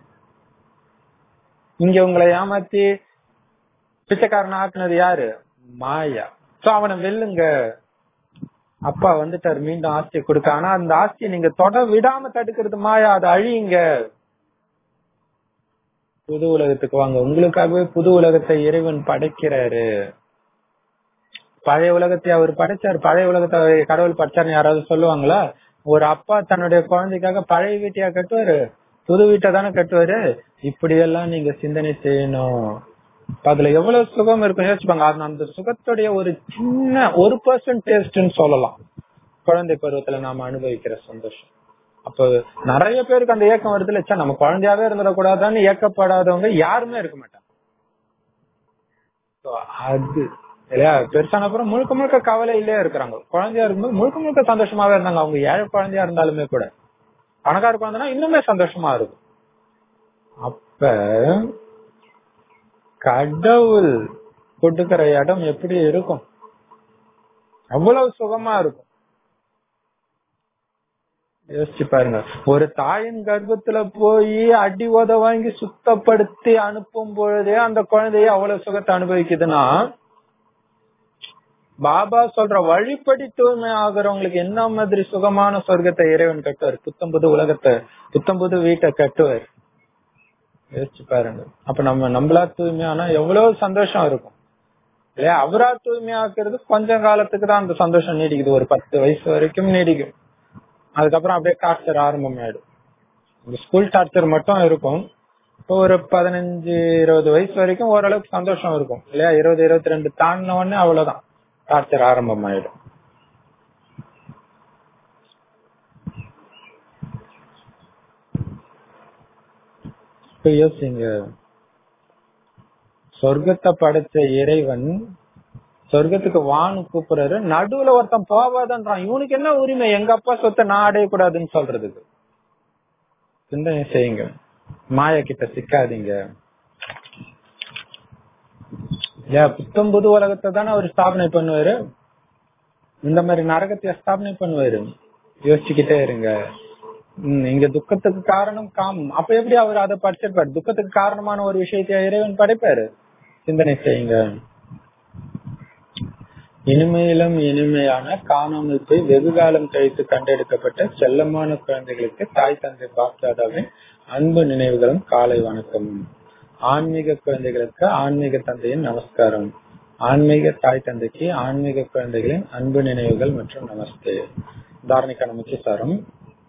இங்க உங்களை ஏமாத்தி பிச்சைக்காரன் ஆக்குனது யாரு மாயா சோ அவனை வெல்லுங்க அப்பா வந்துட்டாரு மீண்டும் ஆஸ்தியை கொடுக்க ஆனா அந்த ஆஸ்தியை நீங்க தொட விடாம தடுக்கிறது மாயா அதை அழியுங்க புது உலகத்துக்கு வாங்க உங்களுக்காகவே புது உலகத்தை இறைவன் படைக்கிறாரு பழைய உலகத்தை அவர் படைச்சாரு பழைய உலகத்தை கடவுள் படைச்சாருன்னு யாராவது சொல்லுவாங்களா ஒரு அப்பா தன்னுடைய குழந்தைக்காக பழைய வீட்டையா கட்டுவாரு புது வீட்டை தானே கட்டுவாரு இப்படி எல்லாம் நீங்க சிந்தனை செய்யணும் அதுல எவ்வளவு சுகம் இருக்கும் யோசிப்பாங்க அந்த சுகத்துடைய ஒரு சின்ன ஒரு பர்சன்ட் டேஸ்ட்னு சொல்லலாம் குழந்தை பருவத்துல நாம அனுபவிக்கிற சந்தோஷம் அப்ப நிறைய பேருக்கு அந்த ஏக்கம் வருது இல்லச்சா நம்ம குழந்தையாவே இருந்துடக்கூடாதான்னு ஏக்கப்படாதவங்க யாருமே இருக்க மாட்டாங்க அது இல்லையா பெருசான அப்புறம் முழுக்க முழுக்க கவலையிலே இருக்கிறாங்க குழந்தையா இருக்கும்போது முழுக்க முழுக்க சந்தோஷமாவே இருந்தாங்க அவங்க ஏழை குழந்தையா இருந்தாலுமே கூட பணக்கார குழந்தைனா இன்னுமே சந்தோஷமா இருக்கும் அப்ப கடவுள் கொடுக்கிற இடம் எப்படி இருக்கும் அவ்வளவு சுகமா இருக்கும் யோசிச்சு பாருங்க ஒரு தாயின் கர்ப்பத்துல போய் அடி உத வாங்கி சுத்தப்படுத்தி அனுப்பும் பொழுதே அந்த குழந்தைய அவ்வளவு சுகத்தை அனுபவிக்குதுன்னா பாபா சொல்ற வழிபடி தூய்மை ஆகுறவங்களுக்கு என்ன மாதிரி சுகமான சொர்க்கத்தை இறைவன் கட்டுவார் புத்தம்புது உலகத்தை புத்தம்புது வீட்டை கட்டுவார் யோசிச்சு பாருங்க அப்ப நம்ம நம்மளா தூய்மையானா எவ்வளவு சந்தோஷம் இருக்கும் இல்லையா அவரா தூய்மையாக்குறது கொஞ்ச காலத்துக்கு தான் அந்த சந்தோஷம் நீடிக்குது ஒரு பத்து வயசு வரைக்கும் நீடிக்கும் அதுக்கப்புறம் அப்படியே டார்ச்சர் ஆரம்பம் ஆயிடும் இந்த ஸ்கூல் டார்ச்சர் மட்டும் இருக்கும் இப்போ ஒரு பதினஞ்சு இருபது வயசு வரைக்கும் ஓரளவுக்கு சந்தோஷம் இருக்கும் இல்லையா இருபது இருபத்தி ரெண்டு தாண்டின உடனே அவ்வளவுதான் டார்ச்சர் ஆரம்பம் ஆயிடும் இப்ப யோசிங்க சொர்க்கத்தை படைச்ச இறைவன் சொர்க்கத்துக்கு வான்னு கூப்பிடுறாரு நடுவுல ஒருத்தன் போவாதன்றான் இவனுக்கு என்ன உரிமை எங்க அப்பா சொத்தை நான் அடையக்கூடாதுன்னு சொல்றதுக்கு சிந்தனை செய்யுங்க மாயா கிட்ட சிக்காதீங்க ஏன் புத்தம் புது உலகத்தை தானே அவர் ஸ்தாபனை பண்ணுவாரு இந்த மாதிரி நரகத்தை ஸ்தாபனை பண்ணுவாரு யோசிச்சுக்கிட்டே இருங்க உம் இங்க துக்கத்துக்கு காரணம் காமம் அப்ப எப்படி அவர் அதை படிச்சிருப்பாரு துக்கத்துக்கு காரணமான ஒரு விஷயத்தை இறைவன் படைப்பாரு சிந்தனை செய்யுங்க இனிமையிலும் இனிமையான காணாமல் போய் வெகு காலம் கழித்து கண்டெடுக்கப்பட்ட செல்லமான குழந்தைகளுக்கு தாய் தந்தை பாப்தாதாவின் அன்பு நினைவுகளும் காலை வணக்கமும் ஆன்மீக குழந்தைகளுக்கு ஆன்மீக தந்தையின் நமஸ்காரம் ஆன்மீக தாய் தந்தைக்கு ஆன்மீக குழந்தைகளின் அன்பு நினைவுகள் மற்றும் நமஸ்தே தாரணிக்கான முக்கிய சாரம்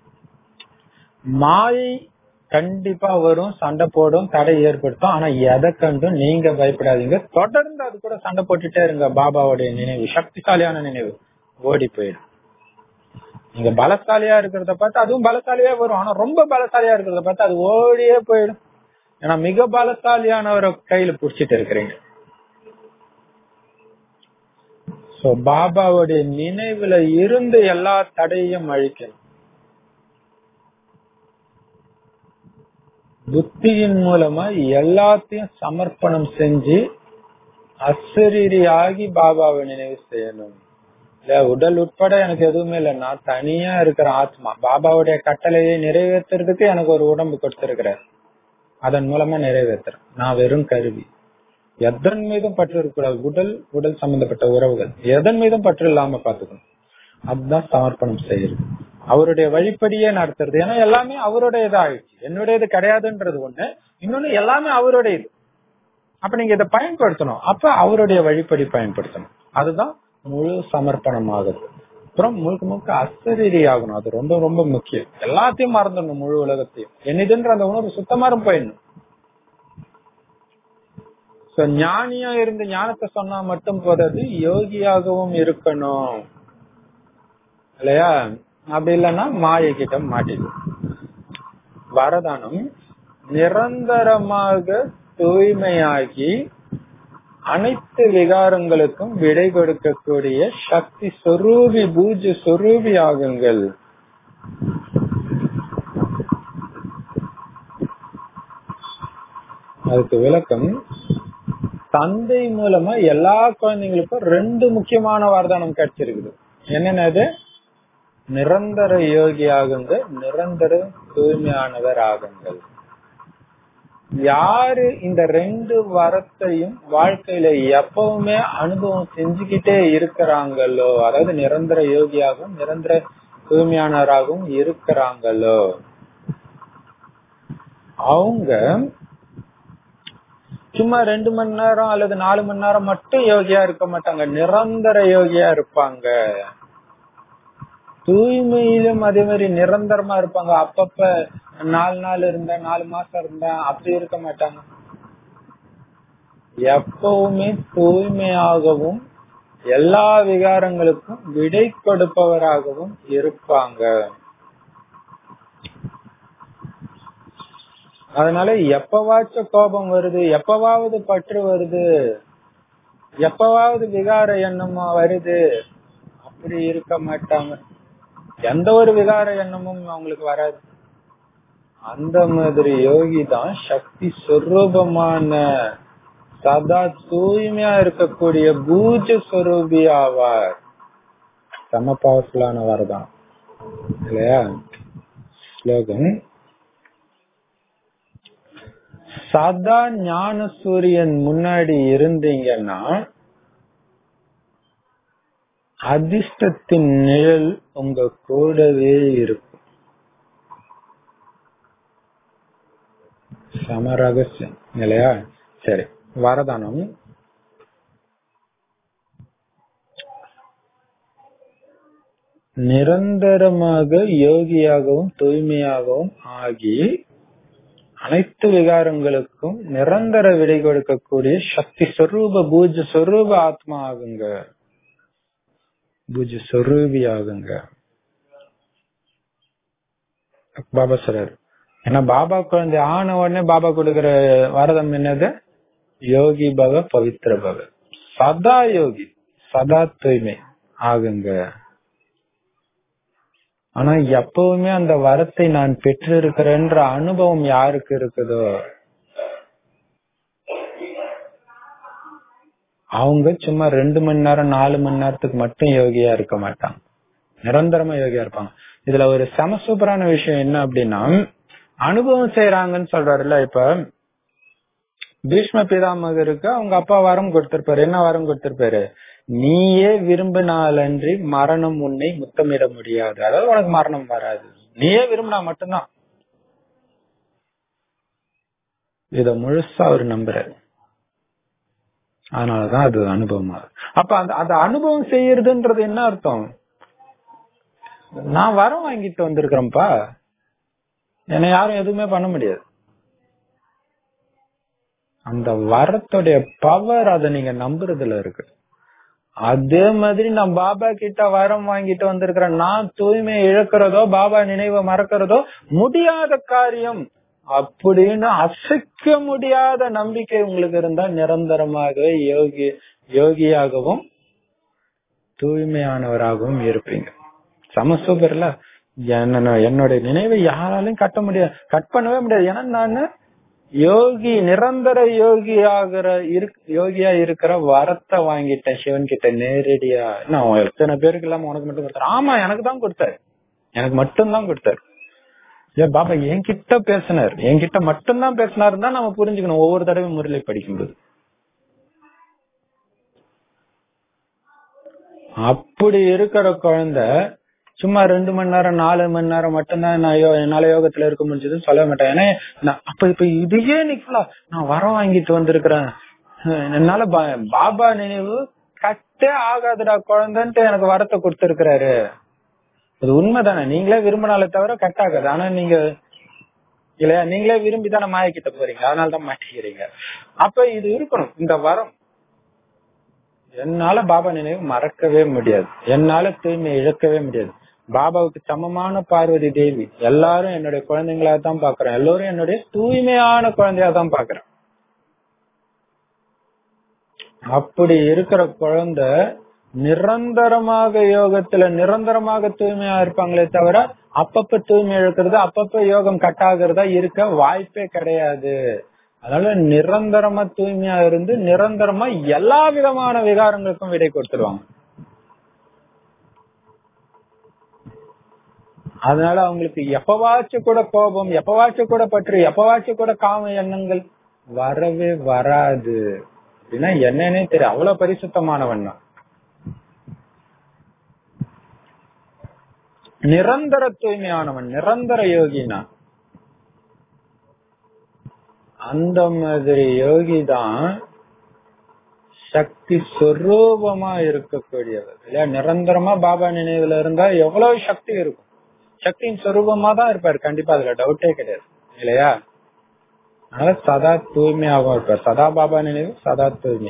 மாயை கண்டிப்பா வரும் சண்டை போடும் தடை ஏற்படுத்தும் ஆனா எதை கண்டும் நீங்க பயப்படாதீங்க தொடர்ந்து அது கூட சண்டை போட்டுட்டே இருங்க பாபாவுடைய நினைவு சக்திசாலியான நினைவு ஓடி போயிடும் நீங்க பலசாலியா இருக்கிறத பார்த்து அதுவும் பலசாலியா வரும் ஆனா ரொம்ப பலசாலியா இருக்கிறத பார்த்து அது ஓடியே போயிடும் ஏன்னா மிக பலசாலியானவரை கையில புடிச்சிட்டு இருக்கிறீங்க சோ பாபாவுடைய நினைவுல இருந்து எல்லா தடையும் அழிக்கணும் புத்தியின் மூலமா எல்லாத்தையும் சமர்ப்பணம் செஞ்சு அசரீரியாகி பாபாவை நினைவு செய்யணும் இல்ல உடல் உட்பட எனக்கு எதுவுமே இல்ல நான் தனியா இருக்கிற ஆத்மா பாபாவுடைய கட்டளையை நிறைவேற்றுறதுக்கு எனக்கு ஒரு உடம்பு கொடுத்திருக்கிறார் அதன் மூலமா நிறைவேற்றுறேன் நான் வெறும் கருவி எதன் மீதும் பற்று இருக்கக்கூடாது உடல் உடல் சம்பந்தப்பட்ட உறவுகள் எதன் மீதும் பற்று இல்லாம பாத்துக்கணும் அதுதான் சமர்ப்பணம் செய்யுது அவருடைய வழிப்படியே நடத்துறது ஏன்னா எல்லாமே அவருடையதா ஆயிடுச்சு என்னுடையது கிடையாதுன்றது ஒண்ணு இன்னொன்னு எல்லாமே அவருடையது அப்ப நீங்க இதை பயன்படுத்தணும் அப்ப அவருடைய வழிப்படி பயன்படுத்தணும் அதுதான் முழு சமர்ப்பணம் ஆகுது அப்புறம் முழுக்க முழுக்க அசரீரி ஆகணும் அது ரொம்ப ரொம்ப முக்கியம் எல்லாத்தையும் மறந்துடணும் முழு உலகத்தையும் என்னதுன்ற அந்த உணர்வு சுத்தமா போயிடணும் ஞானியா இருந்து ஞானத்தை சொன்னா மட்டும் போதாது யோகியாகவும் இருக்கணும் இல்லையா அப்படி இல்லைன்னா மாயை கிட்ட மாட்டிடும் வரதானம் நிரந்தரமாக தூய்மையாகி அனைத்து விகாரங்களுக்கும் விடை கொடுக்கக்கூடிய சக்தி சொரூபி பூஜ சொரூபி ஆகுங்கள் அதுக்கு விளக்கம் தந்தை மூலமா எல்லா குழந்தைங்களுக்கும் ரெண்டு முக்கியமான வரதானம் கிடைச்சிருக்குது என்னென்னது நிரந்தர யோகி ஆகுங்க நிரந்தர தூய்மையானவர் ஆகுங்கள் யாரு இந்த ரெண்டு வரத்தையும் வாழ்க்கையில எப்பவுமே அனுபவம் செஞ்சுக்கிட்டே இருக்கிறாங்களோ அதாவது நிரந்தர யோகியாகவும் நிரந்தர தூய்மையானவராகவும் இருக்கிறாங்களோ அவங்க சும்மா ரெண்டு மணி நேரம் அல்லது நாலு மணி நேரம் மட்டும் யோகியா இருக்க மாட்டாங்க நிரந்தர யோகியா இருப்பாங்க தூய்மையிலும் அதே மாதிரி நிரந்தரமா இருப்பாங்க அப்பப்ப நாலு நாள் இருந்தேன் நாலு மாசம் இருந்தேன் அப்படி இருக்க மாட்டாங்க எப்பவுமே தூய்மையாகவும் எல்லா விகாரங்களுக்கும் விடை கொடுப்பவராகவும் இருப்பாங்க அதனால எப்பவாச்சும் கோபம் வருது எப்பவாவது பற்று வருது எப்பவாவது விகார எண்ணம் வருது அப்படி இருக்க மாட்டாங்க எந்த ஒரு விகார எண்ணமும் அவங்களுக்கு வராது அந்த மாதிரி யோகி தான் சக்தி சொரூபமான சதா தூய்மையா இருக்கக்கூடிய பூஜ சொரூபி ஆவார் செம பவர்ஃபுல்லானவர் தான் இல்லையா ஸ்லோகன் சதா ஞான சூரியன் முன்னாடி இருந்தீங்கன்னா அதிர்ஷ்டத்தின் நிழல் உங்க கூடவே இருக்கும் சம ரகசியம் இல்லையா சரி வரதானம் நிரந்தரமாக யோகியாகவும் தூய்மையாகவும் ஆகி அனைத்து விகாரங்களுக்கும் நிரந்தர விடை கொடுக்கக்கூடிய சக்தி சொரூப பூஜ சொரூப ஆத்மா ஆகுங்க பூஜ சொரூபி ஆகுங்க பாபா சொல்றாரு ஏன்னா பாபா குழந்தை ஆன உடனே பாபா கொடுக்கிற வரதம் என்னது யோகி பவ பவித்ர பவ சதா யோகி சதா தூய்மை ஆகுங்க ஆனா எப்பவுமே அந்த வரத்தை நான் பெற்றிருக்கிறேன்ற அனுபவம் யாருக்கு இருக்குதோ அவங்க சும்மா ரெண்டு மணி நேரம் நாலு மணி நேரத்துக்கு மட்டும் யோகியா இருக்க மாட்டாங்க நிரந்தரமா யோகியா இருப்பாங்க இதுல ஒரு செம சூப்பரான விஷயம் என்ன அப்படின்னா அனுபவம் செய்யறாங்கன்னு சொல்றாருல்ல இப்ப பீஷ்ம பிதாமகருக்கு அவங்க அப்பா வரம் கொடுத்திருப்பாரு என்ன வரம் கொடுத்திருப்பாரு நீயே விரும்பினாலன்றி மரணம் உன்னை முத்தமிட முடியாது அதாவது உனக்கு மரணம் வராது நீயே விரும்பினா மட்டும்தான் இத முழுசா அவர் நம்புறாரு அதனாலதான் அது அனுபவமா அப்ப அந்த அந்த அனுபவம் செய்யறதுன்றது என்ன அர்த்தம் நான் வரம் வாங்கிட்டு வந்திருக்கிறேன்ப்பா என்னை யாரும் எதுவுமே பண்ண முடியாது அந்த வரத்துடைய பவர் அதை நீங்க நம்புறதுல இருக்கு அதே மாதிரி நான் பாபா கிட்ட வரம் வாங்கிட்டு வந்திருக்கிறேன் நான் தூய்மை இழக்கிறதோ பாபா நினைவை மறக்கிறதோ முடியாத காரியம் அப்படின்னு அசைக்க முடியாத நம்பிக்கை உங்களுக்கு இருந்தா நிரந்தரமாக யோகி யோகியாகவும் தூய்மையானவராகவும் இருப்பீங்க சம சூப்பர்ல என்ன என்னுடைய நினைவை யாராலையும் கட்ட முடியாது கட் பண்ணவே முடியாது ஏன்னா நானு யோகி நிரந்தர யோகி ஆகிற யோகியா இருக்கிற வரத்தை வாங்கிட்டேன் சிவன் கிட்ட நேரடியா நான் எத்தனை பேருக்கு இல்லாம உனக்கு மட்டும் கொடுத்தாரு ஆமா எனக்கு தான் கொடுத்தாரு எனக்கு மட்டும்தான் கொடுத்தாரு ஏன் பாபா என்கிட்ட பேசினார் என்கிட்ட மட்டும்தான் பேசினாரு தான் நம்ம புரிஞ்சுக்கணும் ஒவ்வொரு தடவை முரளி படிக்கும்போது அப்படி இருக்கிற குழந்தை சும்மா ரெண்டு மணி நேரம் நாலு மணி நேரம் மட்டும்தான் நான் என்னால யோகத்துல இருக்க முடிஞ்சதுன்னு சொல்ல மாட்டேன் ஏன்னா அப்ப இப்ப இதையே நிக்கலா நான் வரம் வாங்கிட்டு வந்திருக்கிறேன் என்னால பாபா நினைவு கட்டே ஆகாதுடா குழந்தைன்ட்டு எனக்கு வரத்தை கொடுத்திருக்கிறாரு அது உண்மைதானே நீங்களே விரும்பினாலே தவிர கட் ஆகாது ஆனா நீங்க இல்லையா நீங்களே விரும்பி தானே மாய கிட்ட போறீங்க அதனால தான் மாட்டிக்கிறீங்க அப்ப இது இருக்கணும் இந்த வரம் என்னால பாபா நினைவு மறக்கவே முடியாது என்னால தூய்மை இழக்கவே முடியாது பாபாவுக்கு சமமான பார்வதி தேவி எல்லாரும் என்னுடைய குழந்தைங்களா தான் பாக்குறேன் எல்லாரும் என்னுடைய தூய்மையான குழந்தையா தான் பாக்குறேன் அப்படி இருக்கிற குழந்தை நிரந்தரமாக யோகத்துல நிரந்தரமாக தூய்மையா இருப்பாங்களே தவிர அப்பப்ப தூய்மை இழக்கிறது அப்பப்ப யோகம் கட் ஆகுறதா இருக்க வாய்ப்பே கிடையாது அதனால நிரந்தரமா தூய்மையா இருந்து நிரந்தரமா எல்லா விதமான விகாரங்களுக்கும் விடை கொடுத்துருவாங்க அதனால அவங்களுக்கு எப்பவாச்சும் கூட கோபம் எப்பவாச்சும் கூட பற்று எப்பவாச்சும் கூட காம எண்ணங்கள் வரவே வராது அப்படின்னா என்னன்னே தெரியும் அவ்வளவு பரிசுத்தமானவன் தான் நிரந்தர தூய்மையானவன் நிரந்தர யோகினா அந்த மாதிரி யோகி தான் சக்தி சொரூபமா இருக்கக்கூடியவர் இல்லையா நிரந்தரமா பாபா நினைவுல இருந்தா எவ்வளவு சக்தி இருக்கும் சக்தியின் சொரூபமா தான் இருப்பாரு கண்டிப்பா அதுல டவுட்டே கிடையாது இல்லையா அதனால சதா தூய்மையாகவும் இருப்பார் சதா பாபா நினைவு சதா தூய்மை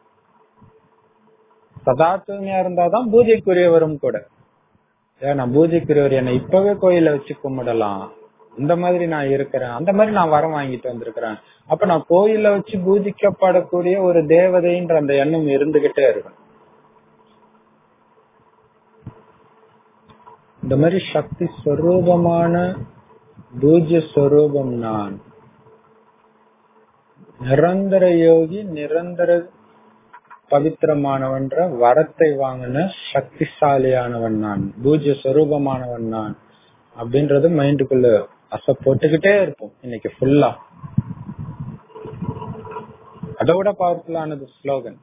சதா தூய்மையா இருந்தாதான் பூஜைக்குரியவரும் கூட ஏன்னா பூஜைக்குரியவர் என்னை இப்பவே கோயில வச்சு கும்பிடலாம் இந்த மாதிரி நான் இருக்கிறேன் அந்த மாதிரி நான் வரம் வாங்கிட்டு வந்திருக்கிறேன் அப்ப நான் கோயில வச்சு பூஜிக்கப்படக்கூடிய ஒரு தேவதைன்ற அந்த எண்ணம் இருந்துகிட்டே இருக்கும் இந்த மாதிரி சக்தி ஸ்வரூபமான பூஜ்ய ஸ்வரூபம் நான் நிரந்தர யோகி நிரந்தர பவித்திரமானவன்ற வரத்தை வாங்கின சக்திசாலியானவன் நான் பூஜ்ய ஸ்வரூபமானவன் நான் அப்படின்றது மைண்டுக்குள்ள அசை போட்டுக்கிட்டே இருப்போம் இன்னைக்கு ஃபுல்லா அதோட பவர்ஃபுல்லானது ஸ்லோகன்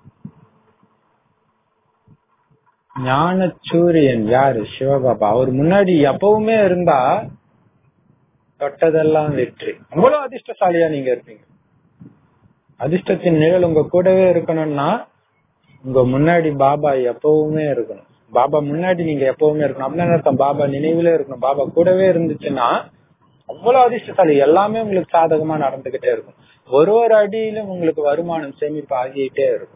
ஞான சூரியன் யாரு சிவபாபா அவர் முன்னாடி எப்பவுமே இருந்தா தொட்டதெல்லாம் வெற்றி அவ்வளவு அதிர்ஷ்டசாலியா நீங்க இருப்பீங்க அதிர்ஷ்டத்தின் நிழல் உங்க கூடவே இருக்கணும்னா உங்க முன்னாடி பாபா எப்பவுமே இருக்கணும் பாபா முன்னாடி நீங்க எப்பவுமே இருக்கணும் அப்படின்னு அர்த்தம் பாபா நினைவுல இருக்கணும் பாபா கூடவே இருந்துச்சுன்னா அவ்வளவு அதிர்ஷ்டசாலி எல்லாமே உங்களுக்கு சாதகமா நடந்துகிட்டே இருக்கும் ஒரு ஒரு அடியிலும் உங்களுக்கு வருமானம் சேமிப்பு ஆகிட்டே இருக்கும்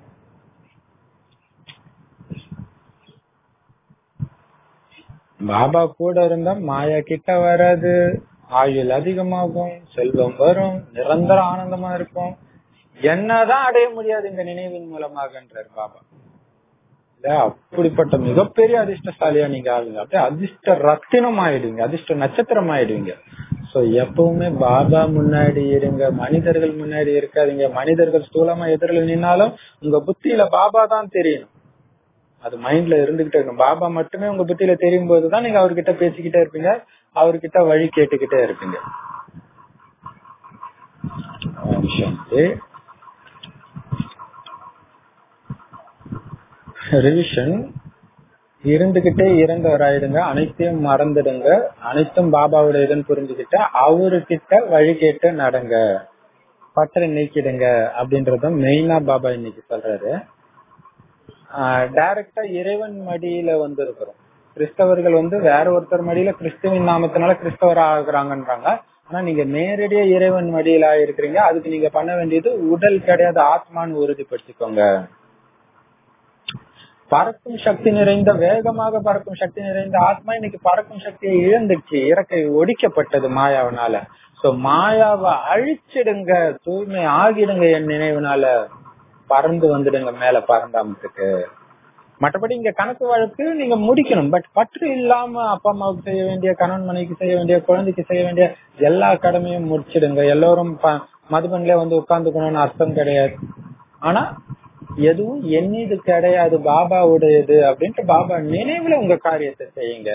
பாபா கூட இருந்தா மாயா கிட்ட வராது ஆயுள் அதிகமாகும் செல்வம் வரும் நிரந்தர ஆனந்தமா இருக்கும் என்னதான் அடைய முடியாது இந்த நினைவின் மூலமாகன்றார் பாபா இல்ல அப்படிப்பட்ட மிகப்பெரிய அதிர்ஷ்டசாலியா நீங்க ஆகுங்க அப்படியே அதிர்ஷ்ட ரத்தினம் ஆயிடுவீங்க அதிர்ஷ்ட நட்சத்திரம் ஆயிடுவீங்க சோ எப்பவுமே பாபா முன்னாடி இருங்க மனிதர்கள் முன்னாடி இருக்காதீங்க மனிதர்கள் ஸ்தூலமா எதிரில் நின்னாலும் உங்க புத்தியில பாபா தான் தெரியணும் அது மைண்ட்ல இருந்துகிட்டே இருக்கணும் பாபா மட்டுமே உங்க புத்தியில தெரியும் போதுதான் நீங்க அவர்கிட்ட பேசிக்கிட்டே இருப்பீங்க அவர்கிட்ட வழி கேட்டுக்கிட்டே இருப்பீங்க ரிவிஷன் இருந்துகிட்டே இறந்தவராயிடுங்க அனைத்தையும் மறந்துடுங்க அனைத்தும் பாபாவோட இதுன்னு புரிஞ்சுக்கிட்ட அவருக்கிட்ட வழி கேட்டு நடங்க பற்றை நீக்கிடுங்க அப்படின்றத மெயினா பாபா இன்னைக்கு சொல்றாரு டைரக்டா இறைவன் மடியில வந்து இருக்கிறோம் கிறிஸ்தவர்கள் வந்து வேற ஒருத்தர் மடியில கிறிஸ்துவின் நாமத்தினால கிறிஸ்தவர் ஆகுறாங்கன்றாங்க ஆனா நீங்க நேரடியா இறைவன் மடியில இருக்கிறீங்க அதுக்கு நீங்க பண்ண வேண்டியது உடல் கிடையாது ஆத்மான்னு உறுதிப்படுத்திக்கோங்க பறக்கும் சக்தி நிறைந்த வேகமாக பறக்கும் சக்தி நிறைந்த ஆத்மா இன்னைக்கு பறக்கும் சக்தியை இழந்துச்சு இறக்கை ஒடிக்கப்பட்டது மாயாவினால சோ மாயாவை அழிச்சிடுங்க தூய்மை ஆகிடுங்க என் நினைவுனால பறந்து வந்துடுங்க மேல பறந்தாமத்துக்கு மற்றபடி இங்க கணக்கு வழக்கு நீங்க முடிக்கணும் பட் பற்று இல்லாம அப்பா அம்மாவுக்கு செய்ய வேண்டிய கணவன் மனைவிக்கு செய்ய வேண்டிய குழந்தைக்கு செய்ய வேண்டிய எல்லா கடமையும் முடிச்சிடுங்க எல்லோரும் மதுபன்ல வந்து உட்கார்ந்துக்கணும்னு அர்த்தம் கிடையாது ஆனா எதுவும் என்னது கிடையாது பாபாவுடையது அப்படின்ட்டு பாபா நினைவுல உங்க காரியத்தை செய்யுங்க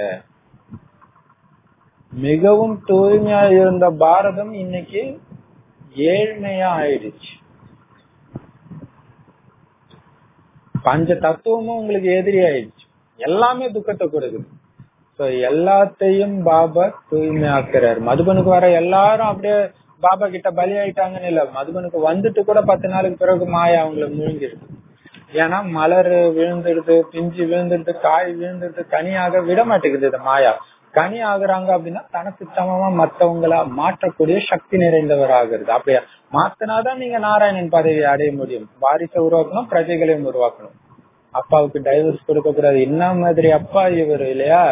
மிகவும் தூய்மையா இருந்த பாரதம் இன்னைக்கு ஏழ்மையா ஆயிடுச்சு பஞ்ச தத்துவமும் உங்களுக்கு எதிரி ஆயிடுச்சு எல்லாமே துக்கத்தை கொடுக்குது சோ எல்லாத்தையும் பாபா தூய்மையாக்குறாரு மதுபனுக்கு வர எல்லாரும் அப்படியே பாபா கிட்ட பலி ஆயிட்டாங்கன்னு இல்ல மதுபனுக்கு வந்துட்டு கூட பத்து நாளுக்கு பிறகு மாயா அவங்கள முழுங்கிடுது ஏன்னா மலர் விழுந்துடுது பிஞ்சு விழுந்துடுது காய் விழுந்துடுது கனியாக விட மாட்டேங்குது இந்த மாயா கனி ஆகுறாங்க அப்படின்னா தனக்கு சமமா மத்தவங்கள மாற்றக்கூடிய சக்தி நிறைந்தவர் ஆகுறது அப்படியா மாத்தினாதான் நீங்க நாராயணன் பதவியை அடைய முடியும் வாரிசை உருவாக்கணும் பிரஜைகளையும் உருவாக்கணும் அப்பாவுக்கு டைவர்ஸ் கொடுக்க கூடாது என்ன மாதிரி அப்பா இவர் இல்லையா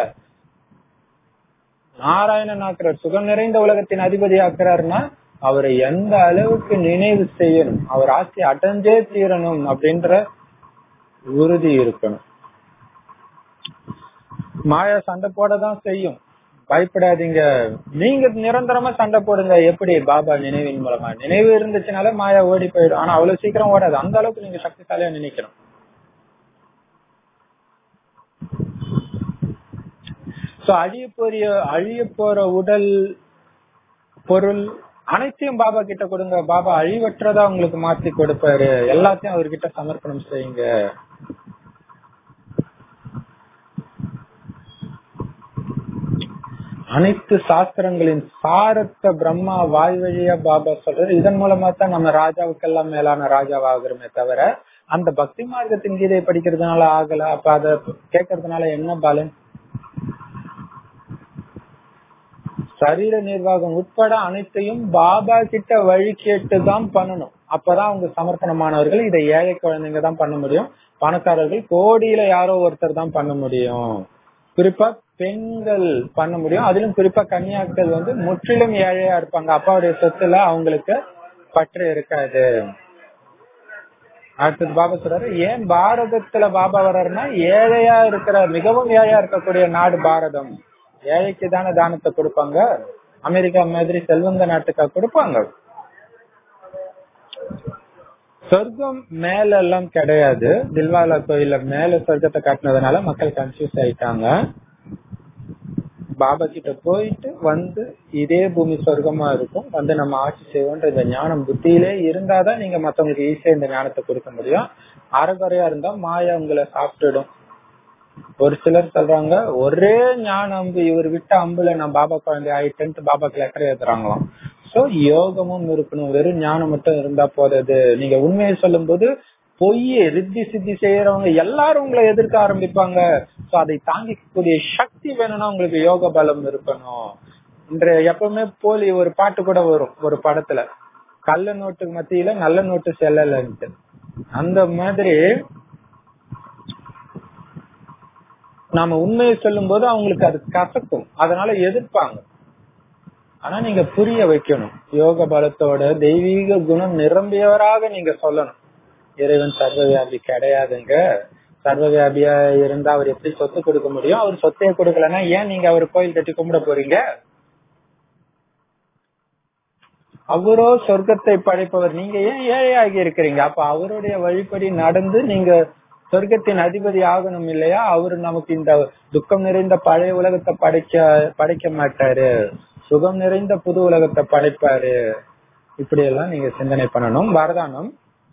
நாராயணன் ஆக்குறார் சுகம் நிறைந்த உலகத்தின் அதிபதி ஆக்குறாருன்னா அவரை எந்த அளவுக்கு நினைவு செய்யணும் அவர் ஆட்சி அடைஞ்சே தீரணும் அப்படின்ற உறுதி இருக்கணும் மாயா சண்டை போடதான் செய்யும் பயப்படாதீங்க நீங்க நிரந்தரமா சண்டை போடுங்க எப்படி பாபா நினைவின் மூலமா நினைவு இருந்துச்சுனால மாயா ஓடி போயிடும் ஆனா அவ்வளவு சீக்கிரம் ஓடாது அந்த அளவுக்கு நீங்க சக்திசாலியா நினைக்கணும் சோ அழிய போறிய அழிய போற உடல் பொருள் அனைத்தையும் பாபா கிட்ட கொடுங்க பாபா அழிவற்றதா உங்களுக்கு மாத்தி கொடுப்பாரு எல்லாத்தையும் அவர்கிட்ட சமர்ப்பணம் செய்யுங்க அனைத்து சாஸ்திரங்களின் சாரத்த பிரம்மா வாய் வழியா பாபா சொல்றாரு இதன் மூலமா தான் நம்ம ராஜாவுக்கெல்லாம் மேலான ராஜாவாகிறோமே தவிர அந்த பக்தி மார்க்கத்தின் கீதை படிக்கிறதுனால ஆகல அப்ப அத கேட்கறதுனால என்ன பலன் சரீர நிர்வாகம் உட்பட அனைத்தையும் பாபா கிட்ட வழி கேட்டுதான் பண்ணணும் அப்பதான் அவங்க சமர்ப்பணமானவர்கள் இதை ஏழை குழந்தைங்க தான் பண்ண முடியும் பணக்காரர்கள் கோடியில யாரோ ஒருத்தர் தான் பண்ண முடியும் குறிப்பா பெண்கள் பண்ண முடியும் அதிலும் குறிப்பா கன்னியாக்கள் வந்து முற்றிலும் ஏழையா இருப்பாங்க அப்பாவுடைய சொத்துல அவங்களுக்கு பற்று இருக்காது அடுத்தது பாபா சொல்றாரு ஏன் பாரதத்துல பாபா வர்றாருன்னா ஏழையா இருக்கிற மிகவும் ஏழையா இருக்கக்கூடிய நாடு பாரதம் ஏழைக்கு தானே தானத்தை கொடுப்பாங்க அமெரிக்கா மாதிரி செல்வந்த நாட்டுக்கா கொடுப்பாங்க சொர்க்கம் மேல எல்லாம் கிடையாது தில்வாலா கோயில மேல சொர்க்கத்தை காட்டினதுனால மக்கள் கன்ஃபியூஸ் ஆயிட்டாங்க பாபா கிட்ட போயிட்டு வந்து இதே பூமி சொர்க்கமா இருக்கும் வந்து நம்ம ஆட்சி செய்வோன்ற இந்த ஞானம் புத்தியிலே இருந்தாதான் நீங்க மத்தவங்களுக்கு ஈஸியா இந்த ஞானத்தை கொடுக்க முடியும் அறகுறையா இருந்தா மாயா உங்களை சாப்பிட்டுடும் ஒரு சிலர் சொல்றாங்க ஒரே ஞான அம்பு இவர் விட்ட அம்புல நான் பாபா குழந்தை ஆயிட்டேன்ட்டு பாபாக்கு லெட்டர் எழுதுறாங்களாம் சோ யோகமும் இருக்கணும் வெறும் ஞானம் மட்டும் இருந்தா போதாது நீங்க உண்மையை சொல்லும் போது பொய் ரித்தி சித்தி செய்யறவங்க எல்லாரும் உங்களை எதிர்க்க ஆரம்பிப்பாங்க சோ அதை தாங்கிக்கக்கூடிய சக்தி வேணும்னா உங்களுக்கு யோக பலம் இருக்கணும் இன்றைய எப்பவுமே போலி ஒரு பாட்டு கூட வரும் ஒரு படத்துல கள்ள நோட்டுக்கு மத்தியில நல்ல நோட்டு செல்லலன்ட்டு அந்த மாதிரி நாம உண்மையை சொல்லும் போது அவங்களுக்கு அது கசக்கும் அதனால எதிர்ப்பாங்க ஆனா நீங்க புரிய வைக்கணும் யோக பலத்தோட தெய்வீக குணம் நிரம்பியவராக நீங்க சொல்லணும் இறைவன் சர்வவியாபி கிடையாதுங்க சர்வவியாபியா இருந்தா அவர் எப்படி சொத்து கொடுக்க முடியும் அவர் சொத்தையே கொடுக்கலன்னா ஏன் நீங்க அவர் கோயில் கட்டி கும்பிட போறீங்க அவரோ சொர்க்கத்தை படைப்பவர் நீங்க ஏன் ஏழையாகி இருக்கிறீங்க அப்ப அவருடைய வழிப்படி நடந்து நீங்க சொர்க்கத்தின் அதிபதி ஆகணும் இல்லையா அவரு நமக்கு இந்த துக்கம் நிறைந்த பழைய உலகத்தை படைக்க படைக்க மாட்டாரு சுகம் நிறைந்த புது உலகத்தை படைப்பாரு இப்படி எல்லாம் நீங்க சிந்தனை பண்ணணும் வரதானம்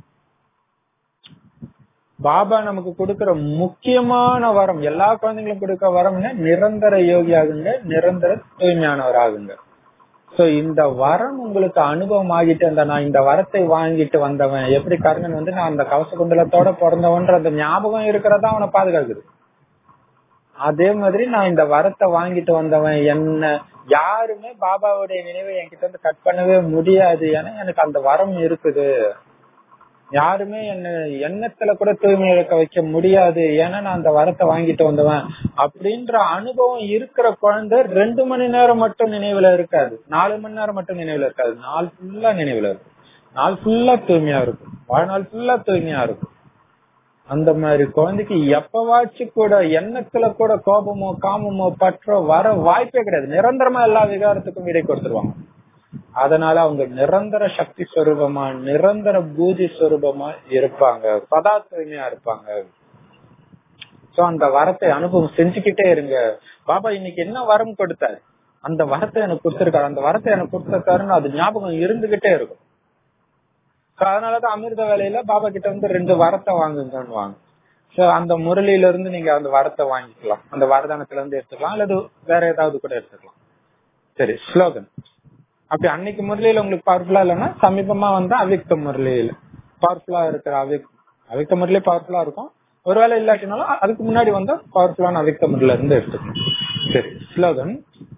பாபா நமக்கு கொடுக்கிற முக்கியமான வரம் எல்லா குழந்தைங்களும் கொடுக்க வரம்னா நிரந்தர யோகி ஆகுங்க நிரந்தர தூய்மையானவர் ஆகுங்க சோ இந்த வரம் உங்களுக்கு அனுபவம் ஆகிட்டு அந்த நான் இந்த வரத்தை வாங்கிட்டு வந்தவன் எப்படி கர்ணன் வந்து நான் அந்த கவச குண்டலத்தோட பிறந்தவன்ற அந்த ஞாபகம் இருக்கிறதா அவனை பாதுகாக்குது அதே மாதிரி நான் இந்த வரத்தை வாங்கிட்டு வந்தவன் என்ன யாருமே பாபாவுடைய நினைவை என்கிட்ட இருந்து கட் பண்ணவே முடியாது ஏன்னா எனக்கு அந்த வரம் இருக்குது யாருமே என்ன எண்ணத்துல கூட தூய்மை இழக்க வைக்க முடியாது ஏன்னா நான் அந்த வரத்தை வாங்கிட்டு வந்தவன் அப்படின்ற அனுபவம் இருக்கிற குழந்தை ரெண்டு மணி நேரம் மட்டும் நினைவுல இருக்காது நாலு மணி நேரம் மட்டும் நினைவுல இருக்காது நாள் ஃபுல்லா நினைவுல இருக்கும் நாள் ஃபுல்லா தூய்மையா இருக்கும் வாழ்நாள் ஃபுல்லா தூய்மையா இருக்கும் அந்த மாதிரி குழந்தைக்கு எப்பவாச்சும் கூட எண்ணத்துல கூட கோபமோ காமமோ பற்றோ வர வாய்ப்பே கிடையாது நிரந்தரமா எல்லா விகாரத்துக்கும் விடை கொடுத்துருவாங்க அதனால அவங்க நிரந்தர சக்தி ஸ்வரூபமா நிரந்தர பூஜை ஸ்வரூபமா இருப்பாங்க சதா தூய்மையா இருப்பாங்க சோ அந்த வரத்தை அனுபவம் செஞ்சுக்கிட்டே இருங்க பாபா இன்னைக்கு என்ன வரம் கொடுத்தாரு அந்த வரத்தை எனக்கு கொடுத்திருக்காரு அந்த வரத்தை எனக்கு கொடுத்திருக்காருன்னு அது ஞாபகம் இருந்துகிட்டே இருக்கும் அதனாலதான் அமிர்த வேலையில பாபா கிட்ட வந்து ரெண்டு வரத்தை வாங்குங்கன்னு வாங்க சோ அந்த முரளியில இருந்து நீங்க அந்த வரத்தை வாங்கிக்கலாம் அந்த வரதானத்துல இருந்து எடுத்துக்கலாம் அல்லது வேற ஏதாவது கூட எடுத்துக்கலாம் சரி ஸ்லோகன் அப்படி அன்னைக்கு முரளியில உங்களுக்கு பவர்ஃபுல்லா இல்லைன்னா சமீபமா வந்து அவிக்த முரளியில பவர்ஃபுல்லா இருக்கிற அவிக் அவிக்த முரளி பவர்ஃபுல்லா இருக்கும் ஒருவேளை இல்லாட்டினாலும் அதுக்கு முன்னாடி வந்து பவர்ஃபுல்லான அவிக்த முரளில இருந்து எடுத்துக்கணும் சரி ஸ்லோகன்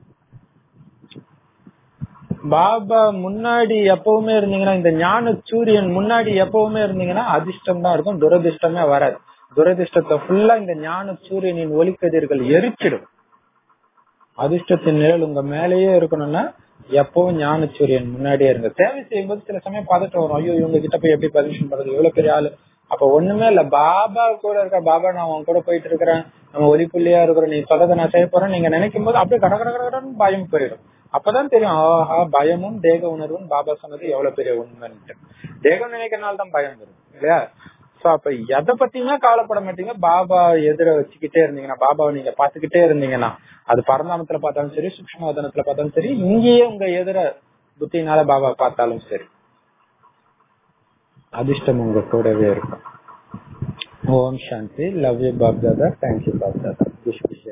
பாபா முன்னாடி எப்பவுமே இருந்தீங்கன்னா இந்த ஞான சூரியன் முன்னாடி எப்பவுமே இருந்தீங்கன்னா அதிர்ஷ்டம் தான் இருக்கும் துரதிர்ஷ்டமே வராது துரதிர்ஷ்டத்தை ஃபுல்லா இந்த ஞான சூரியனின் ஒளிக்கதிர்கள் எரிச்சிடும் அதிர்ஷ்டத்தின் நிழல் உங்க மேலேயே இருக்கணும்னா எப்பவும் ஞான சூரியன் முன்னாடியே இருங்க சேவை செய்யும்போது சில சமயம் பதட்டம் வரும் ஐயோ இவங்க கிட்ட போய் எப்படி பர்மிஷன் பண்றது எவ்வளவு பெரிய ஆளு அப்ப ஒண்ணுமே இல்ல பாபா கூட இருக்க பாபா நான் உன் கூட போயிட்டு இருக்கிறேன் நம்ம ஒலிப்புள்ளியா இருக்கிறோம் நீ சொல்றதை நான் செய்ய போறேன் நீங்க நினைக்கும் போது அப்படியே கட கட கடன்னு பயம் போயிடும் அப்பதான் தெரியும் ஆஹா பயமும் தேக உணர்வும் பாபா சொன்னது எவ்வளவு பெரிய உண்மைன்ட்டு தேகம் நினைக்கிறனால தான் பயம் வரும் இல்லையா சோ அப்ப எதை பத்தியுமே கவலைப்பட மாட்டீங்க பாபா எதிர வச்சுக்கிட்டே இருந்தீங்கன்னா பாபாவை நீங்க பாத்துக்கிட்டே இருந்தீங்கன்னா அது பரந்தாமத்துல பார்த்தாலும் சரி சூக்மவதனத்துல பார்த்தாலும் சரி இங்கேயே உங்க எதிர புத்தினால பாபா பார்த்தாலும் சரி அதிர்ஷ்டம் உங்க கூடவே இருக்கும் ஓம் சாந்தி love you Bap Dada thank you Bap Dada